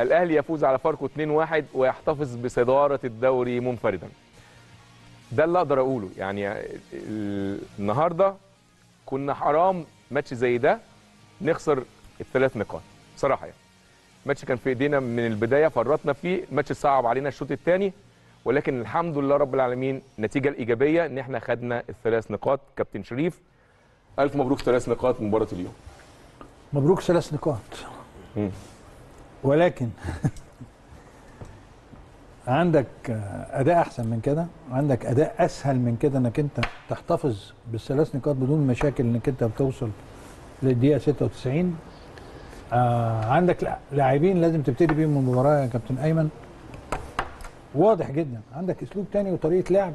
الاهلي يفوز على فاركو 2-1 ويحتفظ بصداره الدوري منفردا ده اللي اقدر اقوله يعني ال- النهارده كنا حرام ماتش زي ده نخسر الثلاث نقاط بصراحه يعني الماتش كان في ايدينا من البدايه فرطنا فيه الماتش صعب علينا الشوط الثاني ولكن الحمد لله رب العالمين النتيجه الايجابيه ان احنا خدنا الثلاث نقاط كابتن شريف الف مبروك ثلاث نقاط من مباراه اليوم مبروك ثلاث نقاط مم. ولكن عندك اداء احسن من كده عندك اداء اسهل من كده انك انت تحتفظ بالثلاث نقاط بدون مشاكل انك انت بتوصل للدقيقه 96 آه عندك لا- لاعبين لازم تبتدي بيهم المباراه يا كابتن ايمن واضح جدا عندك اسلوب تاني وطريقه لعب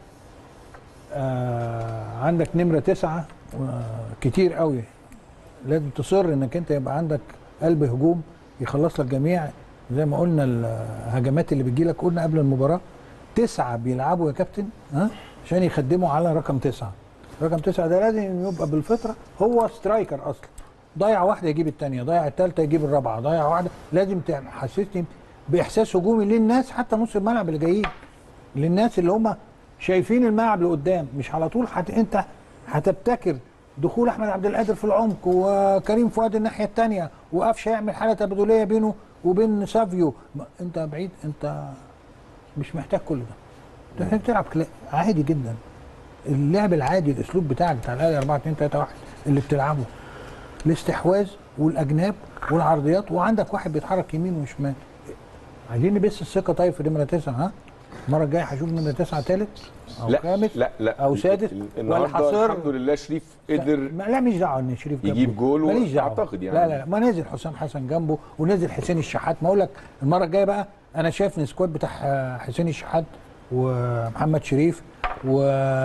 آه عندك نمره تسعه آه كتير قوي لازم تصر انك انت يبقى عندك قلب هجوم يخلص لك جميع زي ما قلنا الهجمات اللي بتجي لك قلنا قبل المباراه تسعه بيلعبوا يا كابتن ها عشان يخدموا على رقم تسعه رقم تسعه ده لازم يبقى بالفطره هو سترايكر اصلا ضيع واحده يجيب الثانيه ضيع الثالثه يجيب الرابعه ضيع واحده لازم تحسسني باحساس هجومي للناس حتى نص الملعب اللي جايين للناس اللي هم شايفين الملعب لقدام مش على طول حت انت هتبتكر دخول احمد عبد القادر في العمق وكريم فؤاد الناحيه الثانيه وقفشه يعمل حاله تبادليه بينه وبين سافيو ما- انت بعيد انت مش محتاج كل ده انت محتاج تلعب كلا- عادي جدا اللعب العادي الاسلوب بتاعك بتاع الاهلي 4 2 3 1 اللي بتلعبه الاستحواذ والاجناب والعرضيات وعندك واحد بيتحرك يمين وشمال عايزين نبث الثقه طيب في نمره تسعه ها المره الجايه هشوف نمره تسعه ثالث او لا خامس لا لا أو سادس ال- ولا النهارده حصر؟ الحمد لله شريف قدر ما لا مش دعوه ان شريف جنبه. يجيب جول و- ماليش دعوه أعتقد يعني. لا لا لا ما نزل حسام حسن جنبه ونزل حسين الشحات ما اقول لك المره الجايه بقى انا شايف ان السكواد بتاع حسين الشحات ومحمد شريف و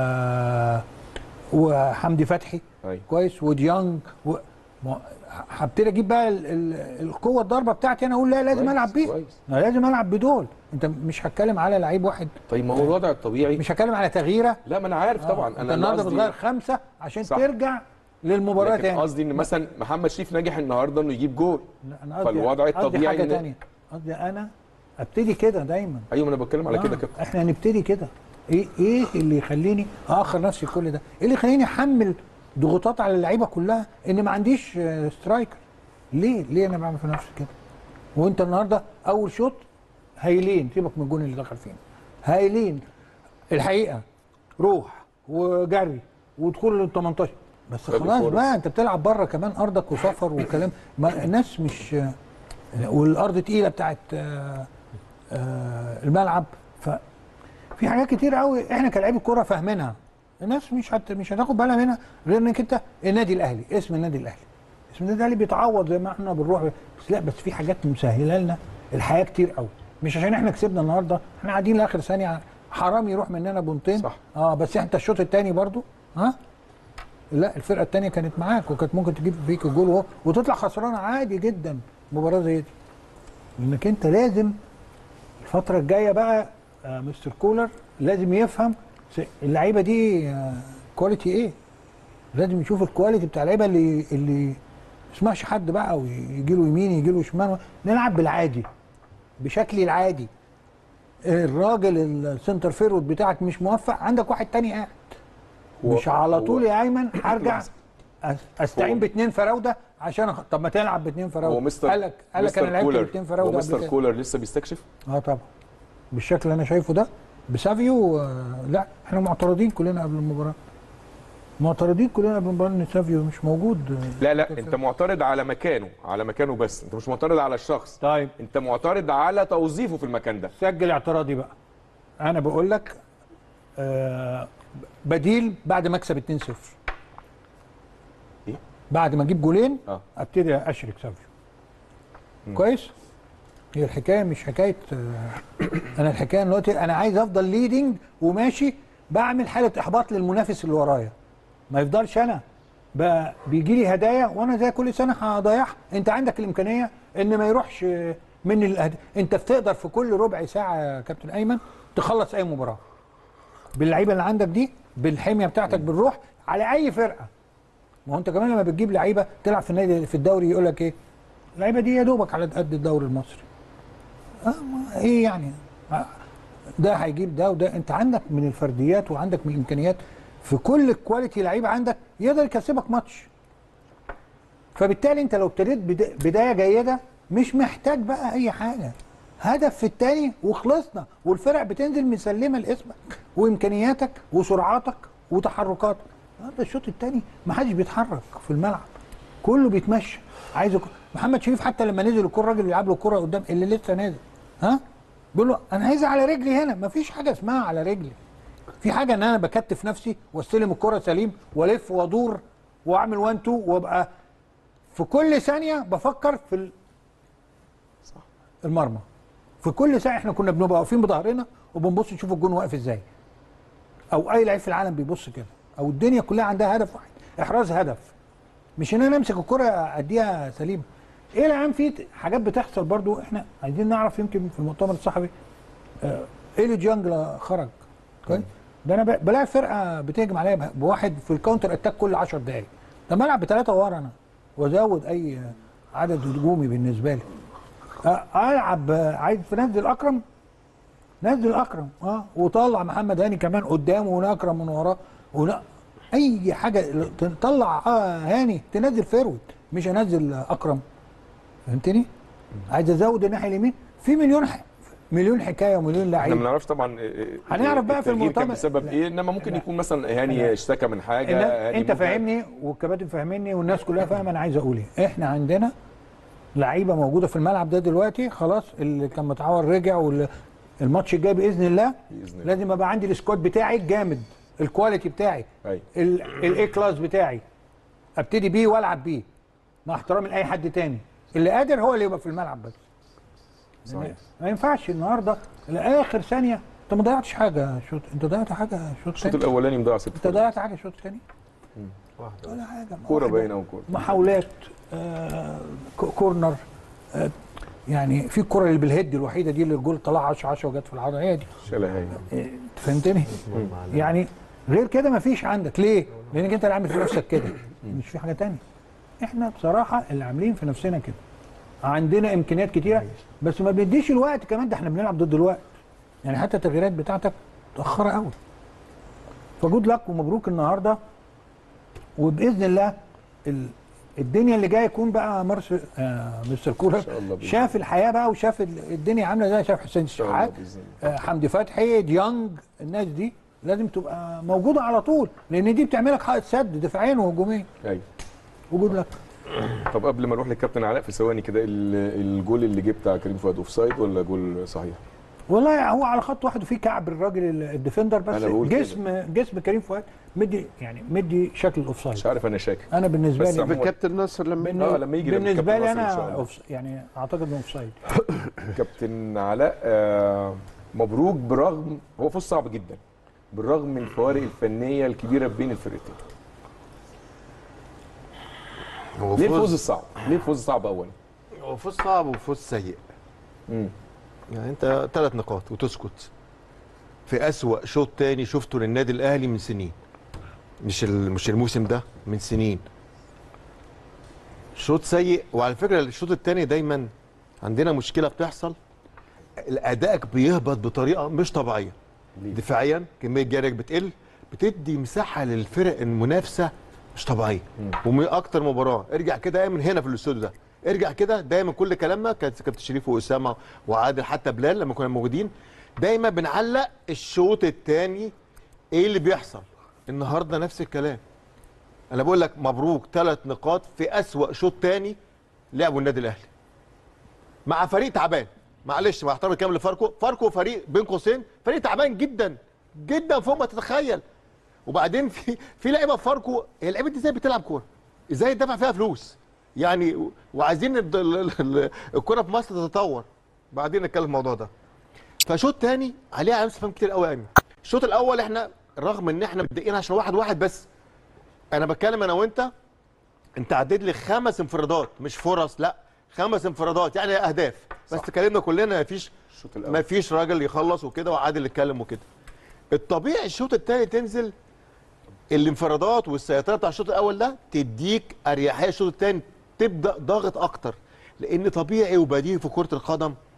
وحمدي فتحي أيوة. كويس وديانج و... ما- هبتدي اجيب بقى ال... ال... القوه الضربه بتاعتي انا اقول لا لازم كويس، العب بيه كويس. انا لازم العب بدول انت مش هتكلم على لعيب واحد طيب ما هو الوضع الطبيعي مش هتكلم على تغييره لا ما انا عارف طبعا انت انا النهارده قصدي- بتغير خمسه عشان صح. ترجع للمباراه لكن تاني قصدي ان مثلا محمد شريف نجح النهارده انه يجيب جول لا، انا قصدي فالوضع قصدي الطبيعي حاجه إن- تانية قصدي انا ابتدي كده دايما ايوه ما انا بتكلم على كده آه، كابتن احنا هنبتدي كده ايه ايه اللي يخليني اخر نفسي كل ده ايه اللي يخليني احمل ضغوطات على اللعيبه كلها ان ما عنديش آه، سترايكر ليه ليه انا بعمل في نفسي كده وانت النهارده اول شوط هايلين سيبك من الجون اللي دخل فينا هايلين الحقيقه روح وجري ودخول ال 18 بس طب خلاص الفرص. بقى انت بتلعب بره كمان ارضك وسفر وكلام ما الناس مش والارض تقيله بتاعت آه، آه، الملعب ففي حاجات كتير قوي احنا كلاعبي كوره فاهمينها الناس مش هت... مش هتاخد بالها منها غير انك انت النادي الاهلي اسم النادي الاهلي اسم النادي الاهلي بيتعوض زي ما احنا بنروح بس لا بس في حاجات مسهله لنا الحياه كتير قوي مش عشان احنا كسبنا النهارده احنا قاعدين لاخر ثانيه حرام يروح مننا بونتين صح. اه بس انت الشوط الثاني برضو ها لا الفرقه الثانيه كانت معاك وكانت ممكن تجيب فيك الجول وهو وتطلع خسران عادي جدا مباراه زي دي لانك انت لازم الفتره الجايه بقى آه مستر كولر لازم يفهم س- اللعيبه دي آه كواليتي ايه لازم يشوف الكواليتي بتاع اللعيبه اللي اللي ما يسمعش حد بقى ويجي له يمين يجي له شمال نلعب بالعادي بشكلي العادي الراجل السنتر فيرود بتاعك مش موفق عندك واحد تاني قاعد هو- مش على هو- طول يا ايمن هرجع لحظة. أس- استعين هو- باثنين فراوده عشان أخ... طب ما تلعب باثنين فراوده هو مستر قال لك قال لك مستر انا لعبت كولر- باثنين هو فراوده قبل مستر كده كولر لسه بيستكشف اه طبعا بالشكل اللي انا شايفه ده بسافيو آه، لا احنا معترضين كلنا قبل المباراه معترضين كلنا قبل المباراه ان سافيو مش موجود لا لا انت معترض على مكانه على مكانه بس انت مش معترض على الشخص طيب انت معترض على توظيفه في المكان ده سجل اعتراضي بقى انا بقول لك آه بديل بعد ما اكسب 2-0 إيه؟ بعد ما اجيب جولين اه ابتدي اشرك سافيو كويس هي الحكايه مش حكايه آه، انا الحكايه دلوقتي انا عايز افضل ليدنج وماشي بعمل حاله احباط للمنافس اللي ورايا ما يفضلش انا بقى بيجي لي هدايا وانا زي كل سنه هضيعها انت عندك الامكانيه ان ما يروحش آه، من الأهد... انت بتقدر في كل ربع ساعه يا كابتن ايمن تخلص اي مباراه باللعيبه اللي عندك دي بالحميه بتاعتك بالروح على اي فرقه ما هو انت كمان لما بتجيب لعيبه تلعب في النادي في الدوري يقول لك ايه اللعيبه دي يا دوبك على قد الدوري المصري اه ما ايه يعني آه، ده هيجيب ده وده انت عندك من الفرديات وعندك من الامكانيات في كل كواليتي لعيب عندك يقدر يكسبك ماتش فبالتالي انت لو ابتديت بدا- بدايه جيده مش محتاج بقى اي حاجه هدف في التاني وخلصنا والفرق بتنزل مسلمه لاسمك وامكانياتك وسرعاتك وتحركاتك النهارده الشوط التاني ما حدش بيتحرك في الملعب كله بيتمشى عايز يك- محمد شريف حتى لما نزل الكوره الراجل اللي لعب له الكوره قدام اللي لسه نازل ها بيقول له انا عايزها على رجلي هنا ما فيش حاجه اسمها على رجلي في حاجه ان انا بكتف نفسي واستلم الكره سليم والف وادور واعمل 1 2 وابقى في كل ثانيه بفكر في ال- المرمى في كل ثانيه احنا كنا بنبقى واقفين بظهرنا وبنبص نشوف الجون واقف ازاي او اي لعيب في العالم بيبص كده او الدنيا كلها عندها هدف واحد احراز هدف مش ان انا امسك الكره اديها سليمه ايه العام في حاجات بتحصل برضو احنا عايزين نعرف يمكن في المؤتمر الصحفي آه، ايلي جانج لا خرج كويس ده انا ب- بلاعب فرقه بتهجم عليا ب- بواحد في الكاونتر اتاك كل 10 دقائق ده بلعب بثلاثه ورا انا وازود اي عدد هجومي بالنسبه لي آه، العب آه، عايز تنزل اكرم نزل اكرم اه وطلع محمد هاني كمان قدامه ونكرم من وراه ولا اي حاجه تطلع آه هاني تنزل فيرود مش انزل اكرم فهمتني؟ عايز ازود الناحيه اليمين في مليون ح... مليون حكايه ومليون احنا ما لعيب نعرفش طبعا إيه- إيه- هنعرف بقى في التغيير كان المؤتمر. بسبب لا. ايه انما ممكن لا. يكون مثلا هاني لا. اشتكى من حاجه إن- هاني انت ممكن- فاهمني والكباتن فاهميني والناس كلها فاهمه انا عايز اقول ايه احنا عندنا لعيبه موجوده في الملعب ده دلوقتي خلاص اللي كان متعور رجع والماتش الجاي باذن الله باذن الله لازم ابقى عندي السكواد بتاعي جامد الكواليتي بتاعي ايوه الاي كلاس بتاعي ابتدي بيه والعب بيه مع احترامي لاي حد تاني اللي قادر هو اللي يبقى في الملعب بس صحيح ما ينفعش النهارده لاخر ثانيه انت ما ضيعتش حاجه شوط انت ضيعت حاجه شوط الشوط ثاني الاولاني مضيع ست انت فرص. ضيعت حاجه شوط ثاني واحدة. ولا حاجه كوره واحدة. باينه وكوره محاولات آه ك- كورنر آه يعني في الكره اللي بالهيد الوحيده دي اللي الجول طلع 10 10 وجت في العارضه هي دي شالها هي آه، أنت فهمتني؟ يعني غير كده ما فيش عندك ليه؟ لانك انت اللي عامل في نفسك كده مش في حاجه تانية احنا بصراحه اللي عاملين في نفسنا كده عندنا امكانيات كتيره بس ما بنديش الوقت كمان ده احنا بنلعب ضد الوقت يعني حتى التغييرات بتاعتك متاخره قوي فجود لك ومبروك النهارده وباذن الله ال- الدنيا اللي جايه يكون بقى مرس آه مستر كولر إن شاء الله بإذن شاف الحياه بقى وشاف ال- الدنيا عامله ازاي شاف حسين ان شاء الله الشحات باذن الله آه، حمدي فتحي ديانج الناس دي لازم تبقى موجوده على طول لان دي بتعملك حائط سد دفاعيا وهجوميا ايوه وجود لك طب قبل ما نروح للكابتن علاء في ثواني كده ال- الجول اللي جه بتاع كريم فؤاد اوف سايد ولا جول صحيح؟ والله هو على خط واحد وفي كعب الراجل ال- الديفندر بس أنا بقول كده. جسم جسم كريم فؤاد مدي يعني مدي شكل الاوفسايد مش عارف انا شاكك انا بالنسبه بس لي عموماً- كابتن ناصر لما بالن- آه، لما يجي لما بالنسبه الكابتن لي ناصر إن شاء انا الله. أوفس يعني اعتقد انه اوفسايد كابتن علاء آه مبروك برغم هو فوز صعب جدا بالرغم من الفوارق الفنيه الكبيره بين الفرقتين هو ليه الفوز فوز الصعب؟ ليه الفوز صعب اولا؟ هو فوز صعب وفوز سيء مم. يعني انت ثلاث نقاط وتسكت في أسوأ شوط تاني شفته للنادي الاهلي من سنين مش ال- مش الموسم ده من سنين شوط سيء وعلى فكره الشوط الثاني دايما عندنا مشكله بتحصل ادائك بيهبط بطريقه مش طبيعيه ليه؟ دفاعيا كميه جارك بتقل بتدي مساحه للفرق المنافسه مش طبيعيه مم. ومن اكتر مباراه ارجع كده من هنا في الاستوديو ده ارجع كده دايما كل كلامنا كانت كابتن شريف واسامه وعادل حتى بلال لما كنا موجودين دايما بنعلق الشوط الثاني ايه اللي بيحصل النهارده نفس الكلام انا بقول لك مبروك ثلاث نقاط في اسوا شوط ثاني لعبوا النادي الاهلي مع فريق تعبان معلش مع احترامي الكامل لفاركو فاركو فريق بين قوسين فريق تعبان جدا جدا فوق ما تتخيل وبعدين في في لعيبه في فاركو هي اللعيبه دي ازاي بتلعب كوره ازاي تدفع فيها فلوس يعني و- وعايزين الد- ال- ال- الكوره في مصر تتطور بعدين نتكلم في الموضوع ده فشوط تاني عليها علامات استفهام كتير قوي يعني الشوط الاول احنا رغم ان احنا متضايقين عشان واحد واحد بس انا بتكلم انا وانت انت عديت لي خمس انفرادات مش فرص لا خمس انفرادات يعني اهداف بس صح. اتكلمنا كلنا مفيش الشوط الاول ما فيش راجل يخلص وكده وعادل يتكلم وكده الطبيعي الشوط الثاني تنزل الانفرادات والسيطره بتاع الشوط الاول ده تديك اريحيه الشوط الثاني تبدا ضاغط اكتر لان طبيعي وبديهي في كره القدم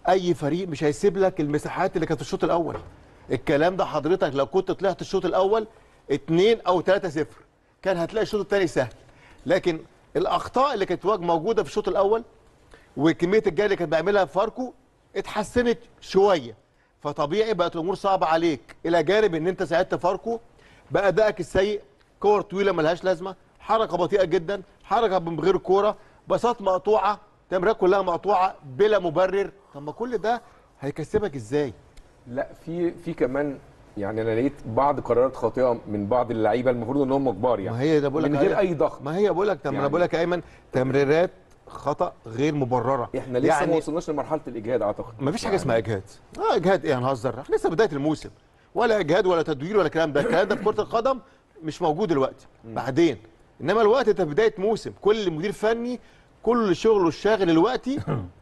اي فريق مش هيسيب لك المساحات اللي كانت في الشوط الاول الكلام ده حضرتك لو كنت طلعت الشوط الاول 2 او 3 0 كان هتلاقي الشوط الثاني سهل لكن الاخطاء اللي كانت واج- موجوده في الشوط الاول وكميه الجري اللي كان بيعملها فاركو اتحسنت شويه فطبيعي بقت الامور صعبه عليك الى جانب ان انت ساعدت فاركو بادائك السيء كور طويله ملهاش لازمه حركه بطيئه جدا حركه من غير كوره باصات مقطوعه تمريرات كلها مقطوعه بلا مبرر طب ما كل ده هيكسبك ازاي لا في في كمان يعني انا لقيت بعض قرارات خاطئه من بعض اللعيبه المفروض ان هم كبار يعني ما هي ده بقول لك من غير عليها. اي ضغط ما هي بقول لك يعني يعني- بقول لك يا ايمن تمريرات خطا غير مبرره احنا لسه ما يعني وصلناش لمرحله الاجهاد اعتقد ما فيش حاجه يعني اسمها اجهاد اه اجهاد ايه هنهزر احنا لسه بدايه الموسم ولا اجهاد ولا تدوير ولا الكلام ده الكلام ده في كره القدم مش موجود دلوقتي بعدين انما الوقت انت في بدايه موسم كل مدير فني كل شغله الشاغل دلوقتي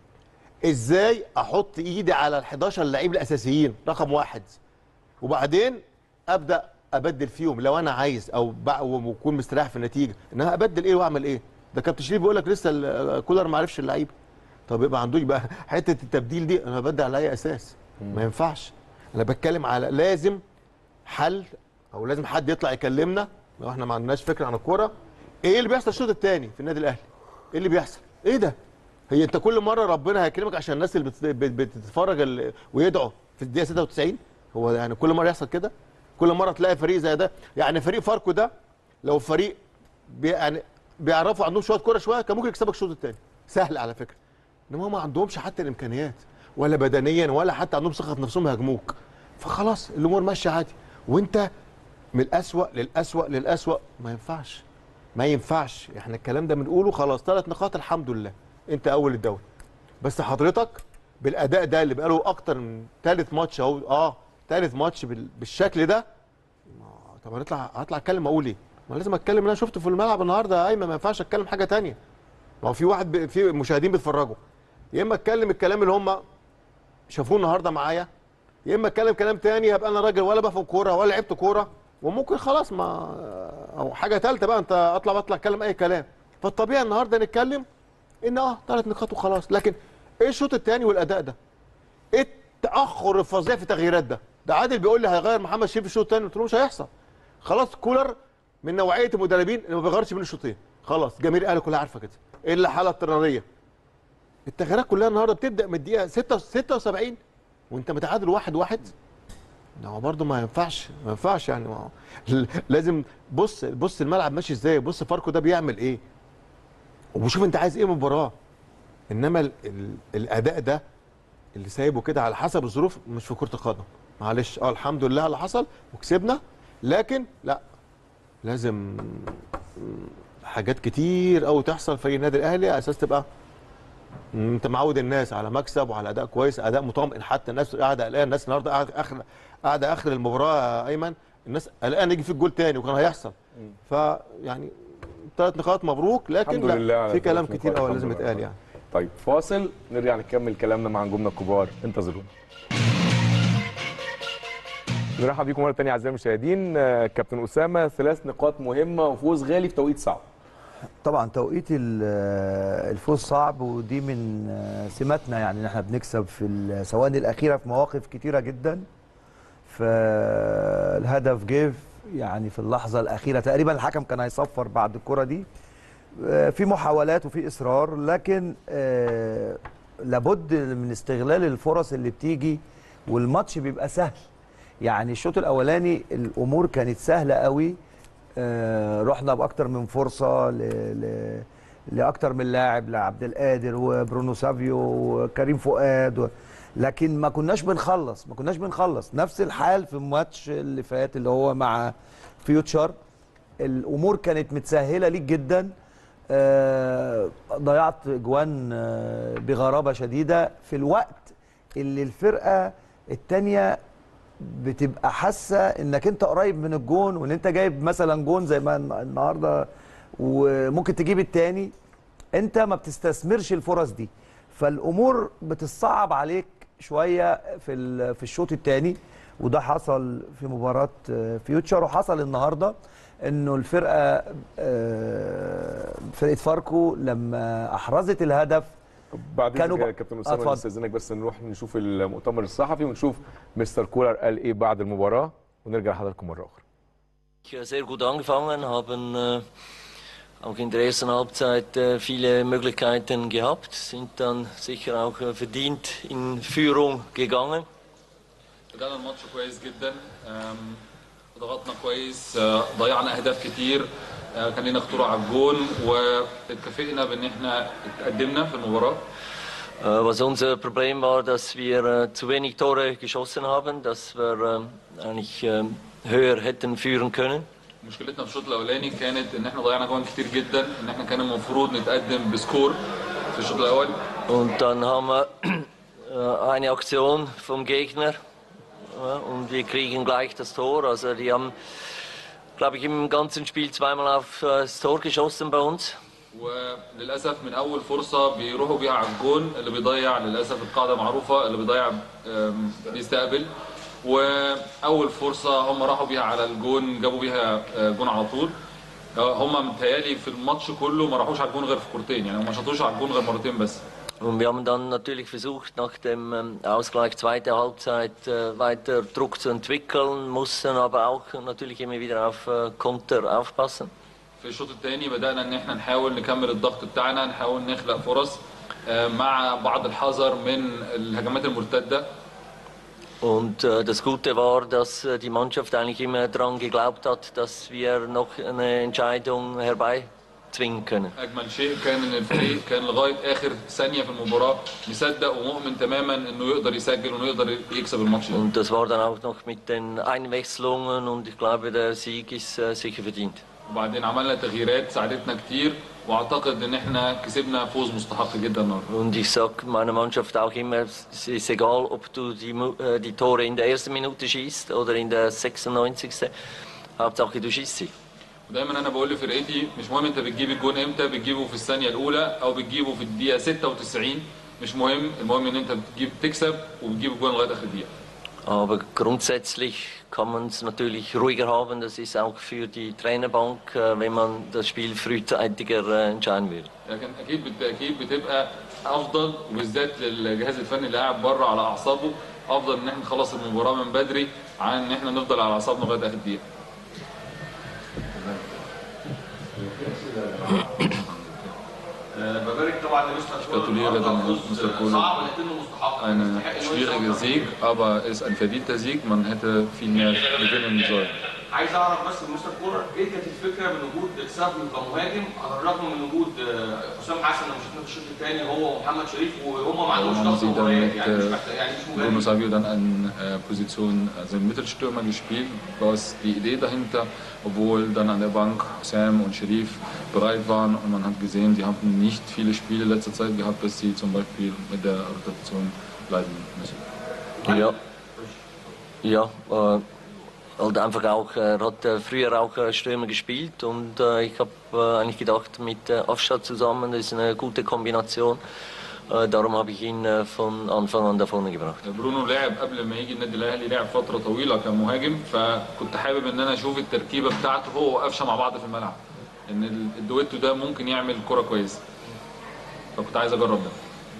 ازاي احط ايدي على ال 11 لعيب الاساسيين رقم واحد وبعدين ابدا ابدل فيهم لو انا عايز او بع- واكون مستريح في النتيجه انها ابدل ايه واعمل ايه ده كابتن شريف بيقول لك لسه ال- كولر ما عرفش اللعيبه طب يبقى عندوش بقى حته التبديل دي انا ببدل على اي اساس ما ينفعش انا بتكلم على لازم حل او لازم حد يطلع يكلمنا لو احنا ما عندناش فكره عن الكوره ايه اللي بيحصل الشوط الثاني في النادي الاهلي ايه اللي بيحصل ايه ده هي انت كل مره ربنا هيكرمك عشان الناس اللي بت- بت- بتتفرج ال- ويدعوا في الدقيقه 96 هو يعني كل مره يحصل كده كل مره تلاقي فريق زي ده يعني فريق فاركو ده لو فريق بي يعني بيعرفوا عندهم شويه كوره شويه كان ممكن يكسبك الشوط الثاني سهل على فكره انما هم ما عندهمش حتى الامكانيات ولا بدنيا ولا حتى عندهم ثقه في نفسهم يهاجموك فخلاص الامور ماشيه عادي وانت من الاسوأ للاسوأ للاسوأ ما ينفعش ما ينفعش احنا الكلام ده بنقوله خلاص ثلاث نقاط الحمد لله انت اول الدوري بس حضرتك بالاداء ده اللي بقاله اكتر من ثالث ماتش اهو اه ثالث ماتش بال- بالشكل ده ما- طب هنطلع هطلع اتكلم اقول ايه؟ ما لازم اتكلم اللي انا شفته في الملعب النهارده يا ايمن ما ينفعش اتكلم حاجه تانية ما هو في واحد ب... في مشاهدين بيتفرجوا يا اما اتكلم الكلام اللي هم شافوه النهارده معايا يا اما اتكلم كلام تاني يبقى انا راجل ولا بفهم كوره ولا لعبت كوره وممكن خلاص ما او حاجه ثالثه بقى انت اطلع بطلع اتكلم اي كلام فالطبيعي النهارده نتكلم ان اه ثلاث نقاط وخلاص لكن ايه الشوط الثاني والاداء ده؟ ايه التاخر الفظيع في التغييرات ده؟ ده عادل بيقول لي هيغير محمد شريف في الشوط الثاني قلت له مش هيحصل خلاص كولر من نوعيه المدربين اللي ما بيغيرش بين الشوطين خلاص جماهير الاهلي كلها عارفه كده الا حاله اضطراريه التغييرات كلها النهارده بتبدا من الدقيقه 6 76 وانت متعادل واحد واحد ده هو برضه ما ينفعش ما ينفعش يعني ما هو لازم بص بص الملعب ماشي ازاي بص فاركو ده بيعمل ايه وشوف انت عايز ايه من المباراه انما ال ال الاداء ده اللي سايبه كده على حسب الظروف مش في كره القدم معلش اه الحمد لله على اللي حصل وكسبنا لكن لا لازم حاجات كتير قوي تحصل في النادي الاهلي على اساس تبقى مم، انت معود الناس على مكسب وعلى اداء كويس اداء مطمئن حتى الناس قاعده قلقانه الناس النهارده قاعده اخر قاعده اخر المباراه يا ايمن الناس قلقانه يجي في الجول تاني وكان هيحصل فيعني ثلاث نقاط مبروك لكن الحمد لله لا على في كلام ثلاث كتير نقاط، قوي الحمد لازم لله. يتقال يعني طيب فاصل نرجع نكمل كلامنا مع نجومنا الكبار انتظرونا نرحب بيكم مره ثانيه اعزائي المشاهدين آه، كابتن اسامه ثلاث نقاط مهمه وفوز غالي في توقيت صعب طبعا توقيت ال- الفوز صعب ودي من سماتنا يعني ان احنا بنكسب في الثواني الاخيره في مواقف كتيره جدا فالهدف جه يعني في اللحظه الاخيره تقريبا الحكم كان هيصفر بعد الكره دي آه، في محاولات وفي اصرار لكن آه، لابد من استغلال الفرص اللي بتيجي والماتش بيبقى سهل يعني الشوط الاولاني الامور كانت سهله قوي آه، رحنا باكتر من فرصه ل... ل... لاكتر من لاعب لعبد القادر وبرونو سافيو وكريم فؤاد و... لكن ما كناش بنخلص ما كناش بنخلص نفس الحال في الماتش اللي فات اللي هو مع فيوتشر الامور كانت متسهله ليك جدا آه، ضيعت جوان آه، بغرابه شديده في الوقت اللي الفرقه الثانيه بتبقى حاسه انك انت قريب من الجون وان انت جايب مثلا جون زي ما الن- النهارده وممكن تجيب التاني انت ما بتستثمرش الفرص دي فالامور بتصعب عليك شويه في ال- في الشوط الثاني وده حصل في مباراه آه، فيوتشر وحصل النهارده انه الفرقه آه، فرقه فاركو لما احرزت الهدف بعد كانوا كانوا ب- كابتن آه، اسامه اتفضل. نستاذنك بس نروح نشوف المؤتمر الصحفي ونشوف مستر كولر قال ايه بعد المباراه ونرجع لحضراتكم مره اخرى sehr gut angefangen, haben äh, auch in der ersten Halbzeit äh, viele Möglichkeiten gehabt, sind dann sicher auch äh, verdient in Führung gegangen. بدأنا الماتش كويس جدا آم، ضغطنا كويس آه، ضيعنا اهداف كتير آه، كان لنا خطوره على الجون واتكافئنا بان احنا اتقدمنا في المباراه Äh, was unser Problem war, dass wir äh, zu wenig Tore geschossen haben, dass wir äh, eigentlich äh, höher hätten führen können. مشكلتنا في الشوط الاولاني كانت ان احنا ضيعنا جوان كتير جدا ان احنا كان المفروض نتقدم بسكور في الشوط الاول Und dann haben wir äh, eine Aktion vom Gegner ja, und wir kriegen gleich das Tor. Also die haben, glaube ich, im ganzen Spiel zweimal auf äh, das Tor geschossen bei uns. وللاسف من اول فرصه بيروحوا بيها على الجون اللي بيضيع للاسف القاعده معروفه اللي بيضيع آم، بيستقبل واول فرصه هم راحوا بيها على الجون جابوا بيها آه، جون على طول آه، هم متهيألي في الماتش كله ما راحوش على الجون غير في كورتين يعني هم ما شاطوش على الجون غير مرتين بس Und wir haben dann natürlich versucht, nach dem ähm, Ausgleich zweite Halbzeit äh, weiter Druck zu entwickeln, mussten aber auch natürlich immer wieder auf äh, Konter aufpassen. في الشوط الثاني بدأنا ان احنا نحاول نكمل الضغط بتاعنا نحاول نخلق فرص آه، مع بعض الحذر من الهجمات المرتده Und äh, das Gute war, dass äh, die Mannschaft eigentlich immer daran geglaubt hat, dass wir noch eine Entscheidung herbeizwingen können. اجمل شيء كان ان الفريق كان لغايه اخر ثانيه في المباراه مصدق ومؤمن تماما انه يقدر يسجل وانه يقدر يكسب الماتش ده Und das war dann auch noch mit den Einwechslungen und ich glaube, der Sieg ist äh, sicher verdient. وبعدين عملنا تغييرات ساعدتنا كتير واعتقد ان احنا كسبنا فوز مستحق جدا النهارده Und ich sage meiner Mannschaft auch immer, es ist egal, ob du die, Mu- äh, die Tore in der ersten Minute schießt oder in der 96. Hauptsache du schießt sie. ودايما انا بقول لفرقتي مش مهم انت بتجيب الجون امتى بتجيبه في الثانيه الاولى او بتجيبه في الدقيقه 96 مش مهم المهم ان انت بتجيب تكسب وبتجيب الجون لغايه اخر دقيقه Aber grundsätzlich kann man es natürlich ruhiger haben. Das ist auch für die Trainerbank, äh, wenn man das Spiel frühzeitiger äh, entscheiden will. لكن اكيد بالتاكيد بتبقى افضل وبالذات للجهاز الفني اللي قاعد بره على اعصابه افضل ان احنا نخلص المباراه من بدري عن ان احنا نفضل على اعصابنا لغايه اخر دقيقه ببارك طبعا لمستر gratuliere dann Mr. Kohler. صعب لكنه مستحق Ein يستحق إنه schwieriger يكسب. Sieg, aber es ist ein verdienter Sieg. Man hätte viel mehr gewinnen sollen. عايز اعرف بس من مستر كولر ايه كانت الفكره من وجود سافيو كمهاجم على الرغم من وجود آه، حسام حسن لما شفنا في الشوط الثاني هو ومحمد شريف وهم ما عندهمش Warum haben ضغط Sie dann مباريات mit يعني مش äh, محتاج يعني مش Bruno مهم Savio dann an äh, Position, also einen Mittelstürmer gespielt? Was die Idee dahinter, obwohl dann an der Bank Sam und Sherif bereit waren und man hat gesehen, die haben nicht viele Spiele letzter Zeit gehabt, dass sie zum Beispiel mit der Rotation bleiben müssen. Ja, ja äh, halt einfach auch, er hat äh, früher auch äh, Stürmer gespielt und äh, ich habe äh, eigentlich gedacht, mit äh, Afschad zusammen, das ist eine gute Kombination. Äh, darum habe ich ihn äh, von Anfang an da vorne gebracht. برونو لعب قبل ما يجي النادي الاهلي لعب فتره طويله كمهاجم فكنت حابب ان انا اشوف التركيبه بتاعته هو وقفشه مع بعض في الملعب ان ال- الدويتو ده ممكن يعمل كره كويسه فكنت عايز اجرب ده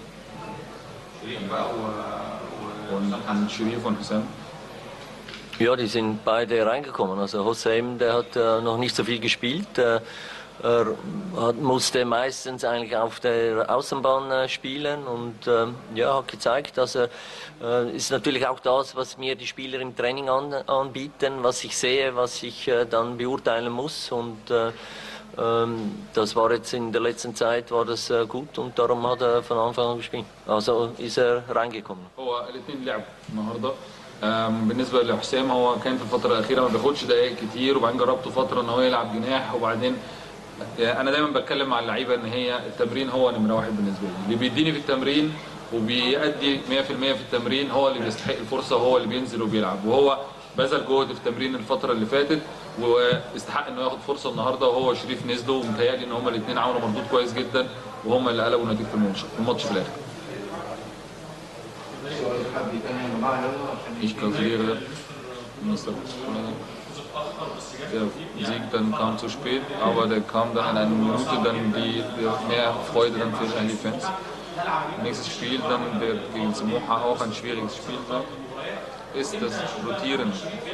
شريف بقى و- و- وحسام حسن und Sherif und Hussein Ja, die sind beide reingekommen. Also Hossein, der hat äh, noch nicht so viel gespielt. Äh, er hat, musste meistens eigentlich auf der Außenbahn äh, spielen und ähm, ja, hat gezeigt, dass er äh, ist natürlich auch das, was mir die Spieler im Training an, anbieten, was ich sehe, was ich äh, dann beurteilen muss und äh, ähm, das war jetzt in der letzten Zeit war das äh, gut und darum hat er von Anfang an gespielt. Also ist er reingekommen. هو الاثنين لعبوا النهارده آم، بالنسبه لحسام هو كان في الفتره الاخيره ما بياخدش دقائق كتير وبعدين جربته فتره ان هو يلعب جناح وبعدين يعني انا دايما بتكلم مع اللعيبه ان هي التمرين هو نمره واحد بالنسبه لي اللي بيديني في التمرين وبيأدي 100% في التمرين هو اللي بيستحق الفرصه وهو اللي بينزل وبيلعب وهو بذل جهد في التمرين الفتره اللي فاتت واستحق انه ياخد فرصه النهارده وهو وشريف نزلوا ومتهيألي ان هما الاثنين عملوا مردود كويس جدا وهم اللي قلبوا نتيجه الماتش الماتش في الاخر Ich gratuliere Mr. Der Sieg dann kam zu spät, aber der kam dann in einer Minute, dann die die mehr Freude dann für die Fans. Nächstes Spiel dann wird gegen Smocha auch ein schwieriges Spiel sein. Ist das Rotieren.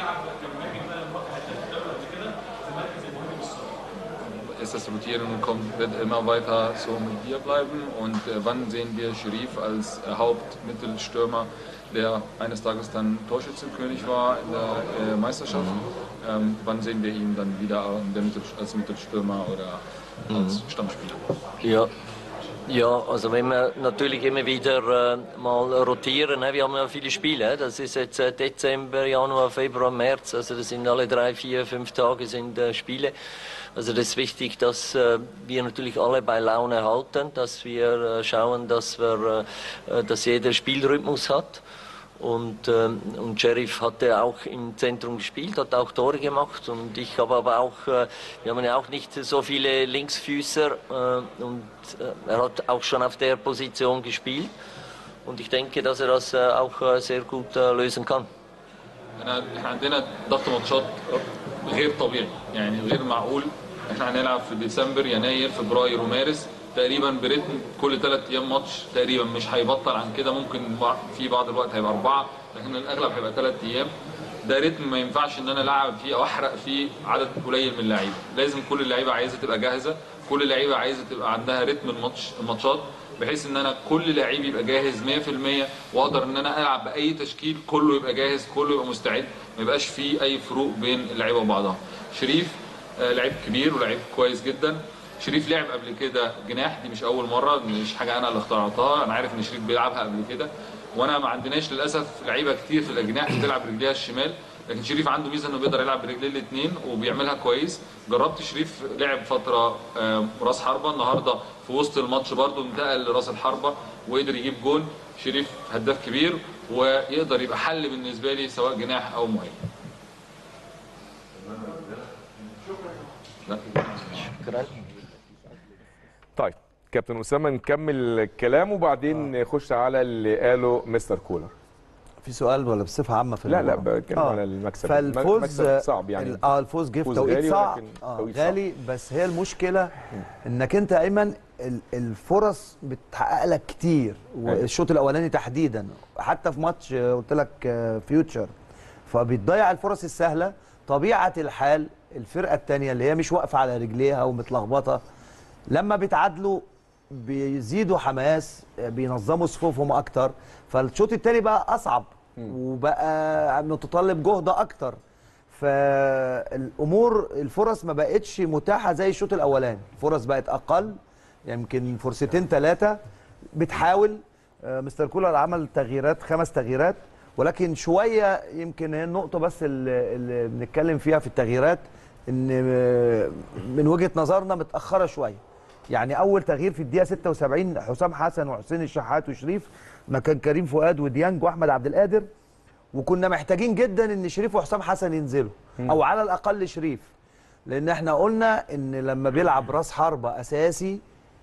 Ist das Rotieren kommt, wird immer weiter so mit dir bleiben und äh, wann sehen wir Sherif als äh, Hauptmittelstürmer, der eines Tages dann Torschützenkönig war in der äh, Meisterschaft? Ähm, wann sehen wir ihn dann wieder in der Mittel, als Mittelstürmer oder als Stammspieler? Ja. Ja, also wenn wir natürlich immer wieder äh, mal rotieren, ne? wir haben ja viele Spiele, das ist jetzt äh, Dezember, Januar, Februar, März, also das sind alle drei, vier, fünf Tage sind äh, Spiele. Also das ist wichtig, dass äh, wir natürlich alle bei Laune halten, dass wir äh, schauen, dass wir, äh, äh, dass jeder Spielrhythmus hat. Und, ähm, und Sheriff hatte auch im Zentrum gespielt, hat auch Tore gemacht. Und ich habe aber auch, äh, wir haben ja auch nicht so viele Linksfüßer. Äh, und äh, er hat auch schon auf der Position gespielt. Und ich denke, dass er das äh, auch äh, sehr gut äh, lösen kann. انا احنا عندنا ضغط ماتشات غير طبيعي يعني غير معقول احنا هنلعب في ديسمبر يناير فبراير ومارس تقريبا برتم كل ثلاث ايام ماتش تقريبا مش هيبطل عن كده ممكن بع- في بعض الوقت هيبقى اربعه لكن الاغلب هيبقى ثلاث ايام ده رتم ما ينفعش ان انا العب فيه او احرق فيه عدد قليل من اللعيبه لازم كل اللعيبه عايزه تبقى جاهزه كل اللعيبه عايزه تبقى عندها رتم الماتش الماتشات بحيث ان انا كل لعيب يبقى جاهز 100% واقدر ان انا العب باي تشكيل كله يبقى جاهز كله يبقى مستعد ما يبقاش فيه اي فروق بين اللعيبه وبعضها شريف آه، لعيب كبير ولعيب كويس جدا شريف لعب قبل كده جناح دي مش اول مره مش حاجه انا اللي اخترعتها انا عارف ان شريف بيلعبها قبل كده وانا ما عندناش للاسف لعيبه كتير في الاجناح بتلعب رجليها الشمال لكن شريف عنده ميزه انه بيقدر يلعب برجليه الاثنين وبيعملها كويس جربت شريف لعب فتره آه، راس حربه النهارده في وسط الماتش برده انتقل لراس الحربه وقدر يجيب جول شريف هداف كبير ويقدر يبقى حل بالنسبه لي سواء جناح او مهاجم لا. طيب كابتن اسامه نكمل الكلام وبعدين نخش على اللي قاله مستر كولر في سؤال ولا بصفه عامه في لا لا الموضوع؟ بتكلم آه. على المكسب فالفوز المكسب صعب يعني ال- اه الفوز جه في فوز توقيت غالي صعب ولكن آه توقيت صعب. غالي بس هي المشكله انك انت ايمن ال- الفرص بتحقق لك كتير والشوط الاولاني تحديدا حتى في ماتش آه، قلت لك آه، فيوتشر فبتضيع الفرص السهله طبيعه الحال الفرقه الثانيه اللي هي مش واقفه على رجليها ومتلخبطه لما بيتعادلوا بيزيدوا حماس بينظموا صفوفهم اكتر فالشوط الثاني بقى اصعب وبقى متطلب جهد اكتر فالامور الفرص ما بقتش متاحه زي الشوط الاولاني الفرص بقت اقل يمكن فرصتين ثلاثه بتحاول آه، مستر كولر عمل تغييرات خمس تغييرات ولكن شويه يمكن هي النقطه بس اللي, اللي بنتكلم فيها في التغييرات ان آه، من وجهه نظرنا متاخره شويه يعني اول تغيير في الدقيقه 76 حسام حسن وحسين الشحات وشريف مكان كريم فؤاد وديانج واحمد عبد القادر وكنا محتاجين جدا ان شريف وحسام حسن ينزلوا او على الاقل شريف لان احنا قلنا ان لما بيلعب راس حربه اساسي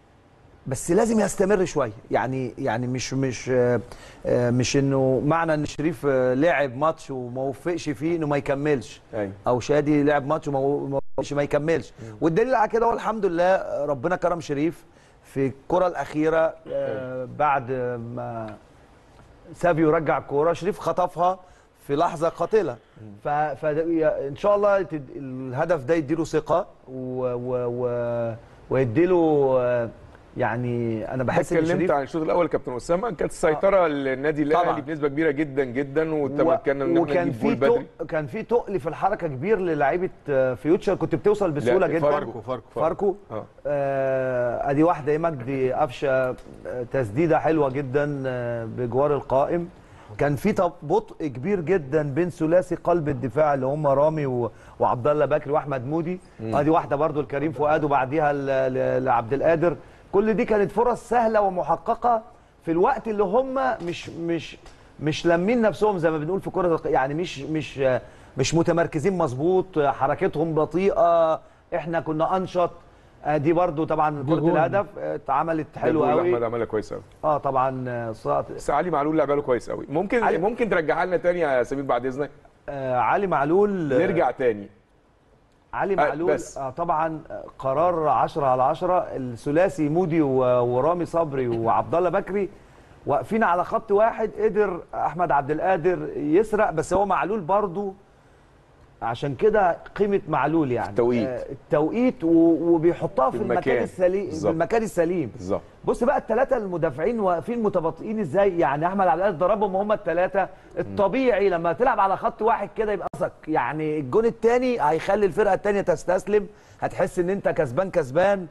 بس لازم يستمر شويه يعني يعني مش مش آه، آه، مش انه معنى ان شريف آه، لعب ماتش وما وفقش فيه انه ما يكملش أيوة. او شادي لعب ماتش وما ما وفقش ما يكملش والدليل على كده هو الحمد لله ربنا كرم شريف في الكره الاخيره آه، بعد ما سافيو رجع الكوره شريف خطفها في لحظه قاتله ف... ف... ان شاء الله تد... الهدف ده يديله ثقه و... و... و... ويديله آه، يعني انا بحس ان اتكلمت شريف عن الشوط الاول كابتن اسامه كانت السيطره للنادي طبعاً. الاهلي بنسبه كبيره جدا جدا وتمكنا ان احنا وكان نجيب في جول بدري تق... كان في تقل في الحركه كبير للعيبه آه، فيوتشر كنت بتوصل بسهوله لا، جدا فاركو فاركو فاركو اه آه، ادي واحده ايه مجدي قفشه آه، تسديده حلوه جدا آه، بجوار القائم كان في طب- بطء كبير جدا بين ثلاثي قلب الدفاع اللي هم رامي و- وعبد الله بكري واحمد مودي ادي واحده برضو لكريم فؤاد وبعديها ل- ل- لعبد القادر كل دي كانت فرص سهله ومحققه في الوقت اللي هم مش مش مش لامين نفسهم زي ما بنقول في كره الق- يعني مش مش آه، مش متمركزين مظبوط آه، حركتهم بطيئه احنا كنا انشط آه، دي برضو طبعا كره جول. الهدف آه، اتعملت حلوه جول احمد قوي عملها كويس قوي اه طبعا آه، سقط بس علي معلول لعبها له كويس قوي ممكن علي- ممكن ترجعها لنا تاني يا سمير بعد اذنك آه علي معلول آه، نرجع تاني علي آه، معلول بس. آه طبعا آه، قرار 10 على 10 الثلاثي مودي و- ورامي صبري وعبد الله بكري واقفين على خط واحد قدر احمد عبد القادر يسرق بس هو معلول برضو عشان كده قيمه معلول يعني التوقيت. آه، التوقيت و- وبيحطها في, في المكان المكان. السليم في بالظبط. المكان السليم بالظبط بص بقى الثلاثه المدافعين واقفين متباطئين ازاي يعني احمد عبد القادر ضربهم هم الثلاثه الطبيعي لما تلعب على خط واحد كده يبقى قصك يعني الجون الثاني هيخلي الفرقه الثانيه تستسلم هتحس ان انت كسبان كسبان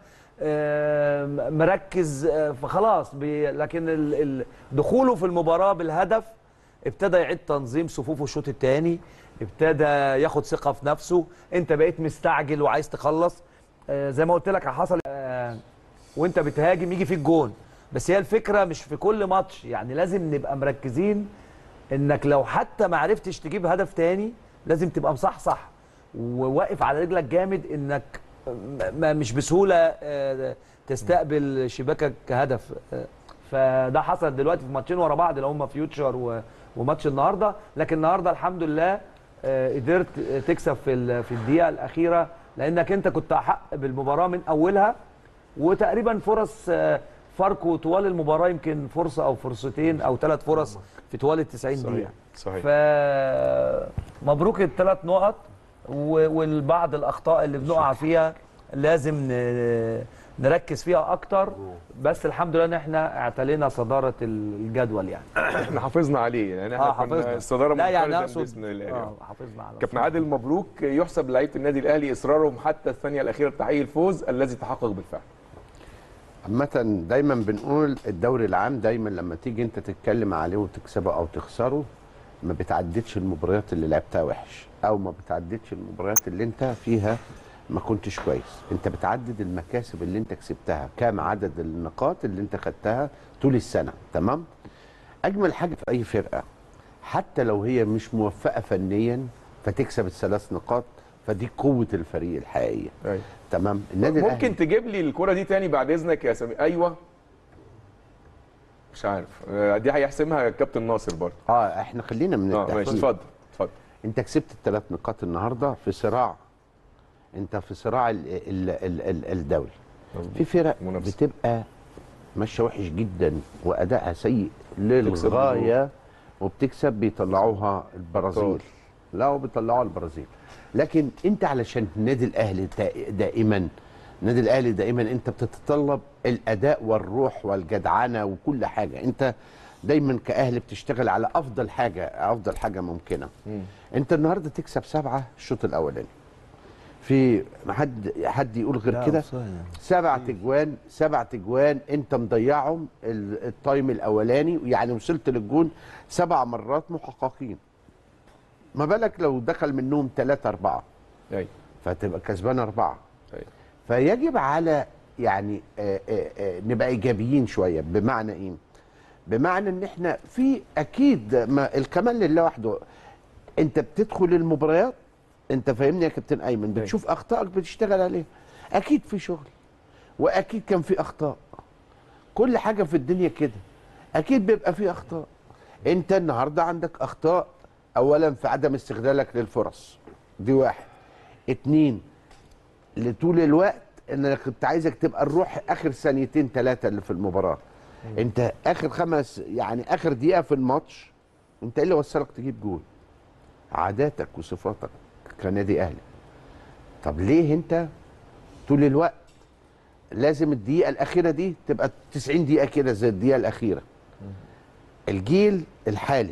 آم، مركز آه، فخلاص بي لكن ال- ال- دخوله في المباراه بالهدف ابتدى يعيد تنظيم صفوفه الشوط الثاني ابتدى ياخد ثقه في نفسه انت بقيت مستعجل وعايز تخلص آه، زي ما قلت لك حصل آه، وانت بتهاجم يجي فيك جون بس هي الفكره مش في كل ماتش يعني لازم نبقى مركزين انك لو حتى ما عرفتش تجيب هدف تاني لازم تبقى مصحصح وواقف على رجلك جامد انك م- ما مش بسهوله آه، تستقبل شباكك كهدف آه، فده حصل دلوقتي في ماتشين ورا بعض اللي هم فيوتشر و- وماتش النهارده لكن النهارده الحمد لله آه، قدرت تكسب في ال- في الدقيقه الاخيره لانك انت كنت احق بالمباراه من اولها وتقريبا فرص آه، فاركو طوال المباراه يمكن فرصه او فرصتين او ثلاث فرص في طوال ال 90 دقيقه صحيح فمبروك الثلاث نقط و- والبعض الاخطاء اللي بنقع فيها لازم ن- نركز فيها اكتر بس الحمد لله ان احنا اعتلينا صداره الجدول يعني احنا حافظنا عليه يعني احنا اه كنا حافظنا الصداره لا يعني منفردا اقصد باذن الله اه حافظنا على كابتن عادل مبروك يحسب لعيبه النادي الاهلي اصرارهم حتى الثانيه الاخيره تحقيق الفوز الذي تحقق بالفعل عامة دايما بنقول الدوري العام دايما لما تيجي انت تتكلم عليه وتكسبه او تخسره ما بتعددش المباريات اللي لعبتها وحش او ما بتعددش المباريات اللي انت فيها ما كنتش كويس انت بتعدد المكاسب اللي انت كسبتها كام عدد النقاط اللي انت خدتها طول السنة تمام اجمل حاجة في اي فرقة حتى لو هي مش موفقة فنيا فتكسب الثلاث نقاط فدي قوة الفريق الحقيقية أيوة. تمام النادي ممكن تجيب لي الكره دي تاني بعد اذنك يا سمير ايوه مش عارف آه، دي هيحسمها كابتن ناصر برضه اه احنا خلينا من اه ماشي التحكيم. اتفضل اتفضل انت كسبت الثلاث نقاط النهارده في صراع انت في صراع ال ال ال ال الدوري في فرق منافسة. بتبقى ماشيه وحش جدا وادائها سيء تكسب للغايه وبتكسب بيطلعوها البرازيل أبطال. لا وبيطلعوها البرازيل لكن انت علشان النادي الاهلي دا- دائما النادي الاهلي دائما انت بتتطلب الاداء والروح والجدعنه وكل حاجه انت دايما كاهلي بتشتغل على افضل حاجه افضل حاجه ممكنه انت النهارده تكسب سبعه الشوط الاولاني في حد حد يقول غير كده سبع تجوان سبع تجوان انت مضيعهم ال- التايم الاولاني يعني وصلت للجون سبع مرات محققين ما بالك لو دخل منهم ثلاثة أربعة ايوه فتبقى كسبان أربعة ايوه فيجب على يعني آه، آه، آه، نبقى إيجابيين شوية بمعنى إيه؟ بمعنى إن إحنا في أكيد ما الكمال لله وحده أنت بتدخل المباريات أنت فاهمني يا كابتن أيمن بتشوف أخطائك بتشتغل عليها أكيد في شغل وأكيد كان في أخطاء كل حاجة في الدنيا كده أكيد بيبقى في أخطاء أنت النهاردة عندك أخطاء أولا في عدم استغلالك للفرص دي واحد اتنين لطول الوقت ان انا كنت عايزك تبقى الروح اخر ثانيتين ثلاثه اللي في المباراه انت اخر خمس يعني اخر دقيقه في الماتش انت ايه اللي وصلك تجيب جول عاداتك وصفاتك كنادي اهلي طب ليه انت طول الوقت لازم الدقيقه الاخيره دي تبقى 90 دقيقه كده زي الدقيقه الاخيره الجيل الحالي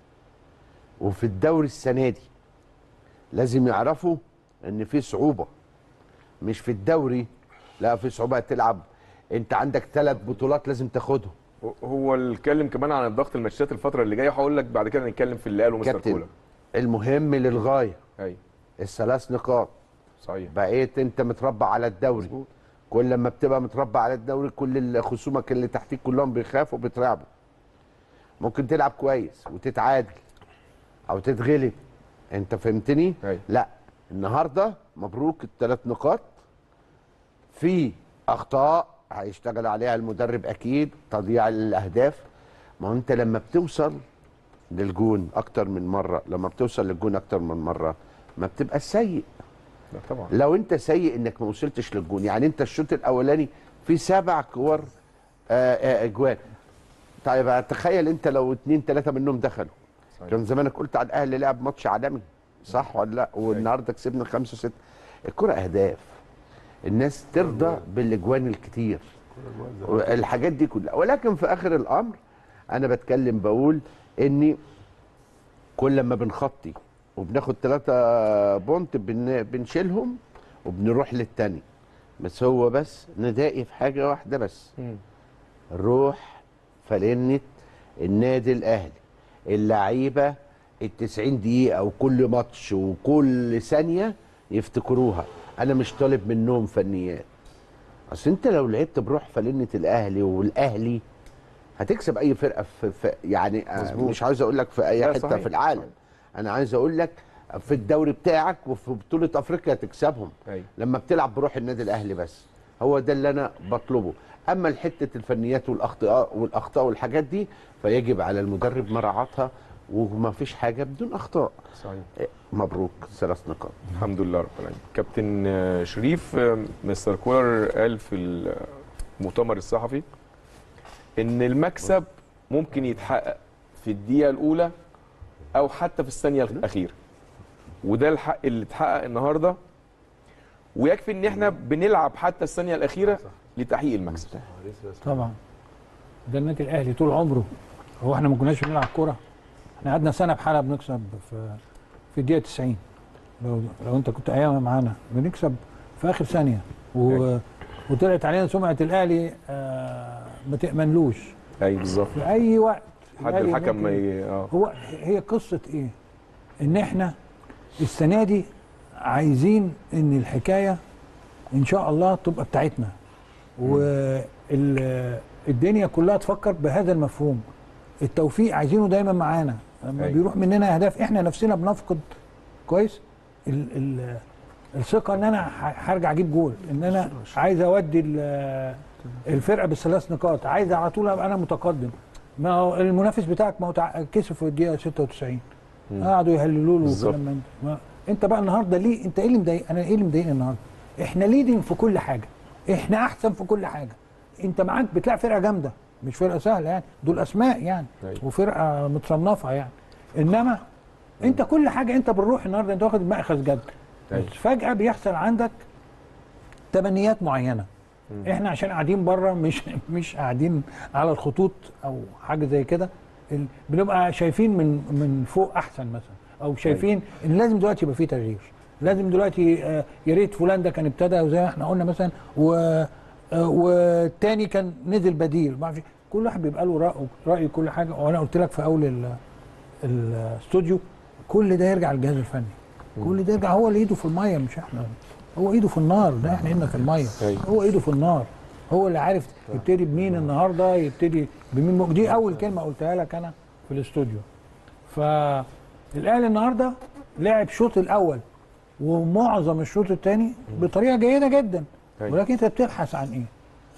وفي الدوري السنه دي لازم يعرفوا ان في صعوبه مش في الدوري لا في صعوبه تلعب انت عندك ثلاث بطولات لازم تاخدهم هو اتكلم كمان عن الضغط الماتشات الفتره اللي جايه هقول لك بعد كده نتكلم في اللي قاله مستر كابتن كولر المهم للغايه ايوه الثلاث نقاط صحيح بقيت انت متربع على الدوري مظبوط. كل ما بتبقى متربع على الدوري كل خصومك اللي تحتيك كلهم بيخافوا بيترعبوا ممكن تلعب كويس وتتعادل او تتغلب انت فهمتني أيوة. لا النهارده مبروك الثلاث نقاط في اخطاء هيشتغل عليها المدرب اكيد تضييع الاهداف ما هو انت لما بتوصل للجون اكتر من مره لما بتوصل للجون اكتر من مره ما بتبقى سيء لا طبعا لو انت سيء انك ما وصلتش للجون يعني انت الشوط الاولاني في سبع كور آه، آه، اجوان طيب تخيل انت لو اتنين تلاته منهم دخلوا صحيح. كان زمانك قلت على الاهلي لعب ماتش عالمي صح ولا لا والنهارده كسبنا خمسه وسته الكره اهداف الناس ترضى بالاجوان الكتير الحاجات دي كلها ولكن في اخر الامر انا بتكلم بقول اني كل ما بنخطي وبناخد ثلاثة بونت بن بنشيلهم وبنروح للتاني بس هو بس ندائي في حاجة واحدة بس مم. روح فلنة النادي الأهلي اللعيبة التسعين دقيقة وكل ماتش وكل ثانية يفتكروها أنا مش طالب منهم فنيات أصل أنت لو لعبت بروح فلنة الأهلي والأهلي هتكسب أي فرقة في, في يعني آه، مظبوط. مش عاوز أقول لك في أي لا، حتة صحيح، في العالم صحيح. أنا عايز أقول لك في الدوري بتاعك وفي بطولة أفريقيا تكسبهم أيوة. لما بتلعب بروح النادي الاهلي بس هو ده اللي انا بطلبه اما حته الفنيات والاخطاء والاخطاء والحاجات دي فيجب على المدرب مراعاتها وما فيش حاجه بدون اخطاء صحيح إيه، مبروك ثلاث نقاط الحمد لله رب العالمين كابتن آه، شريف آه، مستر كولر قال في المؤتمر الصحفي ان المكسب ممكن يتحقق في الدقيقه الاولى او حتى في الثانيه الاخيره وده الحق اللي اتحقق النهارده ويكفي ان احنا بنلعب حتى الثانيه الاخيره لتحقيق المكسب طبعا ده النادي الاهلي طول عمره هو احنا ما كناش بنلعب كوره احنا قعدنا سنه بحالها بنكسب في في الدقيقه 90 لو لو انت كنت ايامها معانا بنكسب في اخر ثانيه و... وطلعت علينا سمعه الاهلي آه ما تامنلوش ايوه بالظبط في اي وقت حد الأهلي الحكم ما ممكن- ي- اه هو هي قصه ايه؟ ان احنا السنه دي عايزين ان الحكايه ان شاء الله تبقى بتاعتنا والدنيا كلها تفكر بهذا المفهوم التوفيق عايزينه دايما معانا لما أيوة. بيروح مننا اهداف احنا نفسنا بنفقد كويس ال ال الثقه ان انا ح- هرجع اجيب جول ان انا عايز اودي ال- الفرقه بالثلاث نقاط عايز على طول ابقى انا متقدم ما هو المنافس بتاعك ما هو تع- كسب في الدقيقه 96 قعدوا يهللوا له بالظبط. وكلام من ده. ما- انت بقى النهارده ليه انت ايه اللي مضايق انا ايه اللي مضايقني النهارده احنا ليدنج في كل حاجه احنا احسن في كل حاجه انت معاك بتلاقي فرقه جامده مش فرقه سهله يعني دول اسماء يعني أيوة. وفرقه متصنفه يعني انما انت كل حاجه انت بالروح النهارده انت واخد مأخذ جد أيوة. بس فجاه بيحصل عندك تمنيات معينه احنا عشان قاعدين بره مش مش قاعدين على الخطوط او حاجه زي كده ال- بنبقى شايفين من من فوق احسن مثلا او شايفين ان لازم دلوقتي يبقى في تغيير لازم دلوقتي آه، يا ريت فلان ده كان ابتدى وزي ما احنا قلنا مثلا و آه، والتاني كان نزل بديل ما اعرفش كل واحد بيبقى له راي راي كل حاجه وانا قلت لك في اول ال- الاستوديو كل ده يرجع للجهاز الفني كل ده يرجع هو اللي ايده في الميه مش احنا هو ايده في النار ده احنا ايدنا في الميه أيوة. هو ايده في النار هو اللي عارف يبتدي بمين النهارده يبتدي بمين م- دي اول كلمه قلتها لك انا في الاستوديو فالاهلي النهارده لعب الشوط الاول ومعظم الشوط الثاني بطريقه جيده جدا أيوة. ولكن انت بتبحث عن ايه؟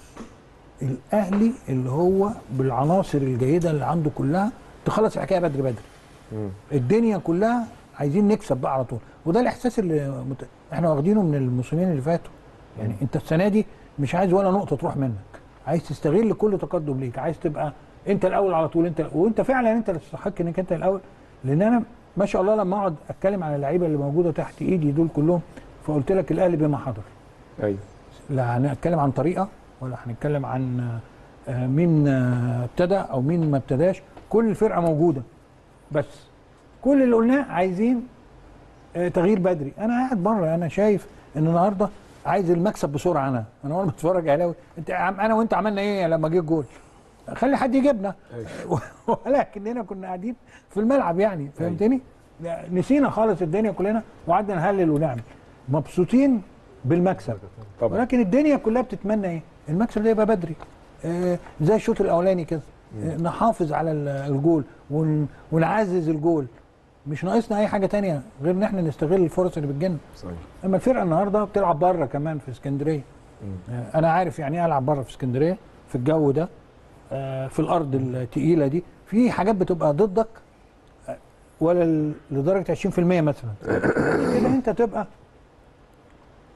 الاهلي اللي هو بالعناصر الجيده اللي عنده كلها تخلص الحكايه بدري بدري مم. الدنيا كلها عايزين نكسب بقى على طول وده الاحساس اللي مت... احنا واخدينه من الموسمين اللي فاتوا يعني انت السنه دي مش عايز ولا نقطه تروح منك عايز تستغل كل تقدم ليك عايز تبقى انت الاول على طول انت وانت فعلا انت اللي تستحق انك انت الاول لان انا ما شاء الله لما اقعد اتكلم عن اللعيبه اللي موجوده تحت ايدي دول كلهم فقلت لك الاهلي بما حضر ايوه لا هنتكلم عن طريقه ولا هنتكلم عن آه، مين آه، ابتدى او مين ما ابتداش كل الفرقه موجوده بس كل اللي قلناه عايزين آه، تغيير بدري انا قاعد بره انا شايف ان النهارده عايز المكسب بسرعه انا انا وانا بتفرج اهلاوي انت عم- انا وانت عملنا ايه لما جه الجول خلي حد يجيبنا ولكننا كنا قاعدين في الملعب يعني فهمتني لا، نسينا خالص الدنيا كلنا وقعدنا نهلل ونعمل مبسوطين بالمكسب طبعا ولكن الدنيا كلها بتتمنى ايه المكسب ده يبقى بدري آه زي الشوط الاولاني كده آه نحافظ على ال- الجول ون ونعزز الجول مش ناقصنا اي حاجه تانية غير ان احنا نستغل الفرص اللي بتجيلنا صحيح اما الفرقه النهارده بتلعب بره كمان في اسكندريه آه انا عارف يعني ايه العب بره في اسكندريه في الجو ده آه في الارض التقيله دي في حاجات بتبقى ضدك آه، ولا ل- لدرجه 20% مثلا كده انت تبقى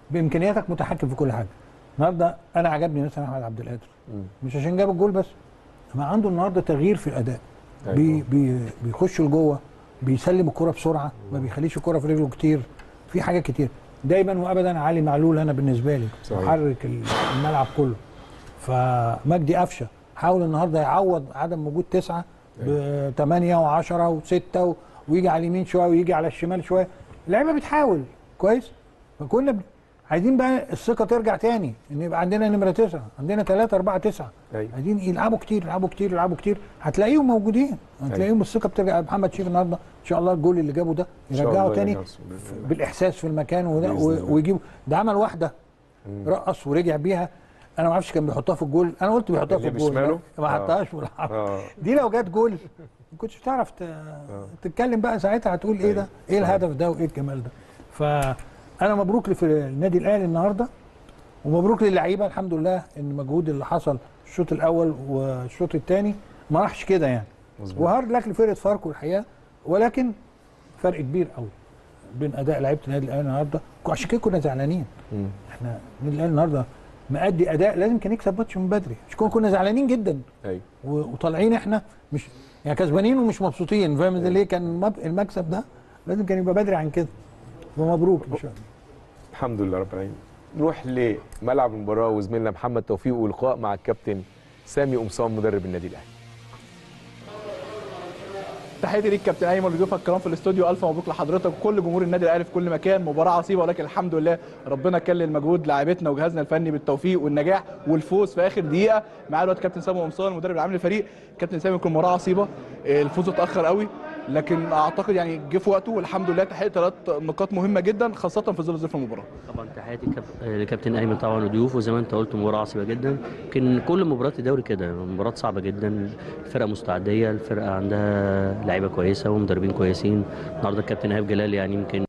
بامكانياتك متحكم في كل حاجه النهارده انا عجبني مثلا احمد عبد القادر مش عشان جاب الجول بس ما عنده النهارده تغيير في الاداء أيوة. بي بي بيخش لجوه بيسلم الكره بسرعه ما بيخليش الكره في رجله كتير في حاجات كتير دايما وابدا علي معلول انا بالنسبه لي صحيح. محرك الملعب كله فمجدي قفشه حاول النهارده يعوض عدم وجود تسعه ب 8 و10 و6 ويجي على اليمين شويه ويجي على الشمال شويه اللعيبه بتحاول كويس فكنا ب... عايزين بقى الثقه ترجع تاني ان يبقى عندنا نمره تسعه عندنا 3 4 9 أيوة. عايزين يلعبوا كتير يلعبوا كتير يلعبوا كتير هتلاقيهم موجودين هتلاقيهم الثقه بترجع محمد شريف النهارده ان شاء الله الجول اللي جابه ده إن شاء يرجعه الله تاني يرجعه بإذن الله. بالاحساس في المكان وده بإذن الله. و- ويجيب ده عمل واحده رقص ورجع بيها انا ما اعرفش كان بيحطها في الجول انا قلت بيحطها في اللي الجول بشماله؟ ما آه. حطهاش في العرض اه دي لو جت جول ما كنتش تعرف ت... تتكلم بقى ساعتها هتقول ايه ده ايه الهدف ده وايه الجمال ده فانا مبروك لف- النادي الاهلي النهارده ومبروك للعيبه الحمد لله ان المجهود اللي حصل الشوط الاول والشوط الثاني ما راحش كده يعني مظبوط. وهارد لك لفرقه فاركو الحقيقه ولكن فرق كبير قوي بين اداء لعيبه النادي الاهلي النهارده عشان كده كنا زعلانين مم. احنا النادي الاهلي النهارده مأدي اداء لازم كان يكسب ماتش من بدري مش كنا كنا زعلانين جدا ايوه و- وطالعين احنا مش يعني كسبانين ومش مبسوطين فاهم ازاي ليه كان المب- المكسب ده لازم كان يبقى بدري عن كده ومبروك ان شاء الله الحمد لله رب العالمين نروح لملعب المباراه وزميلنا محمد توفيق ولقاء مع الكابتن سامي قمصان مدرب النادي الاهلي تحياتي ليك كابتن ايمن وضيوفك الكرام في الاستوديو الف مبروك لحضرتك وكل جمهور النادي الاهلي في كل مكان مباراه عصيبه ولكن الحمد لله ربنا كلل مجهود لاعبتنا وجهازنا الفني بالتوفيق والنجاح والفوز في اخر دقيقه معايا الوقت كابتن سامي قمصان المدرب العام للفريق كابتن سامي يكون مباراه عصيبه آه، الفوز اتاخر قوي لكن اعتقد يعني جه في وقته والحمد لله تحقيق ثلاث نقاط مهمه جدا خاصه في ظل ظروف المباراه طبعا تحياتي كاب- آه، لكابتن ايمن طبعا وضيوفه وزي ما انت قلت مباراه عصيبه جدا يمكن كل مباريات الدوري كده مباراه صعبه جدا الفرقه مستعديه الفرقه عندها لعيبه كويسه ومدربين كويسين النهارده الكابتن ايهاب جلال يعني يمكن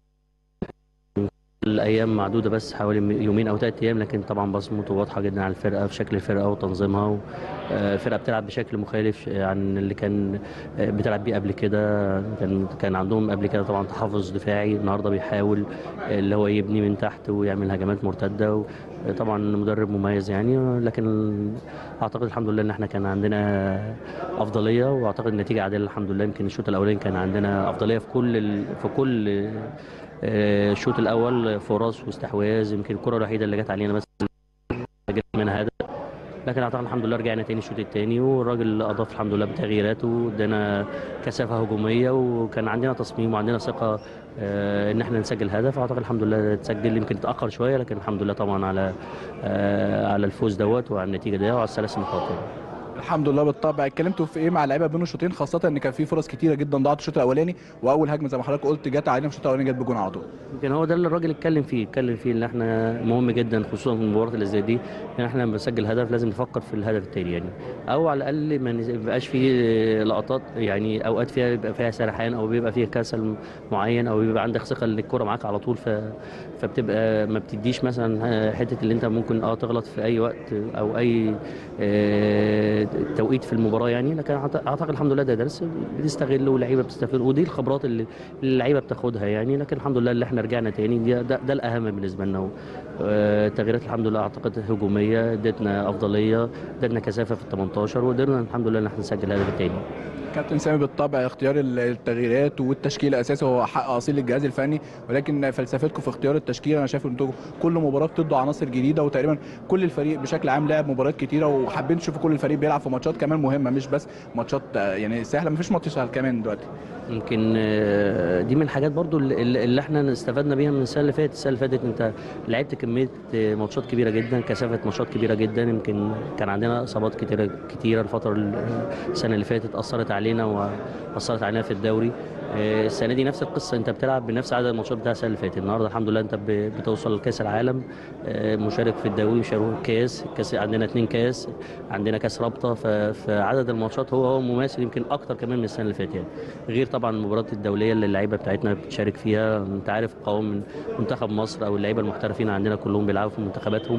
الايام معدوده بس حوالي يومين او ثلاث ايام لكن طبعا بصمته واضحه جدا على الفرقه في شكل الفرقه وتنظيمها و- آه، الفرقه بتلعب بشكل مخالف عن اللي كان آه، بتلعب بيه قبل كده كان كان عندهم قبل كده طبعا تحفظ دفاعي النهارده بيحاول آه، اللي هو يبني من تحت ويعمل هجمات مرتده و- آه، طبعا مدرب مميز يعني لكن اعتقد الحمد لله ان احنا كان عندنا افضليه واعتقد النتيجه عادله الحمد لله يمكن الشوط الاولاني كان عندنا افضليه في كل ال... في كل آه، الشوط الاول فرص واستحواذ يمكن الكره الوحيده اللي جت علينا بس جت منها هدف لكن اعتقد الحمد لله رجعنا تاني الشوط الثاني والراجل اضاف الحمد لله بتغييراته وادانا كثافه هجوميه وكان عندنا تصميم وعندنا ثقه آه، ان احنا نسجل هدف اعتقد الحمد لله تسجل يمكن اتاخر شويه لكن الحمد لله طبعا على آه، على الفوز دوت وعلى النتيجه دي وعلى الثلاث نقاط يعني. الحمد لله بالطبع اتكلمتوا في ايه مع اللعيبه بين الشوطين خاصه ان كان في فرص كتيره جدا ضاعت الشوط الاولاني واول هجمه زي ما حضرتك قلت جت علينا في الشوط الاولاني جت بجون على طول يمكن هو ده اللي الراجل اتكلم فيه اتكلم فيه ان احنا مهم جدا خصوصا في المباريات اللي زي دي ان احنا لما بنسجل هدف لازم نفكر في الهدف التاني يعني او على الاقل ما نز- يبقاش فيه لقطات يعني اوقات فيها بيبقى فيها سرحان او بيبقى فيها كسل معين او بيبقى عندك ثقه ان الكوره معاك على طول ف... فبتبقى ما بتديش مثلا حته اللي انت ممكن اه تغلط في اي وقت او اي آه، توقيت في المباراه يعني لكن أعت- اعتقد الحمد لله ده درس بنستغله واللعيبه بتستفيد ودي الخبرات اللي اللي اللعيبه بتاخدها يعني لكن الحمد لله اللي احنا رجعنا تاني دي ده, ده الاهم بالنسبه لنا آه، التغييرات الحمد لله اعتقد هجوميه ادتنا افضليه ادتنا كثافه في ال 18 وقدرنا الحمد لله ان احنا نسجل الهدف الثاني كابتن سامي بالطبع اختيار التغييرات والتشكيل اساسي هو حق اصيل للجهاز الفني ولكن فلسفتكم في اختيار التشكيل انا شايف ان انتوا كل مباراه بتدوا عناصر جديده وتقريبا كل الفريق بشكل عام لعب مباريات كتيره وحابين تشوفوا كل الفريق بيلعب في ماتشات كمان مهمه مش بس ماتشات آه، يعني سهله مفيش ماتش سهل كمان دلوقتي يمكن آه، دي من الحاجات برضو اللي اللي احنا استفدنا بيها من السنه اللي فاتت السنه اللي فاتت انت لعبت كميه آه، ماتشات كبيره جدا كثافه ماتشات كبيره جدا يمكن كان عندنا اصابات كتيره كتيره الفتره ال- السنه اللي فاتت اثرت علينا واثرت علينا في الدوري آه، السنه دي نفس القصه انت بتلعب بنفس عدد الماتشات بتاع السنه اللي فاتت النهارده الحمد لله انت ب- بتوصل لكاس العالم آه، مشارك في الدوري مشارك كاس كاس عندنا اثنين كاس عندنا كاس رابطه ف- فعدد الماتشات هو هو مماثل يمكن اكتر كمان من السنه اللي فاتت يعني غير طبعا المباريات الدوليه اللي اللعيبه بتاعتنا بتشارك فيها انت عارف قوام من منتخب مصر او اللعيبه المحترفين عندنا كلهم بيلعبوا في منتخباتهم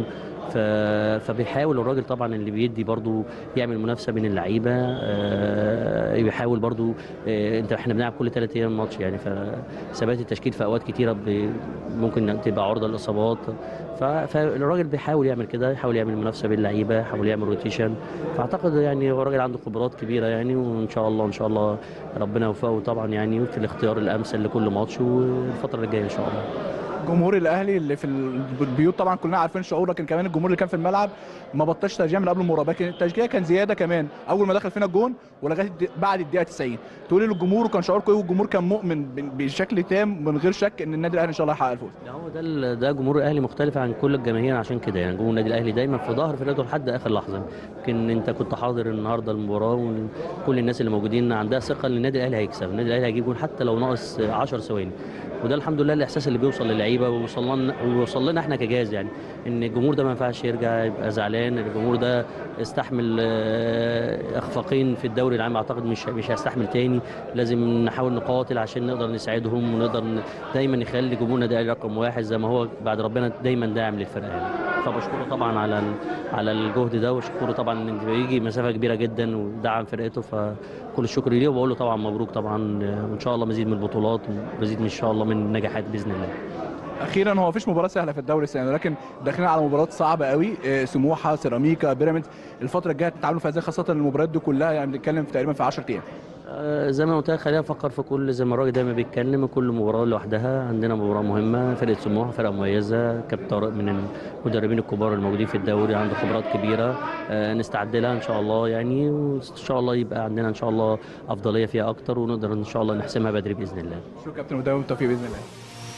ف... فبيحاول الراجل طبعا اللي بيدي برضو يعمل منافسه بين اللعيبه آه، بيحاول برضو آه، انت احنا بنلعب كل ثلاث ايام ماتش يعني فثبات التشكيل في اوقات كتيره ب... ممكن تبقى عرضه للاصابات ف... فالراجل بيحاول يعمل كده يحاول يعمل منافسه بين اللعيبه يحاول يعمل روتيشن فاعتقد يعني هو راجل عنده خبرات كبيره يعني وان شاء الله ان شاء الله ربنا يوفقه طبعا يعني في الاختيار الامثل لكل ماتش والفتره الجايه ان شاء الله جمهور الاهلي اللي في البيوت طبعا كلنا عارفين شعور لكن كمان الجمهور اللي كان في الملعب ما بطلش تشجيع من قبل المباراه لكن التشجيع كان زياده كمان اول ما دخل فينا الجون ولغايه الد- بعد الدقيقه 90 تقولي للجمهور وكان شعوركم ايه والجمهور كان مؤمن ب- بشكل تام من غير شك ان النادي الاهلي ان شاء الله هيحقق الفوز لا هو ده ال- ده جمهور الاهلي مختلف عن كل الجماهير عشان كده يعني جمهور النادي الاهلي دايما في ظهر فرقته لحد اخر لحظه يمكن انت كنت حاضر النهارده المباراه وكل الناس اللي موجودين عندها ثقه ان النادي الاهلي هيكسب النادي الاهلي هيجيب جول حتى لو ناقص 10 ثواني وده الحمد لله الاحساس اللي بيوصل للعيبه ووصل لنا ووصل لنا احنا كجهاز يعني ان الجمهور ده ما ينفعش يرجع يبقى زعلان الجمهور ده استحمل آه، اخفاقين في الدوري العام اعتقد مش مش هيستحمل تاني لازم نحاول نقاتل عشان نقدر نساعدهم ونقدر ن- دايما نخلي جمهورنا ده رقم واحد زي ما هو بعد ربنا دايما داعم للفرقه يعني فبشكره طبعا على ال- على الجهد ده واشكره طبعا ان بيجي مسافه كبيره جدا ودعم فرقته فكل الشكر ليه وبقول له طبعا مبروك طبعا آه، وان شاء الله مزيد من البطولات ومزيد ان شاء الله من النجاحات باذن الله اخيرا هو مفيش مباراه سهله في الدوري السنه دي، لكن داخلين على مباريات صعبه قوي آه، سموحه سيراميكا بيراميدز الفتره الجايه هتتعاملوا فيها ازاي خاصه المباريات دي كلها يعني بنتكلم في تقريبا في 10 ايام آه، زي ما قلت لك خلينا نفكر في كل زي ما الراجل دايما بيتكلم كل مباراه لوحدها عندنا مباراه مهمه فرقه سموحه فرقه مميزه كابتن طارق من المدربين الكبار الموجودين في الدوري عنده خبرات كبيره آه، نستعد لها ان شاء الله يعني وان شاء الله يبقى عندنا ان شاء الله افضليه فيها اكتر ونقدر ان شاء الله نحسمها بدري باذن الله شكرا كابتن ودايما بالتوفيق باذن الله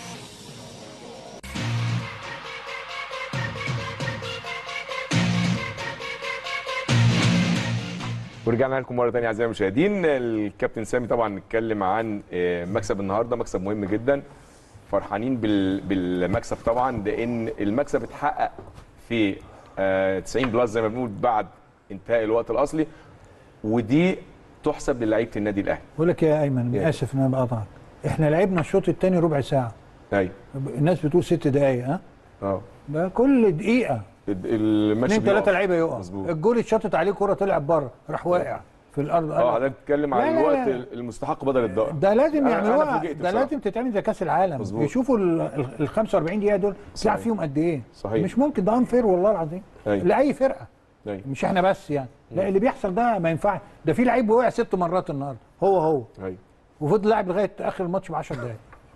ورجعنا لكم مره ثانيه اعزائي المشاهدين الكابتن سامي طبعا نتكلم عن آه، مكسب النهارده مكسب مهم جدا فرحانين بال- بالمكسب طبعا لان المكسب اتحقق في آه، 90 بلس زي ما بنقول بعد انتهاء الوقت الاصلي ودي تحسب للعيبه النادي الاهلي بقول لك يا ايمن إيه؟ اسف ان انا بقطعك احنا لعبنا الشوط الثاني ربع ساعه ايوه الناس بتقول ست دقائق ها اه ده كل دقيقه الماتش اثنين ثلاثه بيقف. لعيبه يقع مظبوط الجول اتشطت عليه كره طلع بره راح واقع في الارض اه حضرتك بتتكلم لا، عن لا، الوقت لا. المستحق بدل الضائع ده لازم أنا- أنا يعملوها فوجئت ده بصراحة. لازم تتعمل زي كاس العالم مظبوط. يشوفوا ال- ال 45 دقيقه دول تلعب صحيح. فيهم قد ايه صحيح. مش ممكن ده انفير والله العظيم أيوة. لاي فرقه أيوة. مش احنا بس يعني لا اللي بيحصل ده ما ينفعش ده في لعيب وقع ست مرات النهارده هو هو ايوه وفضل لاعب لغايه اخر الماتش ب 10 دقائق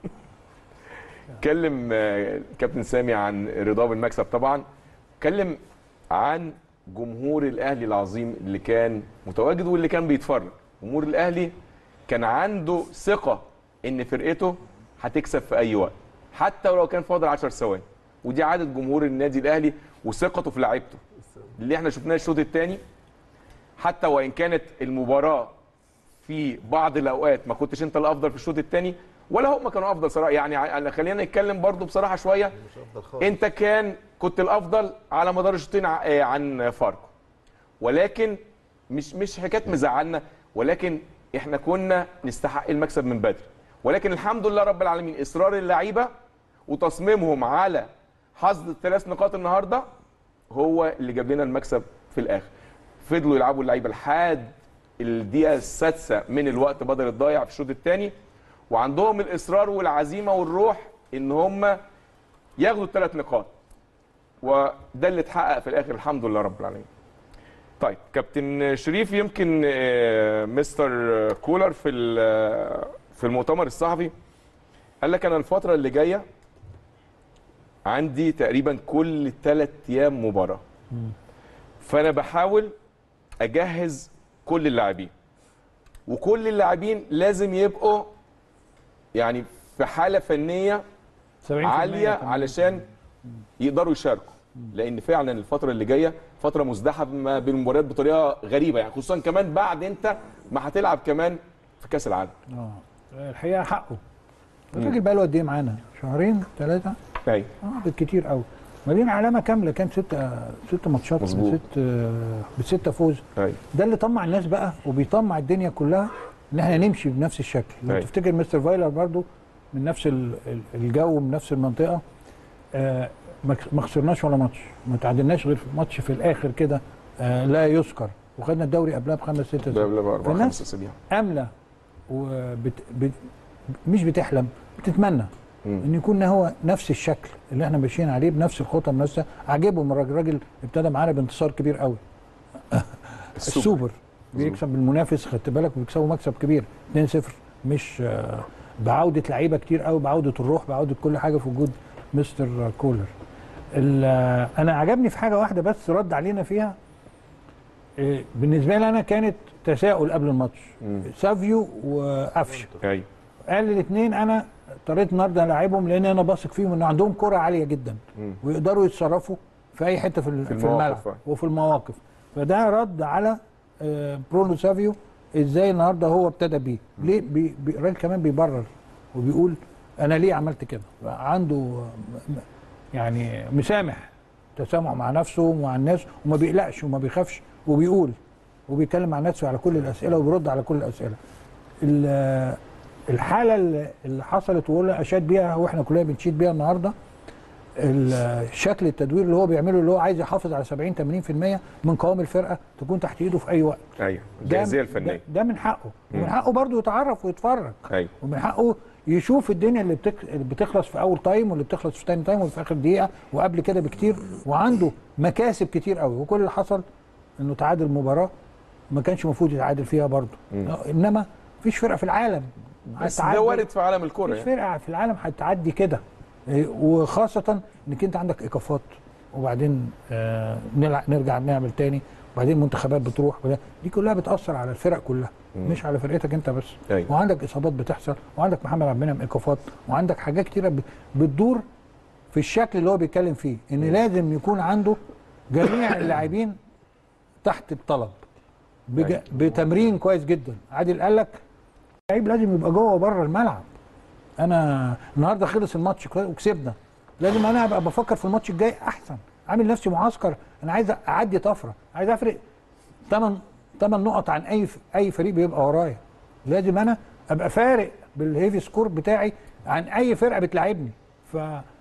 اتكلم آه، كابتن سامي عن رضاه بالمكسب طبعا اتكلم عن جمهور الاهلي العظيم اللي كان متواجد واللي كان بيتفرج جمهور الاهلي كان عنده ثقه ان فرقته هتكسب في اي وقت حتى ولو كان فاضل 10 ثواني ودي عاده جمهور النادي الاهلي وثقته في لعيبته اللي احنا شفناه الشوط الثاني حتى وان كانت المباراه في بعض الاوقات ما كنتش انت الافضل في الشوط الثاني ولا هم كانوا افضل صراحه يعني ع- خلينا نتكلم برضو بصراحه شويه انت كان كنت الافضل على مدار الشوطين ع- آه، عن فاركو ولكن مش مش حكايه مزعلنا ولكن احنا كنا نستحق المكسب من بدري ولكن الحمد لله رب العالمين اصرار اللعيبه وتصميمهم على حصد الثلاث نقاط النهارده هو اللي جاب لنا المكسب في الاخر فضلوا يلعبوا اللعيبه لحد الدقيقه السادسه من الوقت بدل الضايع في الشوط الثاني وعندهم الاصرار والعزيمه والروح ان هم ياخدوا الثلاث نقاط وده اللي اتحقق في الاخر الحمد لله رب العالمين طيب كابتن شريف يمكن آه، مستر كولر في ال- في المؤتمر الصحفي قال لك انا الفتره اللي جايه عندي تقريبا كل ثلاث ايام مباراه فانا بحاول اجهز كل اللاعبين وكل اللاعبين لازم يبقوا يعني في حاله فنيه 70% عاليه كمان. علشان يقدروا يشاركوا لان فعلا الفتره اللي جايه فتره مزدحمه بالمباريات بطريقه غريبه يعني خصوصا كمان بعد انت ما هتلعب كمان في كاس العالم اه الحقيقه حقه الراجل بقى له قد ايه معانا شهرين ثلاثه ايوه اه بالكتير قوي مدينة علامة كاملة كان ست ست ماتشات مظبوط. ست آه، بستة فوز ايوه ده اللي طمع الناس بقى وبيطمع الدنيا كلها ان احنا نمشي بنفس الشكل لو أيوة. تفتكر مستر فايلر برضو من نفس ال- ال- الجو من نفس المنطقة آه ما ما خسرناش ولا ماتش ما تعادلناش غير في ماتش في الاخر كده آه لا يذكر وخدنا الدوري قبلها بخمس ست ده قبل باربع فالناس خمس اسابيع امله وبت بت مش بتحلم بتتمنى مم. ان يكون هو نفس الشكل اللي احنا ماشيين عليه بنفس الخطه بنفس عاجبهم الراجل الراجل ابتدى معانا بانتصار كبير قوي السوبر. السوبر بيكسب المنافس خدت بالك وبيكسبوا مكسب كبير 2-0 مش آه، بعوده لعيبه كتير قوي بعوده الروح بعوده كل حاجه في وجود مستر كولر ال- آه، انا عجبني في حاجه واحده بس رد علينا فيها آه، بالنسبه لي انا كانت تساؤل قبل الماتش مم. سافيو وقفشه ايوه قال الاثنين انا اضطريت النهارده العبهم لان انا باثق فيهم ان عندهم كره عاليه جدا مم. ويقدروا يتصرفوا في اي حته في, ال- في في المواقف، الملعب آه. وفي المواقف فده رد على آه، برونو سافيو ازاي النهارده هو ابتدى بيه ليه بي بي الراجل كمان بيبرر وبيقول انا ليه عملت كده عنده آه، م- يعني مسامح تسامح مع نفسه ومع الناس وما بيقلقش وما بيخافش وبيقول وبيتكلم مع نفسه على كل الاسئله وبيرد على كل الاسئله ال- الحاله اللي اللي حصلت وهو اشاد بيها واحنا كلنا بنشيد بيها النهارده ال- شكل التدوير اللي هو بيعمله اللي هو عايز يحافظ على 70 80% من قوام الفرقه تكون تحت ايده في اي وقت ايوه ده- الجاهزيه ده, الفنيه ده من حقه مم. ومن حقه برضه يتعرف ويتفرج ايوه ومن حقه يشوف الدنيا اللي, بتك... اللي بتخلص في اول تايم واللي بتخلص في تاني تايم واللي في اخر دقيقه وقبل كده بكتير وعنده مكاسب كتير قوي وكل اللي حصل انه تعادل مباراه ما كانش المفروض يتعادل فيها برضه مم. انما مفيش فرقه في العالم بس هتعدي- ده وارد في عالم الكوره مفيش يعني فرقه في العالم هتعدي كده إيه، وخاصه انك انت عندك ايقافات وبعدين آه نلع- نرجع نعمل تاني وبعدين منتخبات بتروح وده- دي كلها بتاثر على الفرق كلها مم. مش على فرقتك انت بس أيوة. وعندك اصابات بتحصل وعندك محمد عبد المنعم ايقافات وعندك حاجات كتيره ب- بتدور في الشكل اللي هو بيتكلم فيه ان لازم يكون عنده جميع اللاعبين تحت الطلب بج... أيوة. بتمرين كويس جدا عادل قال لك اللعيب لازم يبقى جوه وبره الملعب انا النهارده خلص الماتش كويس وكسبنا لازم انا ابقى بفكر في الماتش الجاي احسن عامل نفسي معسكر انا عايز اعدي طفره عايز افرق 8 8 نقط عن اي اي فريق بيبقى ورايا لازم انا ابقى فارق بالهيفي سكور بتاعي عن اي فرقه بتلاعبني ف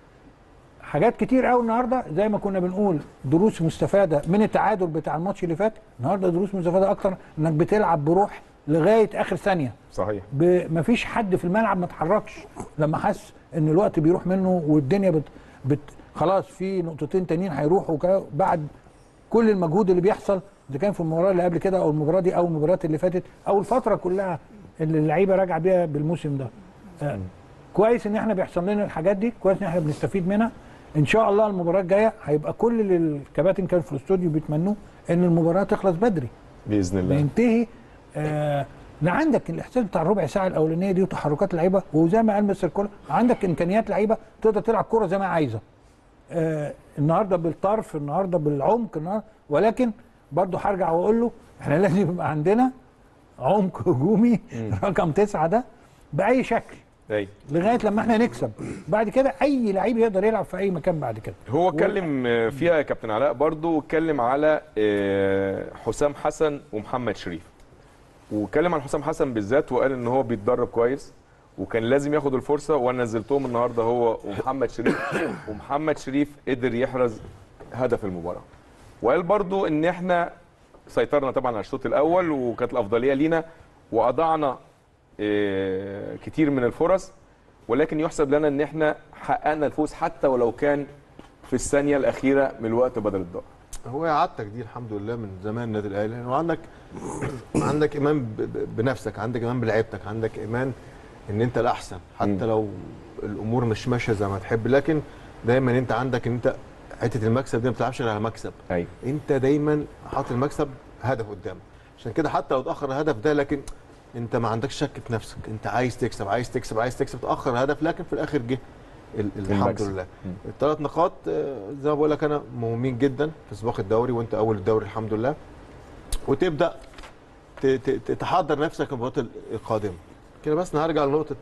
حاجات كتير قوي النهارده زي ما كنا بنقول دروس مستفاده من التعادل بتاع الماتش اللي فات النهارده دروس مستفاده اكتر انك بتلعب بروح لغايه اخر ثانيه صحيح ب- مفيش حد في الملعب ما اتحركش لما حس ان الوقت بيروح منه والدنيا بت, بت خلاص في نقطتين تانيين هيروحوا وكده بعد كل المجهود اللي بيحصل اذا كان في المباراه اللي قبل كده او المباراه دي او المباريات اللي فاتت او الفتره كلها اللي اللعيبه راجعه بيها بالموسم ده آه كويس ان احنا بيحصل لنا الحاجات دي كويس ان احنا بنستفيد منها ان شاء الله المباراه الجايه هيبقى كل اللي الكباتن كانوا في الاستوديو بيتمنوه ان المباراه تخلص بدري باذن الله بينتهي آه لا عندك الاحساس بتاع الربع ساعه الاولانيه دي وتحركات لعيبه وزي ما قال مستر كولر عندك امكانيات لعيبه تقدر تلعب كوره زي ما عايزه آه النهارده بالطرف النهارده بالعمق النهارده ولكن برضه هرجع واقول له احنا لازم يبقى عندنا عمق هجومي رقم تسعه ده باي شكل ايوه لغايه لما احنا نكسب بعد كده اي لعيب يقدر يلعب في اي مكان بعد كده هو اتكلم آه، فيها يا كابتن علاء برضو واتكلم على آه، حسام حسن ومحمد شريف واتكلم عن حسام حسن بالذات وقال ان هو بيتدرب كويس وكان لازم ياخد الفرصه وانا نزلتهم النهارده هو ومحمد شريف ومحمد شريف قدر يحرز هدف المباراه وقال برضو ان احنا سيطرنا طبعا على الشوط الاول وكانت الافضليه لينا واضعنا آه، كتير من الفرص ولكن يحسب لنا ان احنا حققنا الفوز حتى ولو كان في الثانيه الاخيره من الوقت بدل الضائع هو عادتك دي الحمد لله من زمان النادي الاهلي وعندك عندك ايمان ب- ب- بنفسك عندك ايمان بلعيبتك عندك ايمان ان انت الاحسن حتى مم. لو الامور مش ماشيه زي ما تحب لكن دايما انت عندك ان انت حته المكسب دي ما بتلعبش غير على مكسب ايوه انت دايما حاطط المكسب هدف قدامك عشان كده حتى لو اتاخر الهدف ده لكن انت ما عندكش شك في نفسك انت عايز تكسب عايز تكسب عايز تكسب تاخر الهدف لكن في الاخر جه ال- ال- الحمد المكسب. لله مم. الثلاث نقاط آه، زي ما بقول لك انا مهمين جدا في سباق الدوري وانت اول الدوري الحمد لله وتبدا ت- ت- ت- تحضر نفسك للمباريات القادمه كده بس نرجع لنقطه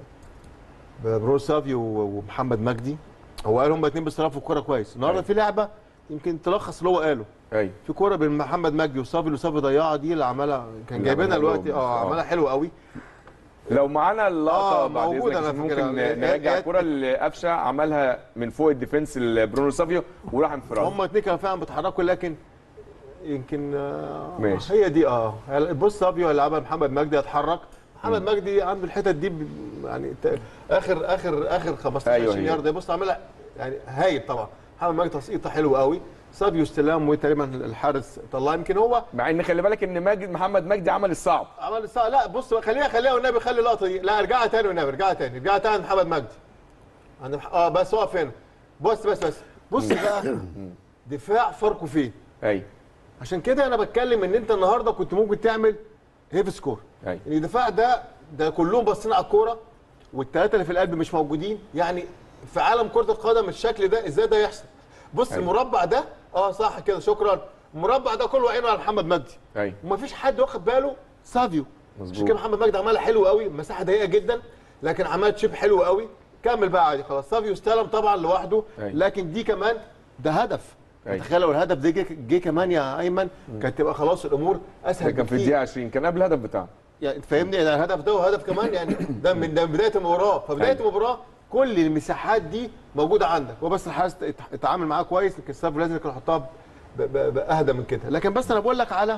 آه، برو سافيو ومحمد مجدي هو قال هم الاثنين بيصرفوا الكوره كويس النهارده أيوة. في لعبه يمكن تلخص اللي هو قاله ايوه في كوره بين محمد مجدي وصافي اللي صافي ضيعها دي اللي عملها كان اللي جايبينها عملها دلوقتي لهم. اه آه. عملها حلو قوي لو معانا اللقطه آه، بعد موجودة اذنك أنا ممكن فاكرها. نرجع هي- الكره اللي قفشه عملها من فوق الديفنس لبرونو سافيو وراح انفراد هم اتنين كانوا فعلا بيتحركوا لكن يمكن آه، ماشي. هي دي اه بص سافيو لعبها محمد مجدي يتحرك محمد مجدي عنده الحتت دي ب- يعني ت- اخر اخر اخر 15 أيوة 20 هي. يارده بص عاملها يعني هايل طبعا محمد مجدي تسقيطه حلوه قوي سافيو استلام وتقريبا الحارس طلع يمكن هو مع ان خلي بالك ان ماجد محمد مجدي عمل الصعب عمل الساعه لا بص خليها خليها والنبي خلي اللقطه دي لا ارجعها تاني والنبي ارجعها تاني ارجعها تاني عند محمد مجدي عند مح- اه بس اقف هنا بص بس بس بص بقى دفاع فاركو فين ايوه عشان كده انا بتكلم ان انت النهارده كنت ممكن تعمل هيف سكور ايوه ان الدفاع ده ده كلهم باصين على الكوره والثلاثه اللي في القلب مش موجودين يعني في عالم كره القدم الشكل ده ازاي ده يحصل بص أيوة. المربع ده اه صح كده شكرا المربع ده كله عينه على محمد مجدي ايوه ومفيش حد واخد باله سافيو عشان مظبوط كده محمد مجدي عملها حلو قوي مساحه ضيقه جدا لكن عمل تشيب حلو قوي كمل بقى عادي خلاص سافيو استلم طبعا لوحده أيوة. لكن دي كمان ده هدف أيوة. تخيل لو الهدف ده جه جه كمان يا ايمن كانت تبقى خلاص الامور ده اسهل كان في بكتير. الدقيقه 20 كان قبل الهدف بتاعنا يعني فاهمني يعني الهدف ده وهدف كمان يعني ده من ده من بدايه المباراه فبدايه أيوة. المباراه كل المساحات دي موجوده عندك هو بس الحارس ات- اتعامل معاه كويس لكن سافيو لازم كان يحطها ب- ب- باهدى من كده لكن بس انا بقول لك على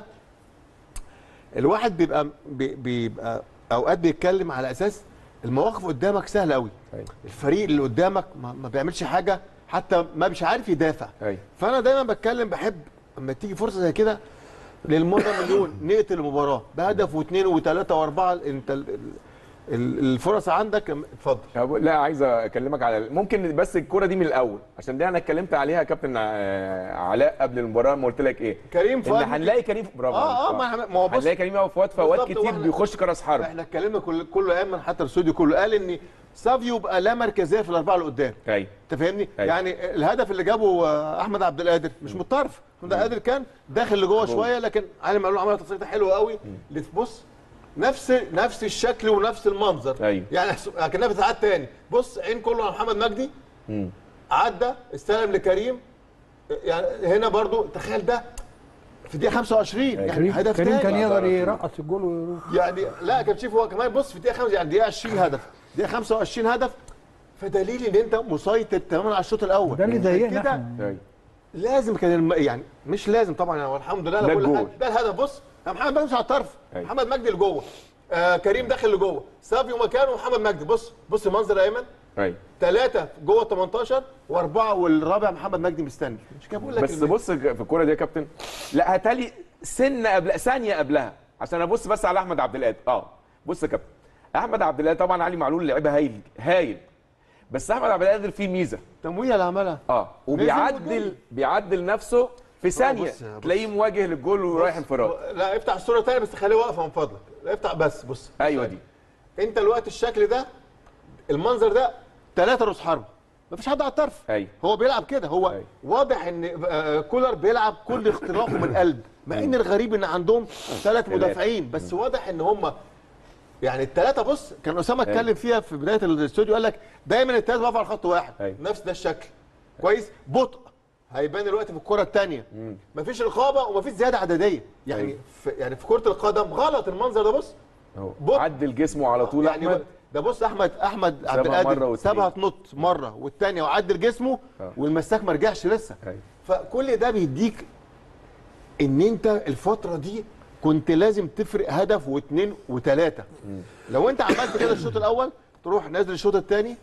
الواحد بيبقى بي- بيبقى اوقات بيتكلم على اساس المواقف قدامك سهله قوي ايوه الفريق اللي قدامك ما, ما بيعملش حاجه حتى ما مش عارف يدافع ايوه فانا دايما بتكلم بحب اما تيجي فرصه زي كده للمره مليون نقتل المباراه بهدف واثنين وثلاثه واربعه انت ال- ال- ال- الفرص عندك اتفضل طب لا عايز اكلمك على ممكن بس الكره دي من الاول عشان دي انا اتكلمت عليها يا كابتن آه، علاء قبل المباراه ما قلت لك ايه كريم ان فؤاد هنلاقي كريم برافو اه اه عليك. ما إحنا- ما هو بص هنلاقي كريم فؤاد في اوقات بالظبط، كتير وإحنا- بيخش كراس حرب احنا اتكلمنا كل كله ايام حتى الاستوديو كله قال ان سافيو بقى لا مركزيه في الاربعه اللي قدام ايوه انت فاهمني أيوة. يعني الهدف اللي جابه آه، احمد عبد القادر مش متطرف احمد عبد القادر كان داخل لجوه شويه لكن علي معلول عمل تصريح حلو قوي اللي تبص نفس نفس الشكل ونفس المنظر أيوة. يعني كانها بتتعاد تاني بص عين كله على محمد مجدي عدى استلم لكريم يعني هنا برضو تخيل ده في دقيقه 25 يعني كريم, هدف كريم تاني كان يقدر يرقص الجول ويروح يعني لا كان شوف هو كمان بص في دقيقه 5 يعني دقيقه 20 هدف دقيقه 25 هدف فدليل ان انت مسيطر تماما على الشوط الاول ده اللي عشان ضايقنا كده احنا ايوه لازم كان الم... يعني مش لازم طبعا يعني والحمد لله ده انا بقول الجول. لحد- ده الهدف بص يا محمد مجدي مش على الطرف أيوة. محمد مجدي لجوه آه كريم داخل لجوه سافيو مكانه محمد مجدي بص بص المنظر يا ايمن ايوه ثلاثه جوه 18 واربعه والرابع محمد مجدي مستني مش كده بقول لك بس إن- بص في الكوره دي يا كابتن لا هاتالي سنه قبل ثانيه قبلها عشان ابص بس على احمد عبد القادر اه بص يا كابتن احمد عبد القادر طبعا علي معلول لعيبه هايل هايل بس احمد عبد القادر فيه ميزه التمويه اللي عملها اه وبيعدل بيعدل نفسه في ثانيه بص- بص. تلاقيه مواجه للجول ورايح انفراد لا افتح الصوره تاني بس خليه واقفه من فضلك لا افتح بس بص ايوه دي انت الوقت الشكل ده المنظر ده ثلاثه رؤوس حرب مفيش حد على الطرف ايوه هو بيلعب كده هو أيوة. واضح ان آه، كولر بيلعب كل اختراقه من القلب مع ان الغريب ان عندهم ثلاث مدافعين بس واضح ان هم يعني الثلاثه بص كان اسامه أيوة. اتكلم فيها في بدايه الاستوديو قال لك دايما الثلاثه بيقفوا على خط واحد أيوة. نفس ده الشكل كويس بطء هيبان دلوقتي في الكره الثانيه مفيش رقابه ومفيش زياده عدديه يعني أيوة. في يعني في كره القدم غلط المنظر ده بص اهو بط. عدل جسمه على طول يعني احمد ده بص احمد احمد عبد سابها مرة القادر واتنين. سابها تنط مره والثانيه وعدل جسمه آه. والمساك ما رجعش لسه أيوة. فكل ده بيديك ان انت الفتره دي كنت لازم تفرق هدف واثنين وثلاثه لو انت عملت كده الشوط الاول تروح نازل الشوط الثاني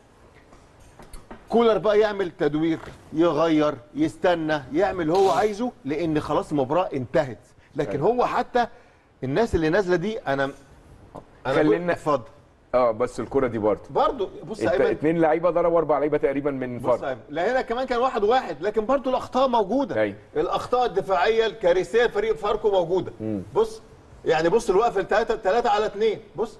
كولر بقى يعمل تدوير يغير يستنى يعمل اللي هو عايزه لان خلاص المباراه انتهت لكن أيوة. هو حتى الناس اللي نازله دي انا انا خلينا- اتفضل اه بس الكوره دي برضه برضه بص يا انت ايمن اتنين لعيبه ضربوا اربع لعيبه تقريبا من بص يا فرق ايمن لا هنا كمان كان واحد واحد لكن برضه الاخطاء موجوده أيوة. الاخطاء الدفاعيه الكارثيه لفريق فاركو موجوده بص يعني بص الوقفه الثلاثه ثلاثه على اثنين بص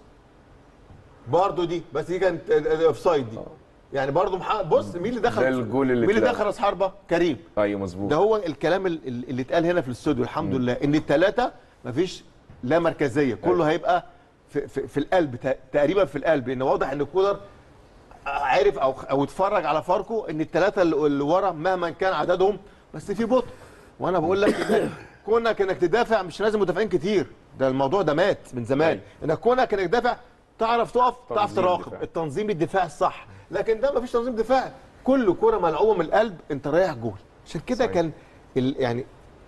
برضه دي بس دي كانت اوف سايد دي يعني برضه محقق بص مين اللي دخل ده الجول اللي مين اللي اتلغى. دخل راس حربه كريم ايوه مظبوط ده هو الكلام ال- ال- اللي اتقال هنا في الاستوديو الحمد لله ان الثلاثه مفيش لا مركزيه كله هيبقى في, في, في القلب ت- تقريبا في القلب لان واضح ان كولر عارف او او اتفرج على فاركو ان الثلاثه اللي اللي ورا مهما كان عددهم بس في بطء وانا بقول لك إن كونك انك تدافع مش لازم مدافعين كتير ده الموضوع ده مات من زمان أيوة. انك كونك انك تدافع تعرف تقف تعرف تنظيم تراقب دفاع. التنظيم الدفاعي الصح لكن ده مفيش تنظيم دفاعي كل كره ملعوبه من القلب انت رايح جول عشان كده صحيح. كان ال يعني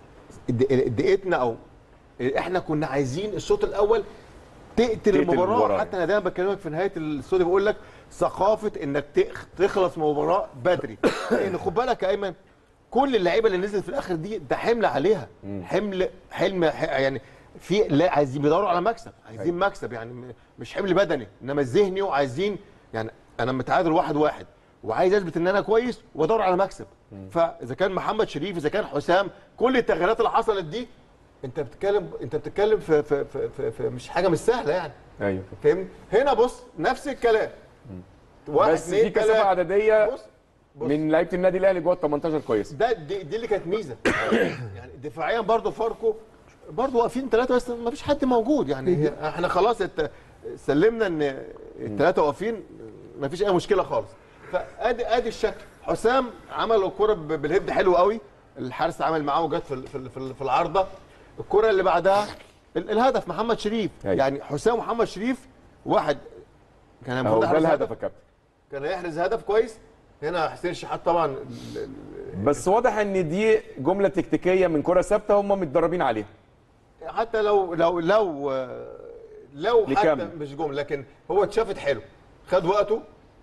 الد- دقيقتنا او احنا كنا عايزين الشوط الاول تقتل المباراه, المباراة. حتى انا دايما بكلمك في نهايه الاستوديو بقول لك ثقافه انك تخ- تخلص من المباراه بدري لان خد بالك يا ايمن كل اللعيبه اللي نزلت في الاخر دي ده حمل عليها حمل حلم ح- يعني في لا عايزين بيدوروا على مكسب عايزين مكسب يعني م- مش حمل بدني انما ذهني وعايزين يعني انا متعادل واحد واحد وعايز اثبت ان انا كويس وادور على مكسب فاذا كان محمد شريف اذا كان حسام كل التغييرات اللي حصلت دي انت بتتكلم انت بتتكلم في في في, في, في مش حاجه مش سهله يعني ايوه فاهمني هنا بص نفس الكلام واحد بس اتنين في كثافه تلاته. عدديه بص بص. من لعيبه النادي الاهلي جوه ال 18 كويس ده دي, دي اللي كانت ميزه يعني دفاعيا برضو فاركو برضو واقفين ثلاثه بس ما فيش حد موجود يعني هي- احنا خلاص ات- سلمنا ان الثلاثه واقفين ما فيش اي مشكله خالص فادي ادي الشكل حسام عمل الكره ب- بالهيد حلو قوي الحارس عمل معاه وجت في ال- في ال- في ال- في العارضه الكره اللي بعدها ال- الهدف محمد شريف أيوة. يعني حسام ومحمد شريف واحد كان اهو المفروض ده يحرز الهدف هدف يا كابتن كان هيحرز هدف كويس هنا حسين شحات طبعا ال- ال- بس واضح ان دي جمله تكتيكيه من كره ثابته هم متدربين عليها حتى لو لو لو لو حتى نكمل. مش جمله لكن هو اتشافت حلو خد وقته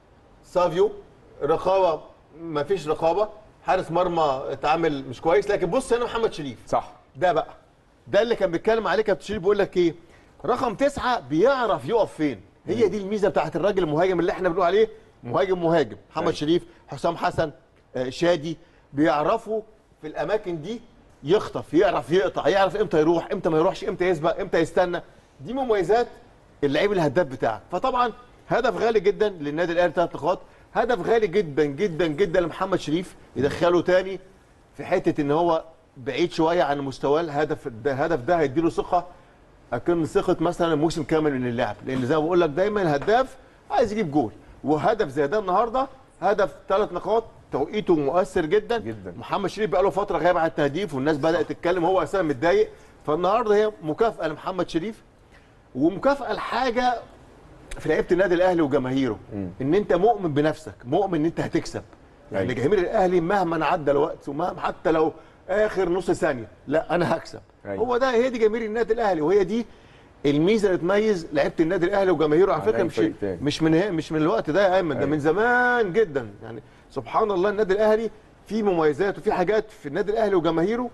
سافيو رقابه ما فيش رقابه حارس مرمى اتعامل مش كويس لكن بص هنا محمد شريف صح ده بقى ده اللي كان بيتكلم عليه كابتن شريف بيقول لك ايه رقم تسعة بيعرف يقف فين هي دي الميزه بتاعت الراجل المهاجم اللي احنا بنقول عليه مهاجم مهاجم محمد أيوة. شريف حسام حسن آه، شادي بيعرفوا في الاماكن دي يخطف يعرف يقطع يعرف امتى يروح امتى ما يروحش امتى يسبق امتى يستنى دي مميزات اللعيب الهداف بتاعك فطبعا هدف غالي جدا للنادي الاهلي ثلاث نقاط هدف غالي جدا جدا جدا لمحمد شريف يدخله تاني في حته ان هو بعيد شويه عن مستواه الهدف ده الهدف ده هيديله ثقه اكن ثقه مثلا موسم كامل من اللعب لان زي ما بقول لك دايما الهداف عايز يجيب جول وهدف زي ده النهارده هدف ثلاث نقاط توقيته مؤثر جدا جدا. محمد شريف بقى له فتره غايب عن التهديف والناس بدات تتكلم هو اساسا متضايق فالنهارده هي مكافاه لمحمد شريف ومكافاه لحاجه في لعيبه النادي الاهلي وجماهيره ان انت مؤمن بنفسك مؤمن ان انت هتكسب يعني أيوة. جماهير الاهلي مهما عدى الوقت ومهما حتى لو اخر نص ثانيه لا انا هكسب أيوة. هو ده هي دي جماهير النادي الاهلي وهي دي الميزه اللي تميز لعيبه النادي الاهلي وجماهيره على عن فكره أي مش فريق تاني. مش من هي- مش من الوقت ده يا ايمن ده أيوة. من زمان جدا يعني سبحان الله النادي الاهلي فيه مميزات وفي حاجات في النادي الاهلي وجماهيره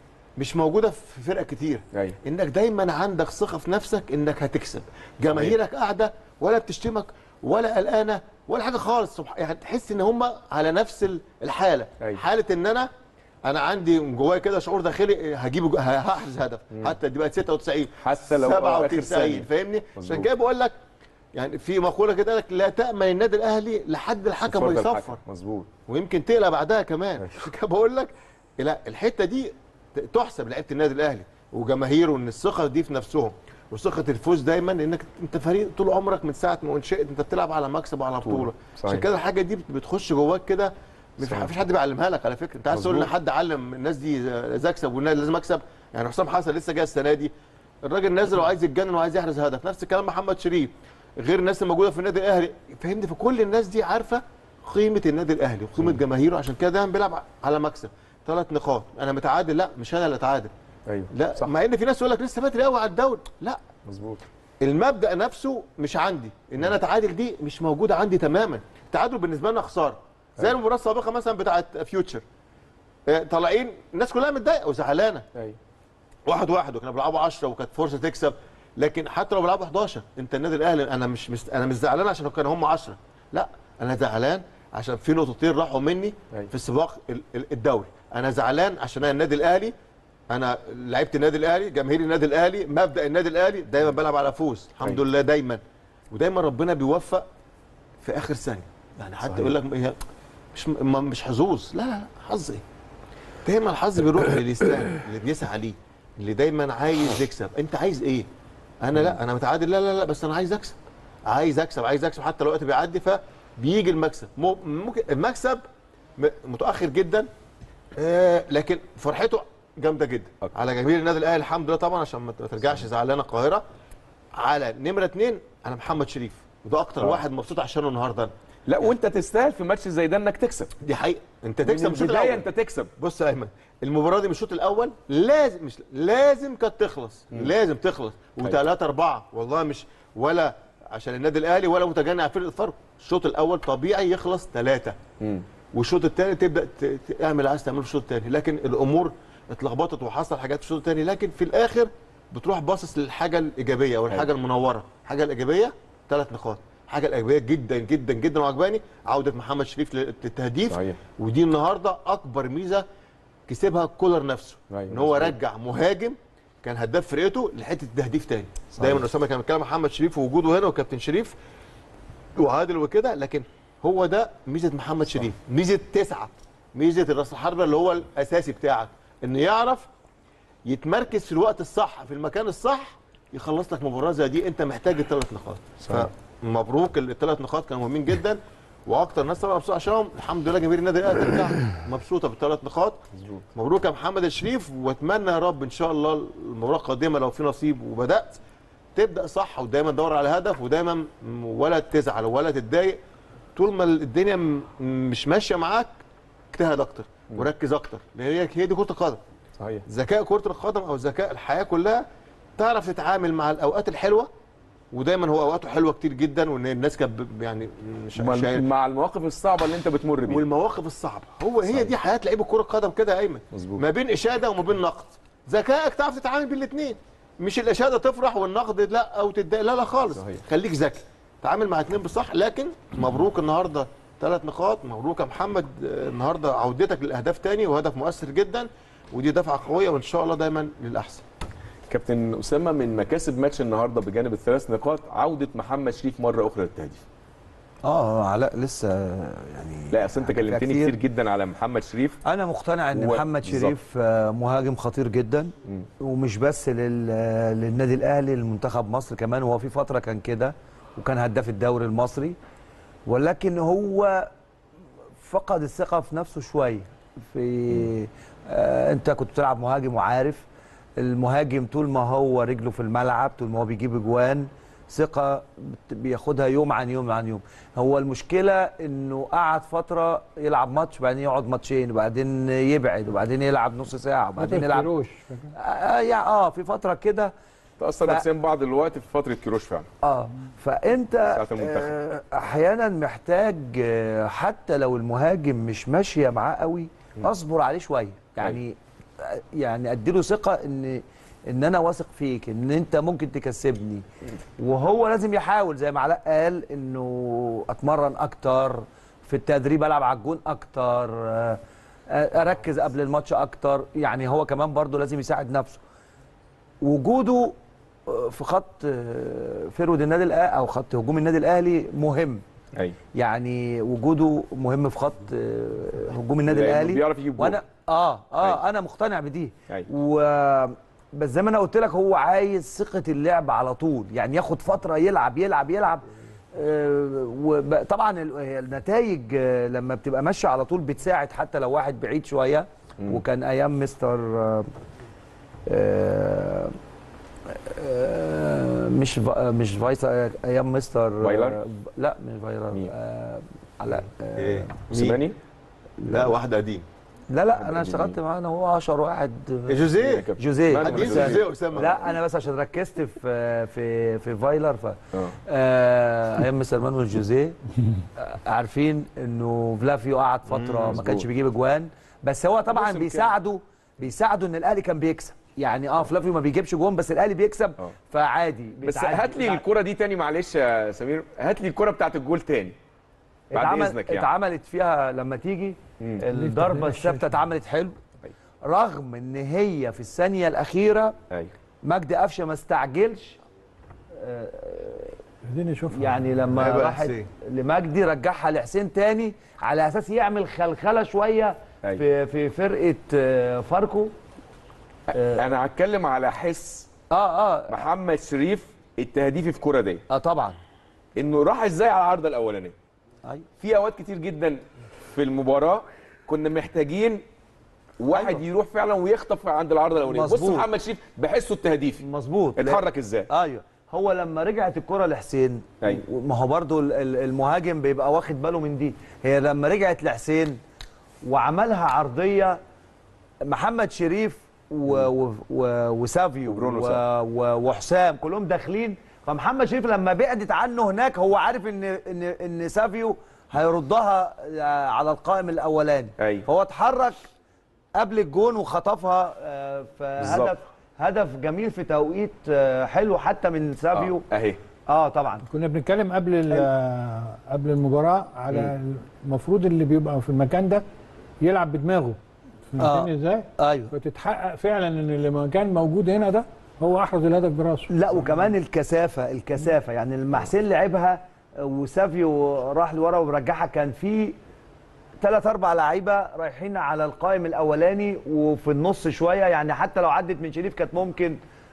مش موجوده في فرق كتير أيوة. انك دايما عندك ثقه في نفسك انك هتكسب جماهيرك قاعده ولا بتشتمك ولا قلقانه ولا حاجه خالص سبح- يعني تحس ان هم على نفس ال- الحاله أيوة. حاله ان انا انا عندي من جوايا كده شعور داخلي إيه، هجيب جو- ه- هحرز هدف حتى دي بقت 96 حتى لو آخر ثانية. فاهمني مظبوط. عشان كده بقول لك يعني في مقوله كده قال لك لا تامن النادي الاهلي لحد الحكم ما فرد يصفر الحكم. مظبوط ويمكن تقلق بعدها كمان عشان كده بقول لك لا الحته دي ت- تحسب لعيبه النادي الاهلي وجماهيره ان الثقه دي في نفسهم وثقه الفوز دايما انك انت فريق طول عمرك من ساعه ما انشئت انت بتلعب على مكسب وعلى بطوله صحيح. عشان كده الحاجه دي بت- بتخش جواك كده مش صحيح. مفيش حد بيعلمها لك على فكره انت عايز تقول ان مظبوط. حد علم الناس دي لازم اكسب والنادي لازم اكسب يعني حسام حسن لسه جاي السنه دي الراجل نازل وعايز يتجنن وعايز يحرز هدف نفس الكلام محمد شريف غير الناس الموجوده في النادي الاهلي فهمني فكل الناس دي عارفه قيمه النادي الاهلي وقيمه جماهيره عشان كده دايما بيلعب على مكسب ثلاث نقاط انا متعادل لا مش انا اللي اتعادل ايوه لا صح مع ان في ناس يقول لك لسه بدري قوي على الدوري لا مظبوط المبدا نفسه مش عندي ان انا اتعادل دي مش موجوده عندي تماما التعادل بالنسبه لنا خساره زي المباراه السابقه مثلا بتاعه فيوتشر آه، طالعين الناس كلها متضايقه وزعلانه ايوه واحد واحد وكانوا بيلعبوا 10 وكانت فرصه تكسب لكن حتى لو بيلعبوا 11 انت النادي الاهلي انا مش مش انا مش زعلان عشان كانوا هم 10 لا انا زعلان عشان في نقطتين راحوا مني أيوة. في السباق ال- ال- الدوري انا زعلان عشان انا النادي الاهلي انا لعيبه النادي الاهلي جماهير النادي الاهلي مبدا النادي الاهلي دايما بلعب على فوز الحمد أيوة. لله دايما ودايما ربنا بيوفق في اخر ثانيه يعني حتى صحيح. يقول لك هي مش م- مش حظوظ لا لا لا حظ ايه دايما الحظ بيروح للي يستاهل اللي بيسعى ليه اللي دايما عايز يكسب انت عايز ايه انا لا انا متعادل لا لا لا بس انا عايز اكسب عايز اكسب عايز اكسب حتى لو الوقت بيعدي فبيجي المكسب مو- ممكن المكسب م- متاخر جدا آه لكن فرحته جامده جدا أكتر. على جماهير النادي الاهلي الحمد لله طبعا عشان ما ما ترجعش زعلانه القاهره على نمره اثنين انا محمد شريف وده اكتر آه. واحد مبسوط عشانه النهارده لا وانت تستاهل في ماتش زي ده انك تكسب دي حقيقه انت من تكسب من الشوط البدايه الاول انت تكسب بص يا ايمن المباراه دي من الشوط الاول لازم مش لازم كانت تخلص لازم تخلص وثلاثة أربعة والله مش ولا عشان النادي الاهلي ولا متجنع على فرقه فرق الشوط الاول طبيعي يخلص ثلاثة والشوط الثاني تبدا ت- ت- تعمل عايز تعمله في الشوط الثاني لكن الامور اتلخبطت وحصل حاجات في الشوط الثاني لكن في الاخر بتروح باصص للحاجه الايجابيه او الحاجه المنوره الحاجه الايجابيه ثلاث نقاط الحاجه الايجابيه جدا جدا جدا وعجباني عوده محمد شريف للتهديف صحيح. ودي النهارده اكبر ميزه كسبها كولر نفسه أيوة، ان هو مظبوط. رجع مهاجم كان هداف فرقته لحته التهديف تاني دايما اسامه كان بيتكلم عن محمد شريف ووجوده هنا وكابتن شريف وعادل وكده لكن هو ده ميزه محمد شريف ميزه تسعه ميزه الراس الحربه اللي هو الاساسي بتاعك انه يعرف يتمركز في الوقت الصح في المكان الصح يخلص لك مباراه زي دي انت محتاج الثلاث نقاط فمبروك الثلاث نقاط كانوا مهمين جدا واكتر ناس طبعا مبسوطه عشانهم الحمد لله جماهير النادي الاهلي ترجع مبسوطه بالثلاث نقاط مبروك يا محمد الشريف واتمنى يا رب ان شاء الله المباراه القادمه لو في نصيب وبدات تبدا صح ودايما دور على هدف ودايما م- ولا تزعل ولا تتضايق طول ما الدنيا م- مش ماشيه معاك اجتهد اكتر وركز اكتر لان هي هي دي كره القدم صحيح ذكاء كره القدم او ذكاء الحياه كلها تعرف تتعامل مع الاوقات الحلوه ودايما هو اوقاته حلوه كتير جدا وان الناس كانت ب- يعني مش مع- شايل مع المواقف الصعبه اللي انت بتمر بيها والمواقف الصعبه هو هي دي حياه لعيب الكره القدم كده يا ايمن مظبوط. ما بين اشاده وما بين نقد ذكائك تعرف تتعامل بالاثنين مش الاشاده تفرح والنقد لا او تتضايق لا لا خالص صحيح. خليك ذكي تعامل مع اثنين بالصح لكن مبروك النهارده ثلاث نقاط مبروك يا محمد آه، النهارده عودتك للاهداف تاني وهدف مؤثر جدا ودي دفعه قويه وان شاء الله دايما للاحسن كابتن اسامه من مكاسب ماتش النهارده بجانب الثلاث نقاط عوده محمد شريف مره اخرى للتهديف اه علاء لسه يعني لا اصل انت حاجات كلمتني كتير جدا على محمد شريف انا مقتنع ان و- محمد بالظبط. شريف آه، مهاجم خطير جدا مم. ومش بس لل... للنادي الاهلي لمنتخب مصر كمان هو في فتره كان كده وكان هداف الدوري المصري ولكن هو فقد الثقه في نفسه شويه في آه انت كنت بتلعب مهاجم وعارف المهاجم طول ما هو رجله في الملعب طول ما هو بيجيب اجوان ثقه بت- بياخدها يوم عن يوم عن يوم هو المشكله انه قعد فتره يلعب ماتش وبعدين يقعد ماتشين وبعدين يبعد وبعدين يلعب نص ساعه وبعدين يلعب كروش آه يعني اه في فتره كده تاثر ف- نفسيا بعض الوقت في فتره كيروش فعلا اه فانت ساعة المنتخب. آه احيانا محتاج آه حتى لو المهاجم مش ماشيه معاه قوي اصبر عليه شويه يعني آه، يعني اديله ثقه ان ان انا واثق فيك ان انت ممكن تكسبني وهو لازم يحاول زي ما علاء قال انه اتمرن اكتر في التدريب العب على الجون اكتر آه، آه، اركز قبل الماتش اكتر يعني هو كمان برضه لازم يساعد نفسه وجوده آه، في خط آه، فرود النادي الاهلي او خط هجوم النادي الاهلي مهم ايوه يعني وجوده مهم في خط آه، هجوم النادي لأنه الاهلي بيعرف يجيب جول. وانا اه اه أيوة. انا مقتنع بدي أيوة. و بس زي ما انا قلت لك هو عايز ثقه اللعب على طول يعني ياخد فتره يلعب يلعب يلعب وطبعا النتائج آه، لما بتبقى ماشيه على طول بتساعد حتى لو واحد بعيد شويه وكان ايام مستر آه، آه، آه، مش فا- مش فايسا ايام مستر فايلر؟ آه، لا مش فايلر مين؟ آه، لا آه، ايه موسيماني لا واحد قديم لا لا انا اشتغلت معاه انا هو اشهر واحد جوزيه جوزيه مالك قديم جوزيه؟ جوزيه اسامه لا انا بس عشان ركزت في في في فايلر ف اه آه، ايام مستر مانويل جوزيه آه، عارفين انه فلافيو قعد فتره ما مظبوط. كانش بيجيب اجوان بس هو طبعا موسم بيساعده بيساعده ان الاهلي كان بيكسب يعني اه فلافيو ما بيجيبش جون بس الاهلي بيكسب آه. فعادي بس بتعدي- هات لي بتعدي. الكره دي تاني معلش يا سمير هات لي الكره بتاعت الجول تاني بعد اتعمل اذنك يعني اتعملت فيها لما تيجي مم. الضربه الثابته اتعملت حلو أيوة. رغم ان هي في الثانيه الاخيره ايوه مجدي قفشه ما استعجلش عايزين نشوفها يعني لما هيبقى راحت حسين. لمجدي رجعها لحسين تاني على اساس يعمل خلخله شويه أيوة. في في فرقه آه، فاركو انا هتكلم على حس اه اه محمد شريف التهديفي في الكره دي اه طبعا انه راح ازاي على العارضه الاولانيه ايوه في اوقات كتير جدا في المباراه كنا محتاجين واحد أيوة. يروح فعلا ويخطف عند العارضه الاولانيه بص مظبوط. محمد شريف بحسه التهديفي مظبوط اتحرك ازاي ايوه هو لما رجعت الكره لحسين أيوة. ما هو برضو ال- ال- المهاجم بيبقى واخد باله من دي هي لما رجعت لحسين وعملها عرضيه محمد شريف و و و وسافيو وبرونو و سافيو. و وحسام كلهم داخلين فمحمد شريف لما بعدت عنه هناك هو عارف ان ان ان سافيو هيردها آه، على القائم الاولاني أيوة. فهو اتحرك قبل الجون وخطفها آه، بالظبط. فهدف هدف جميل في توقيت آه، حلو حتى من سافيو آه، اهي اه طبعا كنا بنتكلم قبل ال- قبل المباراه على المفروض اللي بيبقى في المكان ده يلعب بدماغه فهمتني آه. ازاي؟ ايوه فتتحقق فعلا ان اللي كان موجود هنا ده هو احرز الهدف براسه لا وكمان الكثافه الكثافه يعني لما حسين لعبها وسافيو راح لورا ورجعها كان في ثلاث اربع لعيبه رايحين على القائم الاولاني وفي النص شويه يعني حتى لو عدت من شريف كانت ممكن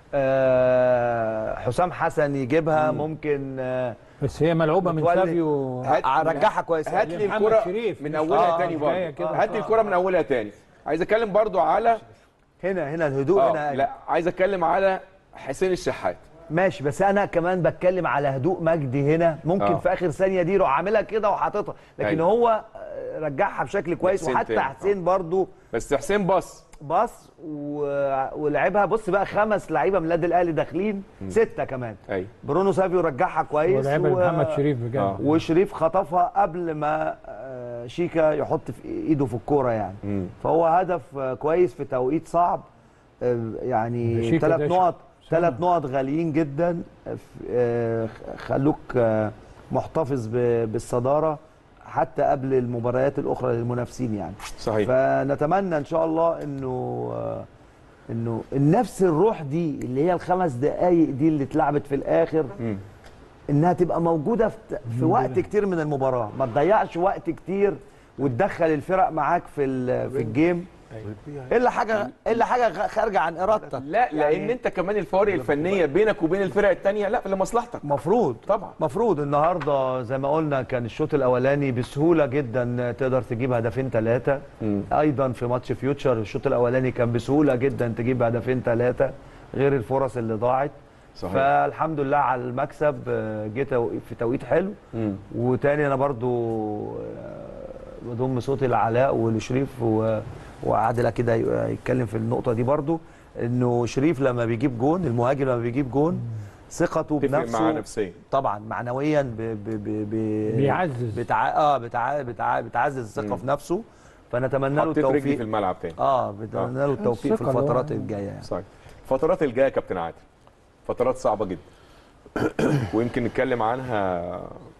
آه، حسام حسن يجيبها ممكن آه، بس هي ملعوبه من متولي. سافيو هات- رجعها كويس هات لي محمد الكرة شريف من مش- اولها آه، تاني مش جاية برضه كده. هات لي الكرة من اولها تاني عايز اتكلم برضو على هنا هنا الهدوء هنا اه لا عايز اتكلم على حسين الشحات ماشي بس انا كمان بتكلم على هدوء مجدي هنا ممكن آه. في اخر ثانيه دي يروح عاملها كده وحاططها لكن أيوة. هو آه، رجعها بشكل كويس حسين وحتى تاني. حسين برضو بس حسين بص باص و- ولعبها بص بقى خمس لعيبه من النادي الاهلي داخلين سته كمان ايوه برونو سافيو رجعها كويس ولعبها محمد شريف بجد آه. وشريف خطفها قبل ما آه، شيكا يحط في ايده في الكوره يعني مم. فهو هدف آه، كويس في توقيت صعب آه، يعني شيكا ثلاث ده نقط ش- ثلاث نقط غاليين جدا آه، آه، خلوك آه، محتفظ ب- بالصداره حتى قبل المباريات الاخرى للمنافسين يعني صحيح فنتمنى ان شاء الله انه آه، انه نفس الروح دي اللي هي الخمس دقائق دي اللي اتلعبت في الاخر مم. انها تبقى موجوده في, في وقت كتير من المباراه ما تضيعش وقت كتير وتدخل الفرق معاك في ال- في الجيم الا حاجه الا حاجه غ- خارجه عن ارادتك لا لان انت كمان الفوارق الفنيه بينك وبين الفرق الثانيه لا لمصلحتك مفروض طبعا مفروض النهارده زي ما قلنا كان الشوط الاولاني بسهوله جدا تقدر تجيب هدفين ثلاثه مم. ايضا في ماتش فيوتشر الشوط الاولاني كان بسهوله جدا تجيب هدفين ثلاثه غير الفرص اللي ضاعت صحيح. فالحمد لله على المكسب آه، جه تو- في توقيت حلو مم. وتاني انا برضو آه، بضم صوتي لعلاء ولشريف و- وعادل كده يتكلم في النقطه دي برضو انه شريف لما بيجيب جون المهاجم لما بيجيب جون ثقته تفرق بنفسه معاه نفسيا طبعا معنويا ب ب ب ب بيعزز. بتع... اه بتع... بتع... بتعزز الثقه في نفسه فنتمنى له حطيت رجلي في التوفيق الملعب تاني اه بنتمنى له التوفيق في الثقة اللي هو- الفترات الجايه يعني. صحيح الفترات الجايه يا كابتن عادل فترات صعبه جدا ويمكن نتكلم عنها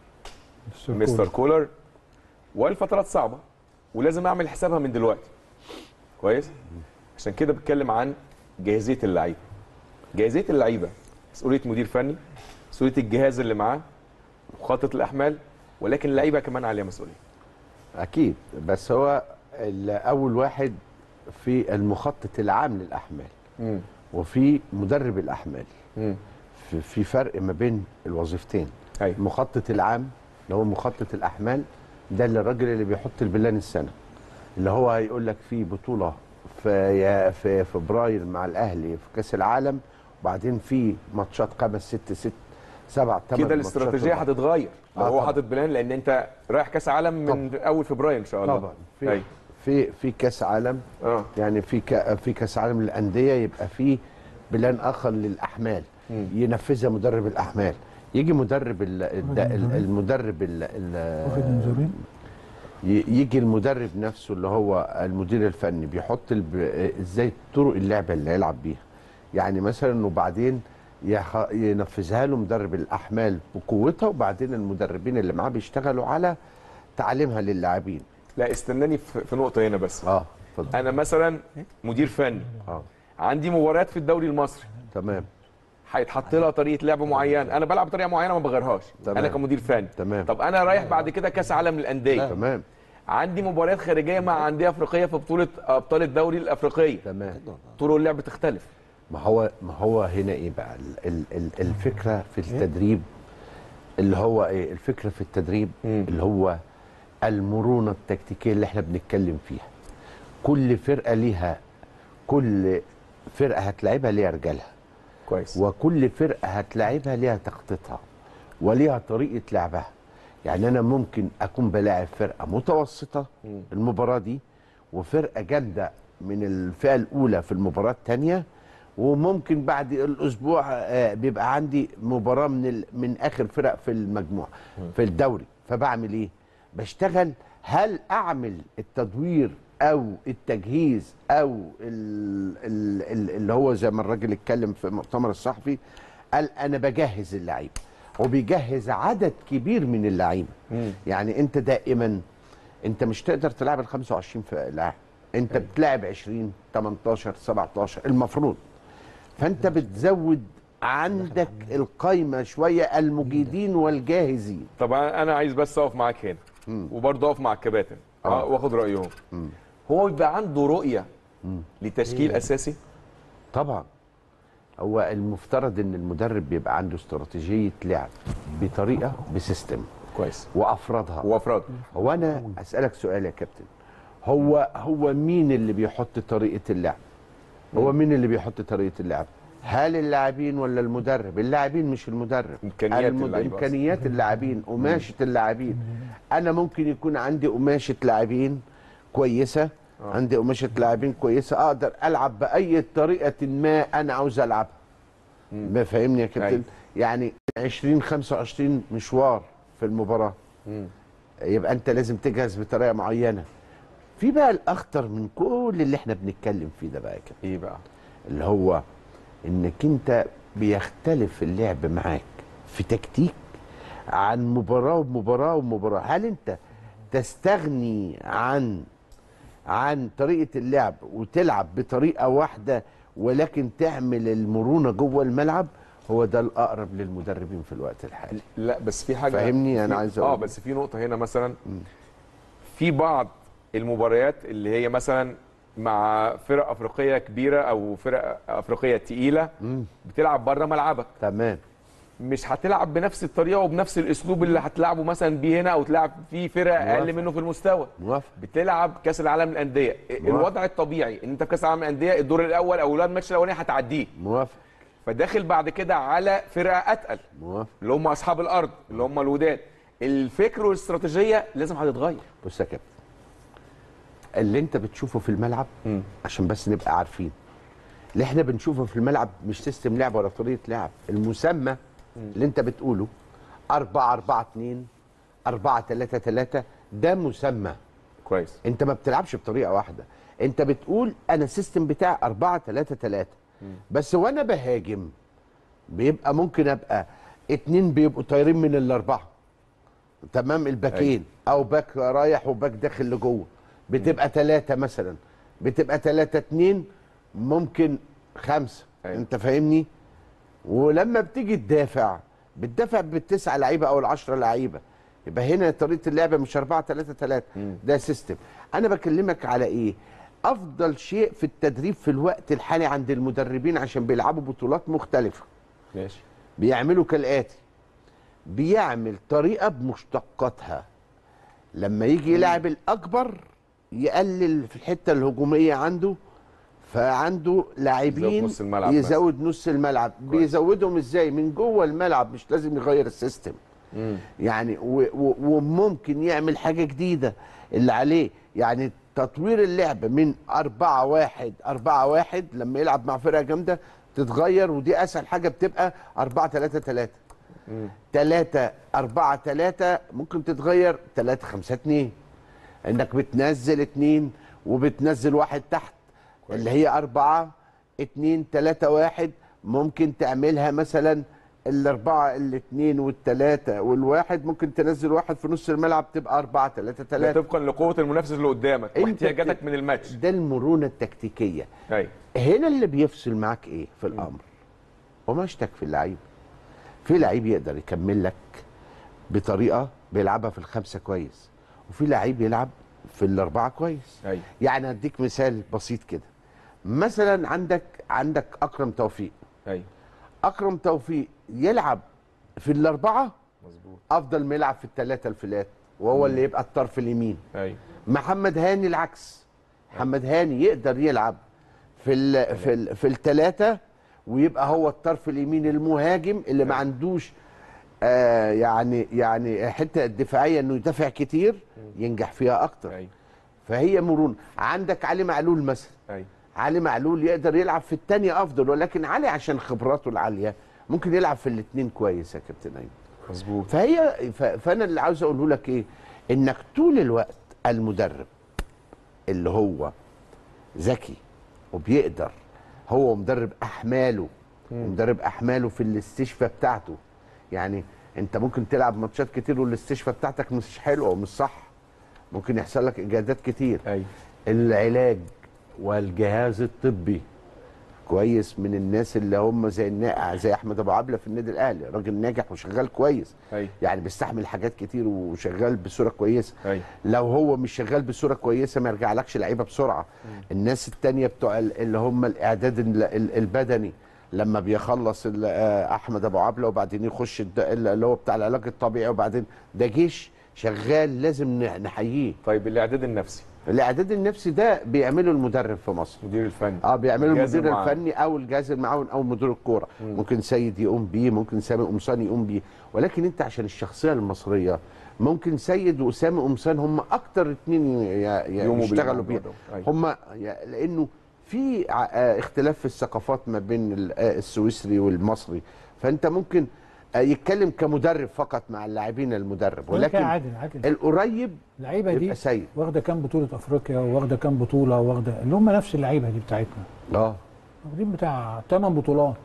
مستر كولر والفترات صعبه ولازم اعمل حسابها من دلوقتي كويس عشان كده بتكلم عن جاهزيه اللعيبه جاهزيه اللعيبه مسؤوليه مدير فني مسؤوليه الجهاز اللي معاه مخطط الاحمال ولكن اللعيبه كمان عليها مسؤوليه اكيد بس هو ال- اول واحد في المخطط العام للاحمال امم وفي مدرب الاحمال امم في, في فرق ما بين الوظيفتين ايوه المخطط العام اللي هو مخطط الاحمال ده اللي الراجل اللي بيحط البلان السنه اللي هو هيقول لك في بطوله في يا- في فبراير مع الاهلي في كاس العالم وبعدين في ماتشات خمس ست ست سبع ثمان كده الاستراتيجيه هتتغير لو آه هو طبعاً. حاطط بلان لان انت رايح كاس عالم من اول فبراير ان شاء الله طبعا في أيوة. في في كاس عالم اه يعني في ك- في كاس عالم للانديه يبقى في بلان اخر للاحمال مم. ينفذها مدرب الاحمال يجي مدرب ال- الد- ال- المدرب ال- واخد ال- منذورين ي- يجي المدرب نفسه اللي هو المدير الفني بيحط الب... ازاي طرق اللعبه اللي هيلعب بيها يعني مثلا وبعدين يح... ينفذها له مدرب الاحمال بقوتها وبعدين المدربين اللي معاه بيشتغلوا على تعليمها للاعبين لا استناني في في نقطه هنا بس اه اتفضل انا مثلا مدير فني اه عندي مباريات في الدوري المصري تمام هيتحط لها طريقه لعب معينه انا بلعب بطريقه معينه ما بغيرهاش تمام. انا كمدير فني تمام طب انا رايح بعد كده كاس عالم للانديه تمام عندي مباريات خارجيه مع انديه افريقيه في بطوله ابطال الدوري الافريقيه تمام طرق اللعب تختلف ما هو ما هو هنا ايه بقى ال- ال- ال- الفكره في التدريب اللي هو ايه الفكره في التدريب مم. اللي هو المرونه التكتيكيه اللي احنا بنتكلم فيها كل فرقه ليها كل فرقه هتلعبها ليها رجالها كويس وكل فرقه هتلاعبها ليها تخطيطها وليها طريقه لعبها يعني انا ممكن اكون بلاعب فرقه متوسطه المباراه دي وفرقه جامده من الفئه الاولى في المباراه الثانيه وممكن بعد الاسبوع آه، بيبقى عندي مباراه من ال... من اخر فرق في المجموعه في الدوري فبعمل ايه بشتغل هل اعمل التدوير او التجهيز او ال... ال... ال... اللي هو زي ما الراجل اتكلم في المؤتمر الصحفي قال انا بجهز اللعيبه وبيجهز عدد كبير من اللعيبه يعني انت دائما انت مش تقدر تلعب ال 25 في لاعب انت بتلعب 20 18 17 المفروض فانت بتزود عندك القايمه شويه المجيدين والجاهزين طبعا انا عايز بس اقف معاك هنا وبرضه اقف مع الكباتن آه. آه. واخد رايهم هو بيبقى عنده رؤيه لتشكيل اساسي طبعا هو المفترض ان المدرب بيبقى عنده استراتيجيه لعب بطريقه بسيستم كويس وافرادها وافراد هو انا اسالك سؤال يا كابتن هو هو مين اللي بيحط طريقه اللعب هو مين اللي بيحط طريقه اللعب هل اللاعبين ولا المدرب اللاعبين مش المدرب إمكانيات المد- اللعيبة أصلاً. امكانيات اللاعبين قماشه اللاعبين انا ممكن يكون عندي قماشه لاعبين كويسه عندي قماشه لاعبين كويسه اقدر العب باي طريقه ما انا عاوز العبها ما فاهمني يا كابتن أيوة. يعني 20 25 مشوار في المباراه يبقى انت لازم تجهز بطريقه معينه في بقى الاخطر من كل اللي احنا بنتكلم فيه ده بقى يا كابتن ايه بقى اللي هو انك انت بيختلف اللعب معاك في تكتيك عن مباراه ومباراه ومباراه هل انت تستغني عن عن طريقه اللعب وتلعب بطريقه واحده ولكن تعمل المرونه جوه الملعب هو ده الاقرب للمدربين في الوقت الحالي لا بس في حاجه فاهمني؟ أنا في- عايز اه أقول. بس في نقطه هنا مثلا في بعض المباريات اللي هي مثلا مع فرق افريقيه كبيره او فرق افريقيه تقيله بتلعب بره ملعبك تمام مش هتلعب بنفس الطريقه وبنفس الاسلوب اللي هتلعبه مثلا بيه هنا او تلعب فيه فرق اقل موافق. منه في المستوى موافق بتلعب كاس العالم للانديه الوضع الطبيعي ان انت في كاس العالم للانديه الدور الاول او الماتش الاولاني هتعديه موافق فداخل بعد كده على فرقه اتقل موافق اللي هم اصحاب الارض اللي هم الوداد الفكر والاستراتيجيه لازم هتتغير بص يا كابتن اللي انت بتشوفه في الملعب مم. عشان بس نبقى عارفين اللي احنا بنشوفه في الملعب مش سيستم لعب ولا طريقه لعب المسمى اللي انت بتقوله 4 4 2 4 3 3 ده مسمى كويس انت ما بتلعبش بطريقه واحده انت بتقول انا السيستم بتاعي 4 3 3 بس وانا بهاجم بيبقى ممكن ابقى اتنين بيبقوا طايرين من الاربعه تمام الباكين او باك رايح وباك داخل لجوه بتبقى ثلاثه مثلا بتبقى ثلاثه اتنين ممكن خمسه أيوة. انت فاهمني ولما بتيجي تدافع بتدافع بالتسعه لعيبه او العشره لعيبه يبقى هنا طريقه اللعبه مش 4 3 3 ده سيستم انا بكلمك على ايه افضل شيء في التدريب في الوقت الحالي عند المدربين عشان بيلعبوا بطولات مختلفه ماشي بيعملوا كالاتي بيعمل طريقه بمشتقاتها لما يجي يلعب الاكبر يقلل في الحته الهجوميه عنده فعنده لاعبين نص الملعب يزود نص الملعب بيزودهم ازاي من جوه الملعب مش لازم يغير السيستم يعني و- و- وممكن يعمل حاجه جديده اللي عليه يعني تطوير اللعب من 4 1 4 1 لما يلعب مع فرقه جامده تتغير ودي اسهل حاجه بتبقى 4 3 3 3 4 3 ممكن تتغير 3 5 2 انك بتنزل 2 وبتنزل واحد تحت اللي هي 4 2 3 1 ممكن تعملها مثلا الاربعه الاثنين والثلاثه والواحد ممكن تنزل واحد في نص الملعب تبقى 4 3 ده 3 طبقا لقوه المنافس اللي قدامك أنت واحتياجاتك بت- من الماتش ده المرونه التكتيكيه ايوه هنا اللي بيفصل معاك ايه في الامر قماشتك في اللعيب في لعيب يقدر يكمل لك بطريقه بيلعبها في الخمسه كويس وفي لعيب يلعب في الاربعه كويس ايوه يعني اديك مثال بسيط كده مثلا عندك عندك اكرم توفيق ايوه اكرم توفيق يلعب في الاربعه مظبوط افضل ما يلعب في الثلاثه الفلات وهو اللي يبقى الطرف اليمين ايوه محمد هاني العكس محمد هاني يقدر يلعب في ال في ال في الثلاثه ويبقى هو الطرف اليمين المهاجم اللي ما عندوش آه يعني يعني حته الدفاعيه انه يدافع كتير ينجح فيها اكتر ايوه فهي مرونه عندك علي معلول مثلا ايوه علي معلول يقدر يلعب في الثانيه افضل ولكن علي عشان خبراته العاليه ممكن يلعب في الاثنين كويس يا كابتن ايمن مظبوط فهي ف- فانا اللي عاوز اقوله لك ايه انك طول الوقت المدرب اللي هو ذكي وبيقدر هو مدرب احماله ومدرب احماله في الاستشفاء بتاعته يعني انت ممكن تلعب ماتشات كتير والاستشفاء بتاعتك مش حلوه ومش صح ممكن يحصل لك اجهادات كتير ايوه العلاج والجهاز الطبي كويس من الناس اللي هم زي النائع زي احمد ابو عبله في النادي الاهلي راجل ناجح وشغال كويس ايوه يعني بيستحمل حاجات كتير وشغال بصوره كويسه ايوه لو هو مش شغال بصوره كويسه ما يرجعلكش لعيبه بسرعه الناس التانية بتوع ال- اللي هم الاعداد ال- ال- البدني لما بيخلص ال- آه، احمد ابو عبله وبعدين يخش الد- اللي هو بتاع العلاج الطبيعي وبعدين ده جيش شغال لازم ن- نحييه طيب الاعداد النفسي الاعداد النفسي ده بيعمله المدرب في مصر مدير الفني اه بيعمله الجهاز المدير المعاون. الفني او الجهاز المعاون او مدير الكوره ممكن سيد يقوم بيه ممكن سامي قمصان يقوم بيه ولكن انت عشان الشخصيه المصريه ممكن سيد وسامي قمصان هم اكتر اتنين ي- ي- يقوموا يشتغلوا بالموضوع بيها ده. أيوة. هم ي- لانه في ع- آه، اختلاف في الثقافات ما بين ال- آه، السويسري والمصري فانت ممكن آه، يتكلم كمدرب فقط مع اللاعبين المدرب ولكن ولكن عادل عادل القريب اللعيبه دي يبقى سيد واخده كام بطوله افريقيا واخده كام بطوله واخده اللي هم نفس اللعيبه دي بتاعتنا اه واخدين بتاع 8 بطولات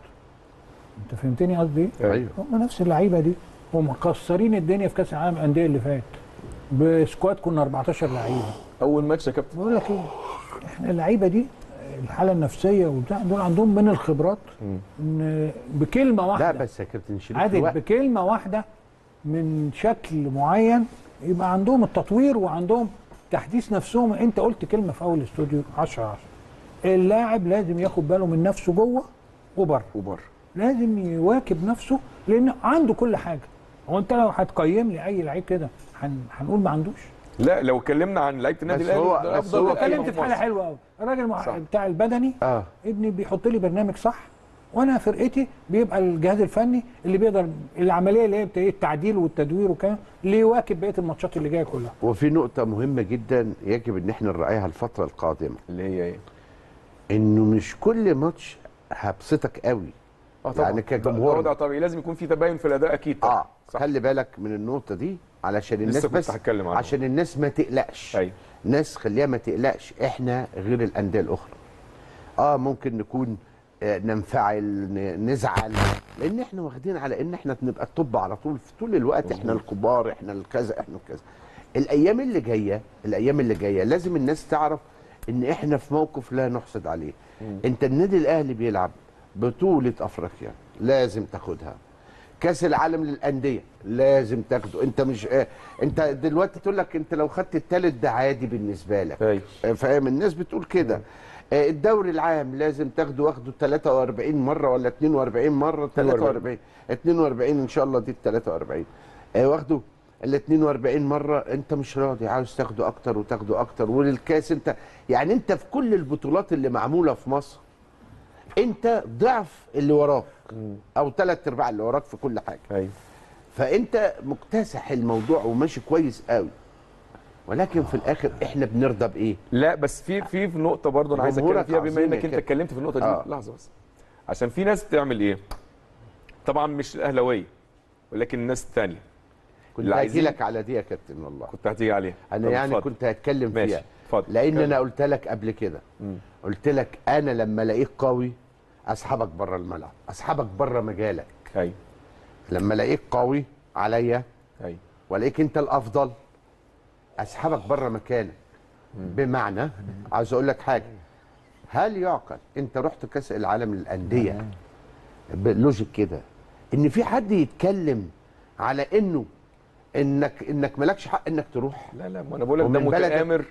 انت فهمتني قصدي ايه؟ ايوه هم نفس اللعيبه دي هم مكسرين الدنيا في كاس العالم للانديه اللي فات بسكواد كنا 14 لعيبه اول ماتش يا كابتن بقول لك ايه احنا اللعيبه دي الحاله النفسيه وبتاع دول عندهم من الخبرات ان بكلمه لا واحده بس يا كابتن شريف عادل الوقت- بكلمه واحده من شكل معين يبقى عندهم التطوير وعندهم تحديث نفسهم انت قلت كلمه في اول استوديو 10 10 اللاعب لازم ياخد باله من نفسه جوه وبره وبره لازم يواكب نفسه لان عنده كل حاجه هو انت لو هتقيم لي اي لعيب كده هن- هنقول ما عندوش لا لو اتكلمنا عن لعيبه النادي بس الاهلي هو- ده بس افضل هو لعيبة اتكلمت في حاجه مصر. حلوه قوي الراجل مع- صح. بتاع البدني اه ابني بيحط لي برنامج صح وانا فرقتي بيبقى الجهاز الفني اللي بيقدر العمليه اللي هي بتاع إيه التعديل والتدوير وكده اللي يواكب بقيه الماتشات اللي جايه كلها وفي نقطة مهمة جدا يجب ان احنا نراعيها الفترة القادمة اللي هي ايه انه مش كل ماتش هبسطك قوي اه طبعا يعني ده- ده كجمهور وضع طبيعي لازم يكون في تباين في الاداء اكيد طبعا اه خلي بالك من النقطة دي علشان الناس لسه كنت بس هتكلم عنها. عشان الناس ما تقلقش ايوه الناس خليها ما تقلقش احنا غير الانديه الاخرى اه ممكن نكون آه، ننفعل ن- نزعل لان احنا واخدين على ان احنا نبقى الطب على طول في طول الوقت احنا الكبار احنا الكذا احنا الكذا الايام اللي جايه الايام اللي جايه لازم الناس تعرف ان احنا في موقف لا نحسد عليه انت النادي الاهلي بيلعب بطوله افريقيا لازم تاخدها كاس العالم للانديه لازم تاخده انت مش اه انت دلوقتي تقول لك انت لو خدت الثالث ده عادي بالنسبه لك ايوه اه فاهم الناس بتقول كده اه الدوري العام لازم تاخده واخده 43 مره ولا 42 مره 43 42 ان شاء الله دي ال 43 اه واخده ال 42 مره انت مش راضي عاوز تاخده اكتر وتاخده اكتر وللكاس انت يعني انت في كل البطولات اللي معموله في مصر انت ضعف اللي وراك او ثلاث ارباع اللي وراك في كل حاجه ايوه فانت مكتسح الموضوع وماشي كويس قوي ولكن في الاخر احنا بنرضى بايه لا بس في في في نقطه برضه انا عايز اتكلم جمهورك فيها بما عظيم يا انك انت كابتن. اتكلمت في النقطه دي آه. لحظه بس عشان في ناس بتعمل ايه طبعا مش الاهلاويه ولكن الناس الثانيه كنت اللي هاجي عايزين- لك على دي يا كابتن والله كنت هتيجي عليها انا طب يعني اتفضل. كنت هتكلم ماشي فيها اتفضل لان اتكلم. انا قلت لك قبل كده مم. قلت لك انا لما الاقيك قوي اسحبك بره الملعب اسحبك بره مجالك ايوه لما الاقيك قوي عليا ايوه والاقيك انت الافضل اسحبك بره مكانك بمعنى عاوز اقول لك حاجه هل يعقل انت رحت كاس العالم للانديه بلوجيك كده ان في حد يتكلم على انه انك انك مالكش حق انك تروح لا لا ما انا بقول لك ده ومن بلدك- متآمر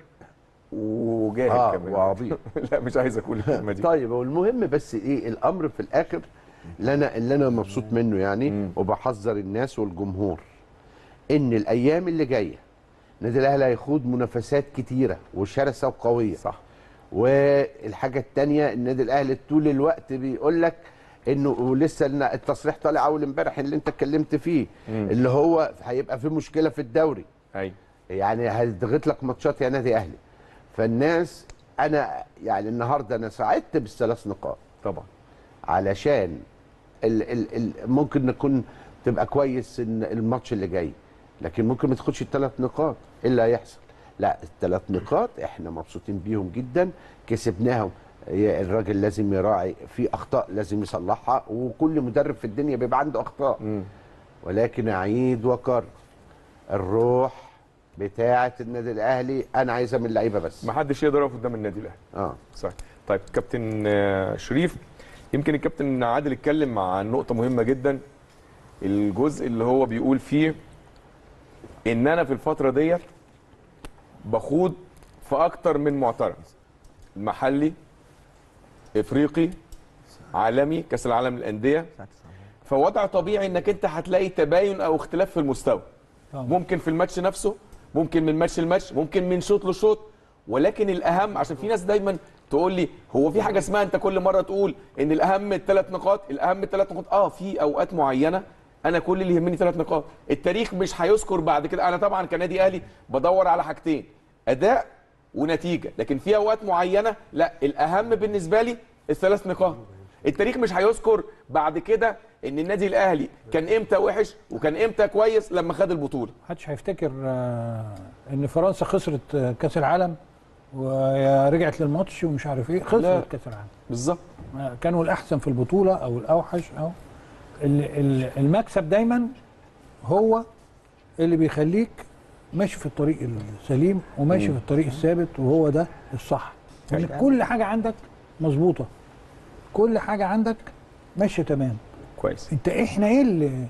وجاهل اه كمان وعبيط لا مش عايز اقول الكلمه دي طيب والمهم بس ايه الامر في الاخر اللي انا اللي انا مبسوط منه يعني مم. وبحذر الناس والجمهور ان الايام اللي جايه النادي الاهلي هيخوض منافسات كتيره وشرسه وقويه صح والحاجه الثانيه النادي الاهلي طول الوقت بيقول لك انه ولسه لنا التصريح طالع اول امبارح اللي انت اتكلمت فيه اللي هو هيبقى في مشكله في الدوري ايوه يعني هيضغط لك ماتشات يا نادي اهلي فالناس انا يعني النهارده انا سعدت بالثلاث نقاط طبعا علشان ال ال ال ممكن نكون تبقى كويس ان الماتش اللي جاي لكن ممكن ما تاخدش الثلاث نقاط ايه اللي هيحصل لا الثلاث نقاط احنا مبسوطين بيهم جدا كسبناهم هي الراجل لازم يراعي في اخطاء لازم يصلحها وكل مدرب في الدنيا بيبقى عنده اخطاء ولكن اعيد واكرر الروح بتاعه النادي الاهلي انا عايزها من اللعيبه بس ما حدش يقدر يقف قدام النادي الاهلي اه صحيح طيب كابتن آه، شريف يمكن الكابتن عادل اتكلم عن نقطه مهمه جدا الجزء اللي هو بيقول فيه ان انا في الفتره ديت بخوض في اكتر من معترك محلي افريقي عالمي كاس العالم للانديه فوضع طبيعي انك انت هتلاقي تباين او اختلاف في المستوى طبعا. ممكن في الماتش نفسه ممكن من ماتش لماتش ممكن من شوط لشوط ولكن الاهم عشان في ناس دايما تقول لي هو في حاجه اسمها انت كل مره تقول ان الاهم الثلاث نقاط الاهم الثلاث نقاط اه في اوقات معينه انا كل اللي يهمني ثلاث نقاط التاريخ مش هيذكر بعد كده انا طبعا كنادي اهلي بدور على حاجتين اداء ونتيجه لكن في اوقات معينه لا الاهم بالنسبه لي الثلاث نقاط التاريخ مش هيذكر بعد كده ان النادي الاهلي كان امتى وحش وكان امتى كويس لما خد البطوله محدش هيفتكر آه، ان فرنسا خسرت آه، كاس العالم ورجعت للماتش ومش عارف ايه لا. خسرت كاس العالم بالظبط آه، كانوا الاحسن في البطوله او الاوحش او ال- ال- المكسب دايما هو اللي بيخليك ماشي في الطريق السليم وماشي في الطريق الثابت وهو ده الصح ان كل حاجه عندك مظبوطه كل حاجه عندك ماشيه تمام كويس انت احنا ايه اللي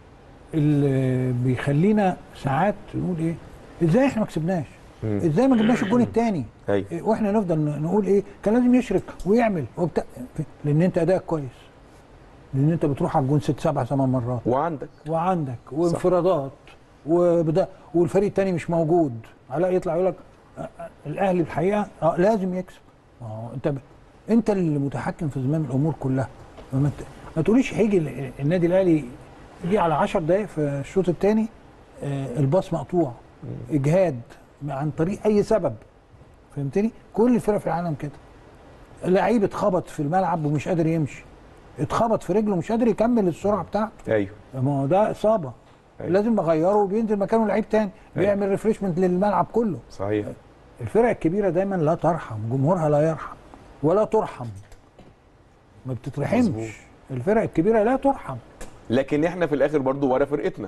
اللي بيخلينا ساعات نقول ايه ازاي احنا ما كسبناش ازاي ما جبناش الجون الثاني ايوه واحنا نفضل ن- نقول ايه كان لازم يشرك ويعمل وبتاع لان انت ادائك كويس لان انت بتروح على الجون ست سبع ثمان مرات وعندك وعندك وانفرادات وبدا والفريق الثاني مش موجود علاء يطلع يقول لك آه، آه، الاهلي الحقيقه اه لازم يكسب ما هو انت ب... انت اللي متحكم في زمام الامور كلها ما, ت... ما تقوليش هيجي ال- النادي الاهلي يجي على 10 دقائق في الشوط الثاني الباص مقطوع اجهاد عن طريق اي سبب فهمتني كل الفرق في العالم كده لعيب اتخبط في الملعب ومش قادر يمشي اتخبط في رجله ومش قادر يكمل السرعه بتاعته ايوه ما هو ده اصابه أيوة. لازم اغيره وبينزل مكانه لعيب تاني أيوة. بيعمل ريفريشمنت للملعب كله صحيح الفرق الكبيره دايما لا ترحم جمهورها لا يرحم ولا ترحم ما بتترحمش مظبوط. الفرق الكبيره لا ترحم لكن احنا في الاخر برضو ورا فرقتنا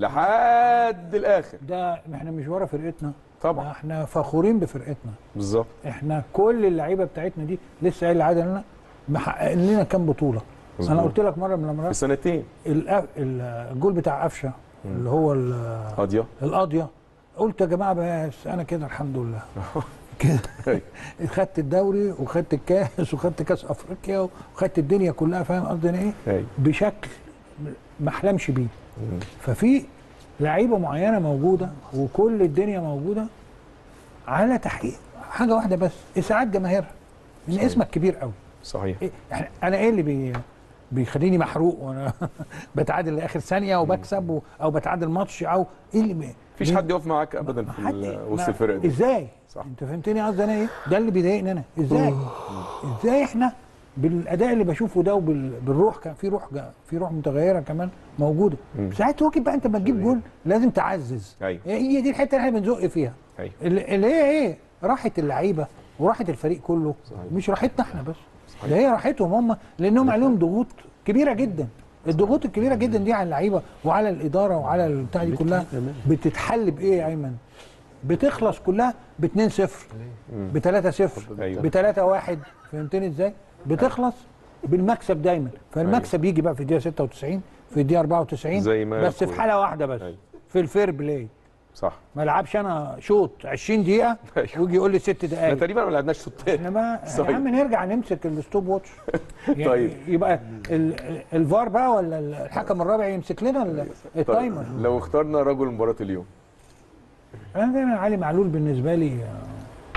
لحد الاخر ده احنا مش ورا فرقتنا طبعا احنا فخورين بفرقتنا بالظبط احنا كل اللعيبه بتاعتنا دي لسه قايل عادل لنا محققين لنا كام بطوله مظبوط. انا قلت لك مره من في المرات سنتين الأ- ال- الجول بتاع قفشه اللي هو ال- قاضيه القاضيه قلت يا جماعه بس انا كده الحمد لله كده أيوة. خدت الدوري وخدت الكاس وخدت كاس افريقيا وخدت الدنيا كلها فاهم قصدي أنا ايه ايوه بشكل ما احلمش بيه ففي لعيبه معينه موجوده وكل الدنيا موجوده على تحقيق حاجه واحده بس اسعاد جماهيرها ان اسمك كبير قوي صحيح إيه يعني انا ايه اللي بي بيخليني محروق وانا بتعادل لاخر ثانيه وبكسب و- او بتعادل ماتش او ايه اللي بي مفيش بي- حد يقف معاك ابدا ما في حد- ال- وسط ما- الفرق دي ازاي صح. انت فهمتني قصدي انا ايه ده اللي بيضايقني انا ازاي ازاي احنا بالاداء اللي بشوفه ده وبالروح كان في روح جا- في روح متغيره كمان موجوده ساعات واجب بقى انت ما تجيب جول لازم تعزز أيوة. هي دي الحته اللي احنا بنزق فيها ايوه اللي اللي هي ايه راحه اللعيبه وراحه الفريق كله صحيح. مش راحتنا احنا بس ده هي راحتهم هم لانهم عليهم ضغوط كبيره جدا الضغوط الكبيره جدا دي على اللعيبه وعلى الاداره وعلى البتاع دي كلها بتتحل بايه يا ايمن بتخلص كلها ب 2 0 ب 3 0 أيوة. ب 3 1 فهمتني ازاي بتخلص بالمكسب دايما فالمكسب يجي بقى في الدقيقه 96 في الدقيقه 94 زي ما بس في يقول. حاله واحده بس أيوة. في الفير بلاي صح ما العبش انا شوط 20 دقيقه أيوة. ويجي يقول لي ست احنا دقائق تقريبا ما لعبناش شوط تاني احنا ما صحيح. يا عم نرجع نمسك الستوب واتش يعني طيب. يبقى ال- ال- الفار بقى ولا الحكم الرابع يمسك لنا ال- التايمر طيب لو اخترنا رجل مباراه اليوم انا دايما علي معلول بالنسبه لي آه،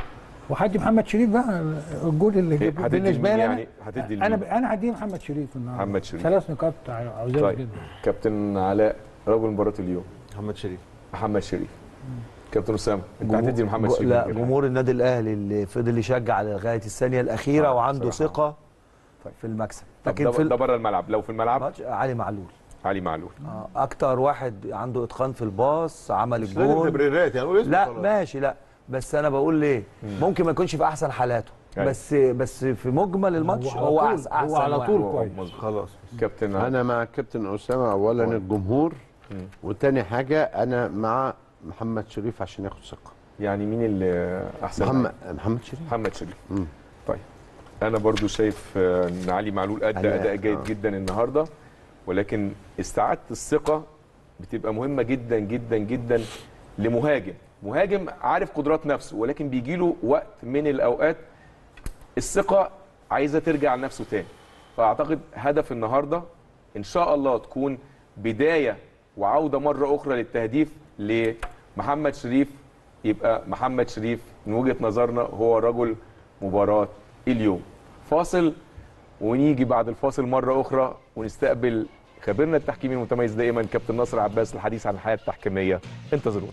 وهدي محمد شريف بقى الجول اللي إيه، جابه هتدي بالنسبه لمين لي يعني؟ انا هتدي انا لمين؟ ب- انا هديه محمد شريف النهارده محمد شريف. ثلاث نقاط عاوزاها طيب جدا كابتن علاء رجل مباراه اليوم محمد شريف محمد شريف كابتن اسامه انت جمهور- هتدي لمحمد جو- شريف لا مين؟ جمهور النادي الاهلي اللي فضل يشجع لغايه الثانيه الاخيره آه، وعنده بصراحة. ثقه في المكسب طب لكن ده, في ده بره الملعب لو في الملعب الماتش علي معلول علي معلول آه، اكتر واحد عنده اتقان في الباص عمل مش لازم الجول تبريرات يعني قول اسمه لا خلاص. ماشي لا بس انا بقول ليه ممكن ما يكونش في احسن حالاته أيوة. بس بس في مجمل الماتش على هو طول- احسن احسن هو على واحد. طول هو كويس مظبوط. خلاص كابتن انا مع كابتن اسامه اولا الجمهور وتاني حاجه انا مع محمد شريف عشان ياخد ثقه يعني مين اللي احسن محمد محمد شريف محمد شريف مم. طيب انا برضو شايف آه، ان علي معلول ادى علي- اداء جيد آه. جدا النهارده ولكن استعاده الثقه بتبقى مهمه جدا جدا جدا لمهاجم مهاجم عارف قدرات نفسه ولكن بيجي له وقت من الاوقات الثقه عايزه ترجع لنفسه تاني فاعتقد هدف النهارده ان شاء الله تكون بدايه وعوده مره اخرى للتهديف لمحمد شريف يبقى محمد شريف من وجهه نظرنا هو رجل مباراه اليوم فاصل ونيجي بعد الفاصل مره اخرى ونستقبل خبيرنا التحكيمي المتميز دائما كابتن ناصر عباس الحديث عن الحياه التحكيميه انتظرونا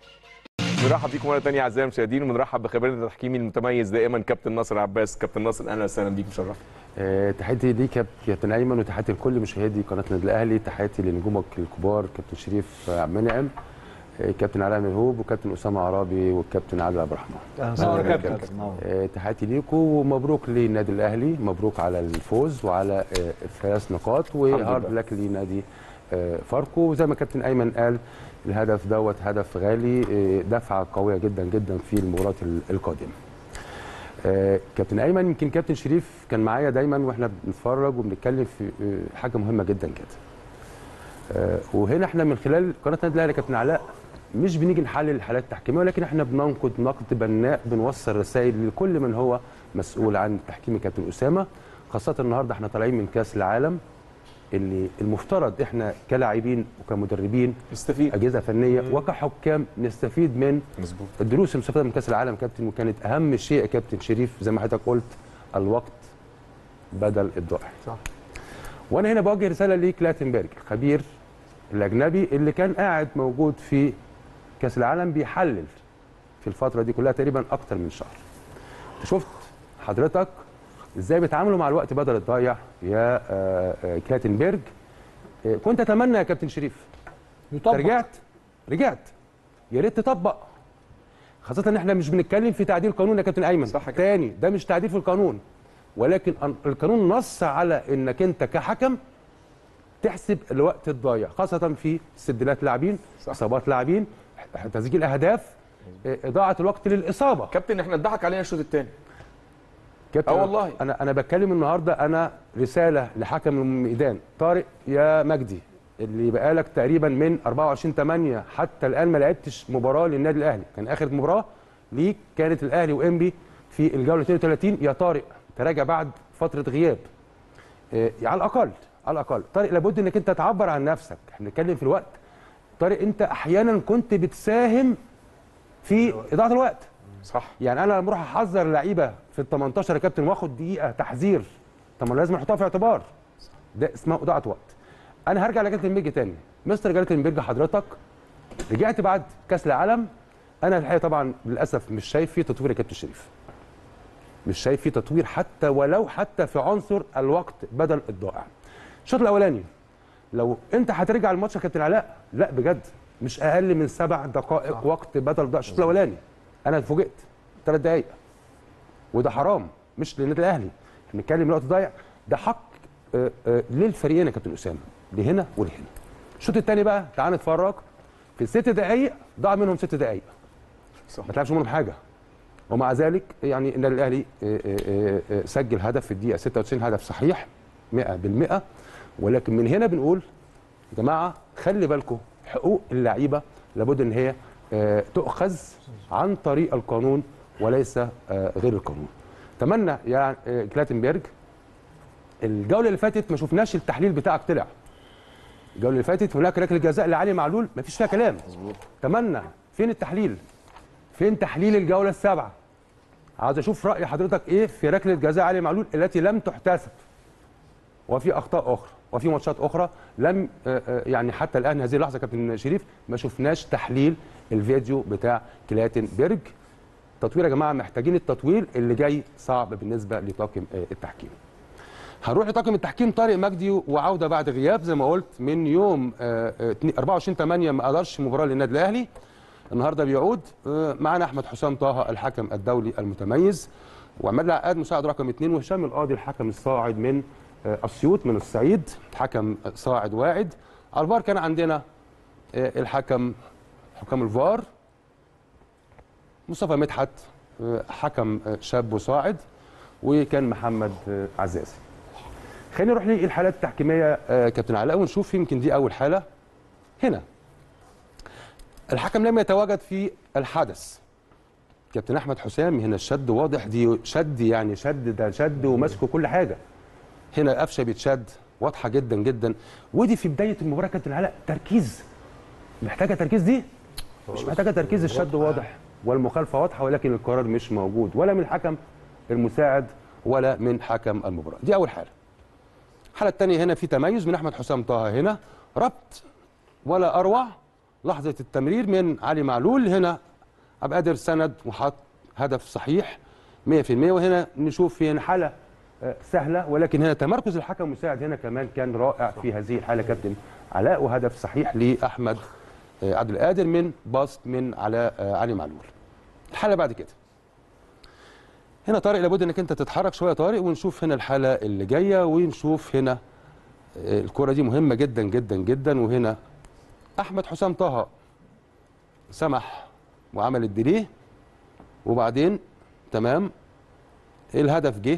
بنرحب بيكم مره ثانيه اعزائي المشاهدين وبنرحب بخبيرنا التحكيمي المتميز دائما كابتن ناصر عباس كابتن ناصر اهلا وسهلا بيك مشرف آه، تحياتي ليك يا كابتن ايمن وتحياتي لكل مشاهدي قناه النادي الاهلي تحياتي لنجومك الكبار كابتن شريف عبد المنعم آه، كابتن علاء ملهوب وكابتن اسامه عرابي والكابتن عادل عبد الرحمن نور يا كابتن. آه، تحياتي ليكم ومبروك للنادي الاهلي مبروك على الفوز وعلى آه، الثلاث نقاط وهارد لله. لك لنادي آه، فاركو وزي ما كابتن ايمن قال الهدف دوت هدف غالي آه، دفعه قويه جدا جدا في المباراه القادمه آه، كابتن ايمن يمكن كابتن شريف كان معايا دايما واحنا بنتفرج وبنتكلم في آه، حاجه مهمه جدا كده آه، وهنا احنا من خلال قناه النادي الاهلي يا كابتن علاء مش بنيجي نحلل الحالات التحكيميه ولكن احنا بننقد نقد بناء بنوصل رسائل لكل من هو مسؤول عن التحكيم كابتن اسامه خاصه النهارده احنا طالعين من كاس العالم اللي المفترض احنا كلاعبين وكمدربين نستفيد اجهزه فنيه وكحكام نستفيد من مظبوط الدروس المستفاده من كاس العالم كابتن وكانت اهم شيء يا كابتن شريف زي ما حضرتك قلت الوقت بدل الضائع صح. وانا هنا بوجه رساله لكلاتنبرج الخبير الاجنبي اللي كان قاعد موجود في كاس العالم بيحلل في الفتره دي كلها تقريبا اكتر من شهر أنت شفت حضرتك ازاي بيتعاملوا مع الوقت بدل الضايع يا آه، آه، كلاتنبرج آه، كنت اتمنى يا كابتن شريف يطبق رجعت رجعت يا ريت تطبق خاصة ان احنا مش بنتكلم في تعديل قانون يا كابتن ايمن صح كده. تاني ده مش تعديل في القانون ولكن أن- القانون نص على انك انت كحكم تحسب الوقت الضايع خاصة في استبدالات لاعبين صح. اصابات لاعبين تسجيل اهداف إيه، اضاعة الوقت للاصابة كابتن احنا اتضحك علينا الشوط الثاني كابتن آه والله. انا انا بتكلم النهارده انا رساله لحكم الميدان طارق يا مجدي اللي بقالك تقريبا من 24 8 حتى الان ما لعبتش مباراه للنادي الاهلي كان اخر مباراه ليك كانت الاهلي وانبي في الجوله 32 يا طارق تراجع بعد فتره غياب إيه على الاقل على الاقل طارق لابد انك انت تعبر عن نفسك احنا بنتكلم في الوقت طارق انت احيانا كنت بتساهم في اضاعه الوقت صح يعني انا لما اروح احذر لعيبه في ال 18 يا كابتن واخد دقيقه تحذير طب ما لازم احطها في اعتبار ده اسمها اضاعه وقت انا هرجع لجالتنبرج تاني مستر جالتنبرج حضرتك رجعت بعد كاس العالم انا الحقيقه طبعا للاسف مش شايف فيه تطوير يا كابتن شريف مش شايف فيه تطوير حتى ولو حتى في عنصر الوقت بدل الضائع الشوط الاولاني لو انت هترجع الماتش يا كابتن علاء لا بجد مش اقل من سبع دقائق وقت بدل ضائع الشوط الاولاني انا اتفوجئت ثلاث دقائق وده حرام مش للنادي الاهلي احنا بنتكلم الوقت ضايع ده حق آه، آه، للفريقين يا كابتن اسامه لهنا ولهنا الشوط الثاني بقى تعال نتفرج في ست دقائق ضاع منهم ست دقائق صح. ما تلعبش منهم حاجه ومع ذلك يعني النادي الاهلي آه، آه، آه، سجل هدف في الدقيقه 96 هدف صحيح 100% ولكن من هنا بنقول يا جماعه خلي بالكم حقوق اللعيبه لابد ان هي آه، تؤخذ عن طريق القانون وليس آه، غير القانون. اتمنى يا آه، كلاتنبرج الجوله اللي فاتت ما شفناش التحليل بتاعك طلع. الجوله اللي فاتت هناك ركله جزاء لعلي معلول ما فيش فيها كلام. اتمنى فين التحليل؟ فين تحليل الجوله السابعه؟ عاوز اشوف راي حضرتك ايه في ركله جزاء علي معلول التي لم تحتسب وفي اخطاء اخرى وفي ماتشات اخرى لم آه، آه، يعني حتى الان هذه اللحظه كابتن شريف ما شفناش تحليل الفيديو بتاع كلاتنبرج تطوير يا جماعه محتاجين التطوير اللي جاي صعب بالنسبه لطاقم آه، التحكيم هنروح لطاقم التحكيم طارق مجدي وعوده بعد غياب زي ما قلت من يوم آه، آه، 24 8 ما قدرش مباراه للنادي الاهلي النهارده بيعود آه، معانا احمد حسام طه الحكم الدولي المتميز وعماد العقاد مساعد رقم اثنين وهشام القاضي الحكم الصاعد من آه، اسيوط من الصعيد حكم صاعد واعد على الفار كان عندنا آه، الحكم حكام الفار مصطفى مدحت آه، حكم آه، شاب وصاعد وكان محمد آه، عزازي خلينا نروح للحالات التحكيميه آه، كابتن علاء ونشوف يمكن دي اول حاله هنا الحكم لم يتواجد في الحدث كابتن احمد حسام هنا الشد واضح دي شد يعني شد ده شد وماسكه كل حاجه هنا قفشه بيتشد واضحه جدا جدا ودي في بدايه المباراه كابتن علاء تركيز محتاجه تركيز دي مش محتاجه تركيز الشد واضح والمخالفه واضحه ولكن القرار مش موجود ولا من الحكم المساعد ولا من حكم المباراه دي اول حاله الحاله الثانيه هنا في تميز من احمد حسام طه هنا ربط ولا اروع لحظه التمرير من علي معلول هنا عبد القادر سند وحط هدف صحيح 100% وهنا نشوف هنا حاله آه، سهله ولكن هنا تمركز الحكم المساعد هنا كمان كان رائع في هذه الحاله كابتن علاء وهدف صحيح لاحمد آه، عبد القادر من باست من علاء آه، علي معلول الحاله بعد كده هنا طارق لابد انك انت تتحرك شويه يا طارق ونشوف هنا الحاله اللي جايه ونشوف هنا آه، الكره دي مهمه جدا جدا جدا وهنا احمد حسام طه سمح وعمل الديليه وبعدين تمام الهدف جه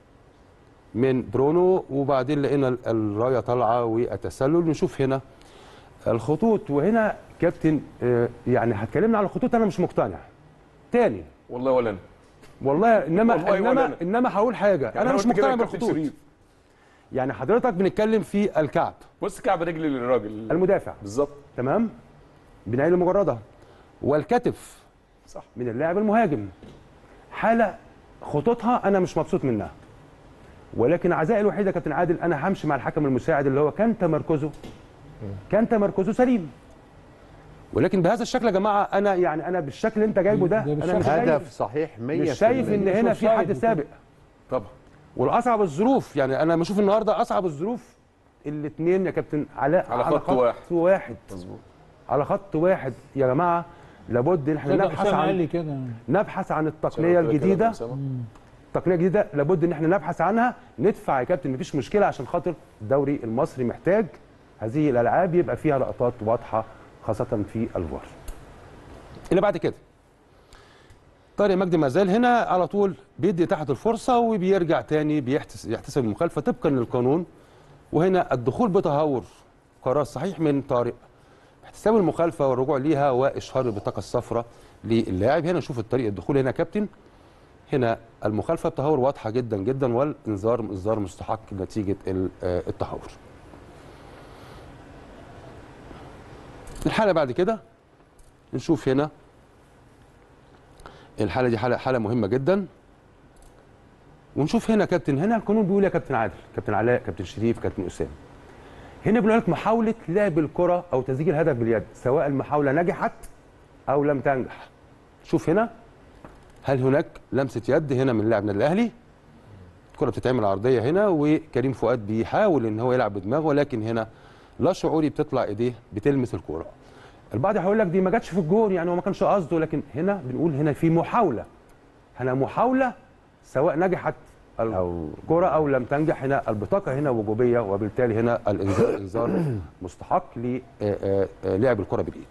من برونو وبعدين لقينا ال- الرايه طالعه والتسلل نشوف هنا الخطوط وهنا كابتن آه، يعني هتكلمنا على الخطوط انا مش مقتنع تاني والله ولا انا والله انما والله ولا انما أنا. انما هقول حاجه انا مش قلت كده مقتنع يا كابتن بالخطوط شريف. يعني حضرتك بنتكلم في الكعب بص كعب رجل للراجل المدافع بالظبط تمام بنايل مجرده والكتف صح من اللاعب المهاجم حاله خطوطها انا مش مبسوط منها ولكن عزائي الوحيده كابتن عادل انا همشي مع الحكم المساعد اللي هو كان تمركزه كان تمركزه سليم ولكن بهذا الشكل يا جماعه انا يعني انا بالشكل اللي انت جايبه ده ده انا بالشكل مش هدف شايف صحيح 100% مش شايف ان هنا في حد سابق طبعا والاصعب الظروف يعني انا بشوف النهارده اصعب الظروف الاثنين يا كابتن علاء على خط واحد. واحد مظبوط على خط واحد يا جماعه لابد ان احنا كده نبحث حسام قال عن لي كده نبحث عن التقنيه الجديده التقنيه الجديده لابد ان احنا نبحث عنها ندفع يا كابتن مفيش مشكله عشان خاطر الدوري المصري محتاج هذه الالعاب يبقى فيها لقطات واضحه خاصه في الفار اللي بعد كده طارق مجدي ما زال هنا على طول بيدي تحت الفرصه وبيرجع تاني بيحتسب يحتسب المخالفه طبقا للقانون وهنا الدخول بتهور قرار صحيح من طارق احتساب المخالفه والرجوع ليها واشهار البطاقه الصفراء للاعب هنا نشوف الطريق الدخول هنا يا كابتن هنا المخالفه بتهور واضحه جدا جدا والانذار انذار مستحق نتيجه ال- آه، التهور الحاله بعد كده نشوف هنا الحاله دي حاله حاله مهمه جدا ونشوف هنا كابتن هنا القانون بيقول يا كابتن عادل كابتن علاء كابتن شريف كابتن اسامه هنا بيقول لك محاوله لعب الكره او تسجيل هدف باليد سواء المحاوله نجحت او لم تنجح شوف هنا هل هناك لمسه يد هنا من لاعب النادي الاهلي الكره بتتعمل عرضيه هنا وكريم فؤاد بيحاول ان هو يلعب بدماغه ولكن هنا لا شعوري بتطلع ايديه بتلمس الكوره البعض هيقول لك دي ما جاتش في الجون يعني هو ما كانش قصده لكن هنا بنقول هنا في محاوله هنا محاوله سواء نجحت الكرة أو لم تنجح هنا البطاقة هنا وجوبية وبالتالي هنا الإنذار إنذار مستحق للعب الكرة بالإيد.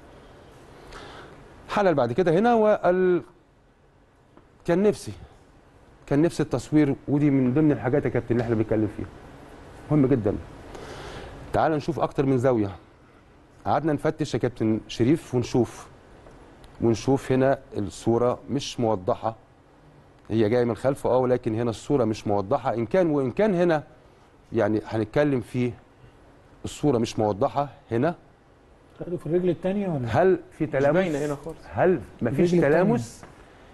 الحالة اللي بعد كده هنا وال كان نفسي كان نفسي التصوير ودي من ضمن الحاجات يا كابتن اللي احنا بنتكلم فيها. مهم جدا. تعال نشوف أكتر من زاوية. قعدنا نفتش يا كابتن شريف ونشوف ونشوف هنا الصورة مش موضحة هي جايه من خلفه اه ولكن هنا الصوره مش موضحه ان كان وان كان هنا يعني هنتكلم في الصوره مش موضحه هنا خدوا في الرجل الثانيه ولا هل في تلامس باينة هنا خالص. هل مفيش الرجل تلامس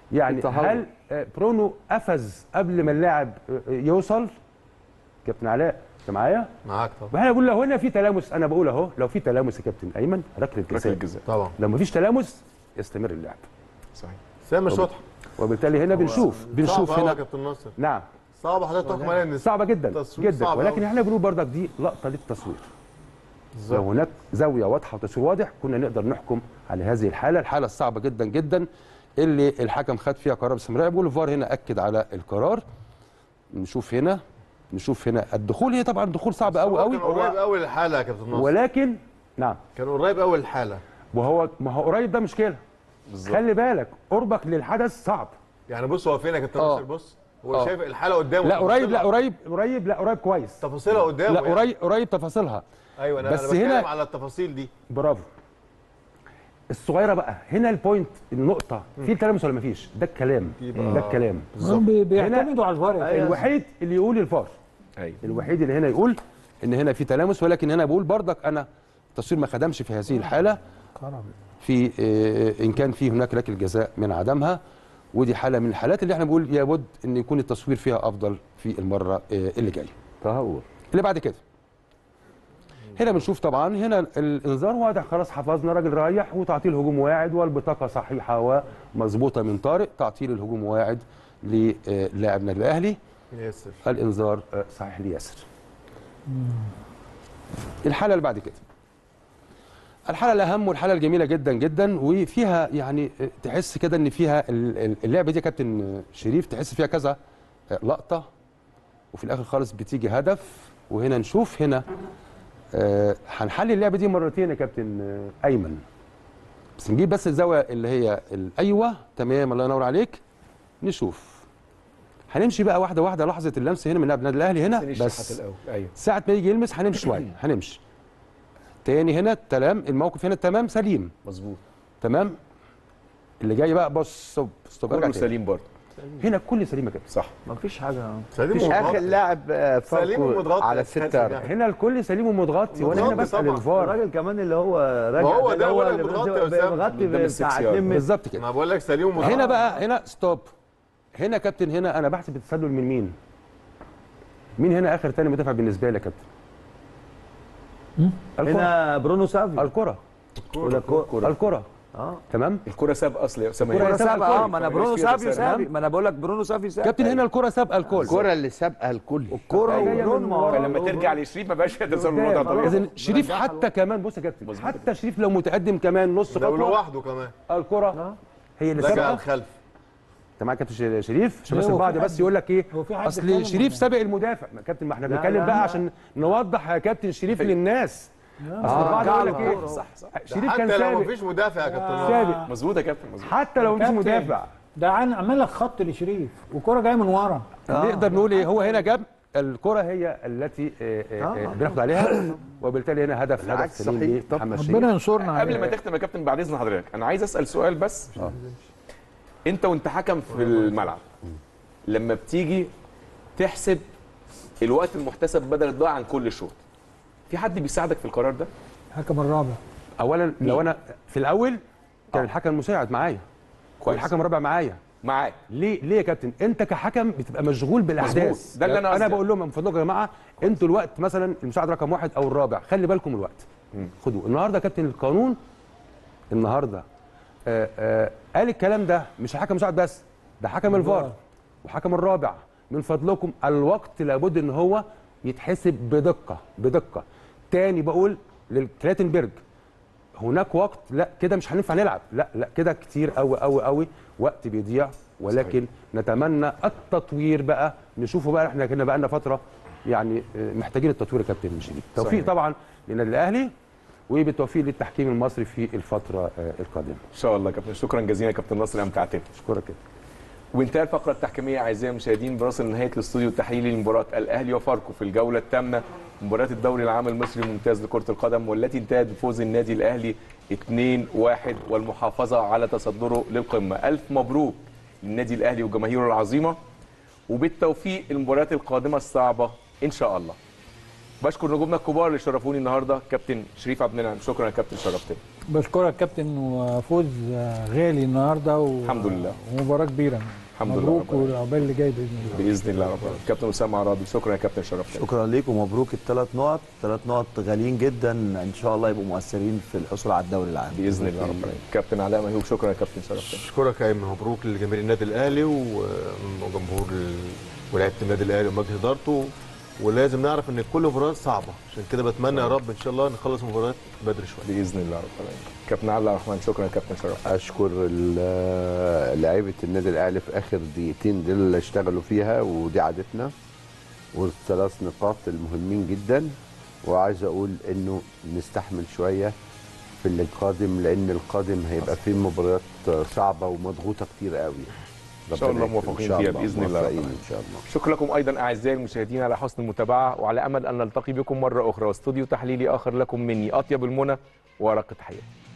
يعني التهور. هل آه، برونو قفز قبل ما اللاعب آه، يوصل كابتن علاء انت معايا؟ معاك طبعا واحنا بقول لو هنا في تلامس انا بقول اهو لو في تلامس يا كابتن ايمن ركله ركله جزاء الجزاء طبعا لو مفيش تلامس يستمر اللعب صحيح سام مش واضحه وبالتالي هنا بنشوف بنشوف صعب قوي يا هنا كابتن ناصر نعم صعب حضرتك تحكم عليها ان صعبه جدا تصوير جدا صعب ولكن أوي. احنا بنقول برضك دي لقطه للتصوير لو هناك زاويه واضحه وتصوير واضح كنا نقدر نحكم على هذه الحاله الحاله الصعبه جدا جدا اللي الحكم خد فيها قرار باستمرار بيقول الفار هنا اكد على القرار نشوف هنا نشوف هنا الدخول هي طبعا دخول صعب قوي قوي كان قريب قوي للحاله يا كابتن ناصر ولكن نعم كان قريب قوي للحاله وهو ما هو قريب ده مشكله خلي بالك قربك للحدث صعب يعني بص هو فين يا كابتن آه. ناصر بص هو آه. شايف الحاله قدامه لا قريب لا تفاصيلها- قريب قريب لا قريب كويس تفاصيلها قدامه لا يعني. قريب قريب تفاصيلها ايوه انا بس بس هنا هنا- بتكلم على التفاصيل دي برافو الصغيره بقى هنا البوينت النقطه في تلامس ولا مفيش ده الكلام ده الكلام هم بي- بيعتمدوا على الفار يا كابتن. الوحيد اللي يقول الفار ايوه الوحيد اللي هنا يقول ان هنا في تلامس ولكن هنا بقول برضك انا التصوير ما خدمش في هذه الحاله في آه، ان كان في هناك ركله جزاء من عدمها ودي حاله من الحالات اللي احنا بنقول لابد ان يكون التصوير فيها افضل في المره آه، اللي جايه تهور اللي بعد كده هنا بنشوف طبعا هنا الانذار واضح خلاص حفظنا راجل رايح وتعطيل هجوم واعد والبطاقه صحيحه ومظبوطه من طارق تعطيل الهجوم واعد للاعب نادي الاهلي ياسر الانذار آه، صحيح لياسر الحاله اللي بعد كده الحاله الاهم والحاله الجميله جدا جدا وفيها يعني آه، تحس كده ان فيها ال- ال- اللعبه دي يا كابتن آه، شريف تحس فيها كذا آه، لقطه وفي الاخر خالص بتيجي هدف وهنا نشوف هنا آه، هنحلل اللعبه دي مرتين يا كابتن آه، ايمن بس نجيب بس الزاويه اللي هي الايوه تمام الله ينور عليك نشوف هنمشي بقى واحده واحده لحظه اللمس هنا من لاعب النادي الاهلي هنا بس ايوه ساعه ما يجي يلمس هنمشي شويه هنمشي تاني هنا تمام الموقف هنا تمام سليم مظبوط تمام اللي جاي بقى بص ستوب ستوب ارجع كله تاني. سليم برضه الهنا كل سليم يا كابتن صح مفيش حاجه سليم مفيش اخر ومتغطي. لاعب آه، سليم فاركو ومتغطي على يا الست كابتن يارد. يعني. هنا الكل سليم ومتغطي وانا هنا متغطي بسال طبعا. الفار الراجل كمان اللي هو راجع هو ده اللي ولا اللي متغطي بينزل- يا أسامة؟ مغطي قدام السكس بتاع يارد. 2 متر بالظبط كده ما بقول لك سليم ومتغطي هنا بقى هنا ستوب هنا يا كابتن هنا انا بحسب التسلل من مين مين هنا اخر تاني مدافع بالنسبه لي يا كابتن الكره هنا برونو سافي الكره ولا كو- الكره اه تمام الكره ساب اصل يا اسامه الكرة هنا. سابقة سابقه اه الكل. ما انا فمبقاش برونو فيه سافي تسلل. سابي ما انا بقول لك برونو سافي سابي كابتن هنا الكره سابقه الكل الكرة اللي سابقها الكل الكوره جاية من وبرونو ورا. فلما ترجع لشريف ما بقاش فيها تسلل الوضع طبيعي اذا شريف حتى كمان بص يا كابتن حتى شريف لو متقدم كمان نص لو خطوه لوحده كمان الكره هي اللي رجع سابقه الخلف انت معاك كابتن شريف عشان بس هو في البعض حد- بس يقول لك ايه هو في حد اتكلم اصل شريف ولا؟ سابق المدافع ما كابتن ما احنا لا، بنتكلم لا، بقى لا. عشان نوضح يا كابتن شريف للناس اصل البعض يقول لك ايه صح صح شريف كان حتى لو سابق مفيش مدافع يا كابتن ناصر. سابق مظبوط يا كابتن مظبوط حتى لو مش كابتن. مدافع ده عن عمل لك خط لشريف والكره جايه من ورا نقدر نقول ايه هو هنا جاب الكره هي التي آه، آه، آه، بناخد عليها وبالتالي هنا هدف هدف بالعكس سليم صحيح. طب لمحمد شريف ربنا ينصرنا قبل ما عليه. تختم يا كابتن بعد اذن حضرتك انا عايز اسال سؤال بس انت وانت حكم في الملعب لما بتيجي تحسب الوقت المحتسب بدل الضاع عن كل شوط في حد بيساعدك في القرار ده الحكم الرابع اولا لو انا في الاول كان الحكم المساعد معايا كويس والحكم الرابع معايا معاك ليه ليه يا كابتن انت كحكم بتبقى مشغول بالاحداث مظبوط. ده اللي أنا انا قصدي. بقول لهم من فضلكم يا جماعه انتوا الوقت مثلا المساعد رقم واحد او الرابع خلي بالكم الوقت خدوا النهارده يا كابتن القانون النهارده آه آه قال الكلام ده مش الحكم المساعد بس ده حكم الفار وحكم الرابع من فضلكم الوقت لابد ان هو يتحسب بدقه بدقه تاني بقول للكلاتنبرج هناك وقت لا كده مش هينفع نلعب لا لا كده كتير قوي قوي قوي وقت بيضيع ولكن نتمنى التطوير بقى نشوفه بقى احنا كنا بقى لنا فتره يعني آه، محتاجين التطوير يا كابتن شريف توفيق صحيح. طبعا للنادي الاهلي وبالتوفيق للتحكيم المصري في الفتره آه، القادمه ان شاء الله يا كابتن شكرا جزيلا يا كابتن ناصر امتعتنا اشكرك كده وانتهى الفقره التحكيميه اعزائي المشاهدين بنصل لنهايه الاستوديو التحليلي لمباراه الاهلي وفاركو في الجوله الثامنه مباراه الدوري العام المصري الممتاز لكره القدم والتي انتهت بفوز النادي الاهلي 2-1 والمحافظه على تصدره للقمه الف مبروك للنادي الاهلي وجماهيره العظيمه وبالتوفيق المباريات القادمه الصعبه ان شاء الله بشكر نجومنا الكبار اللي شرفوني النهارده كابتن شريف عبد المنعم شكرا يا كابتن شرفتني بشكرك كابتن وفوز غالي النهارده و... الحمد لله. ومباراه كبيره الحمد لله مبروك رب العالمين. والعقبال اللي جاي باذن الله باذن الله رب العالمين كابتن اسامه عرابي شكرا يا كابتن شرفتني شكرا ليك ومبروك الثلاث نقط ثلاث نقط غاليين جدا ان شاء الله يبقوا مؤثرين في الحصول على الدوري العام باذن الله رب العالمين كابتن علاء ميهوب شكرا يا كابتن شرفتني اشكرك يا ايمن مبروك لجماهير النادي الاهلي و- وجمهور ال- ولاعيبه النادي الاهلي ومجلس ادارته ولازم نعرف ان كل مباراه صعبه عشان كده بتمنى يا رب ان شاء الله نخلص مباريات بدري شويه باذن الله رب العالمين كابتن عبد الرحمن شكرا يا كابتن شرفتني اشكر ال- لعيبه النادي الاهلي في اخر دقيقتين دول اللي اشتغلوا فيها ودي عادتنا والثلاث نقاط المهمين جدا وعايز اقول انه نستحمل شويه في القادم لان القادم هيبقى فيه مباريات صعبه ومضغوطه كتير قوي إن شاء الله ربنا يكرم. موفقين إن شاء فيها الله. بإذن الله رب موفقين العالمين. ان شاء الله شكرا لكم ايضا اعزائي المشاهدين على حسن المتابعه وعلى امل ان نلتقي بكم مره اخرى واستوديو تحليلي اخر لكم مني اطيب المنى ورقه تحياتي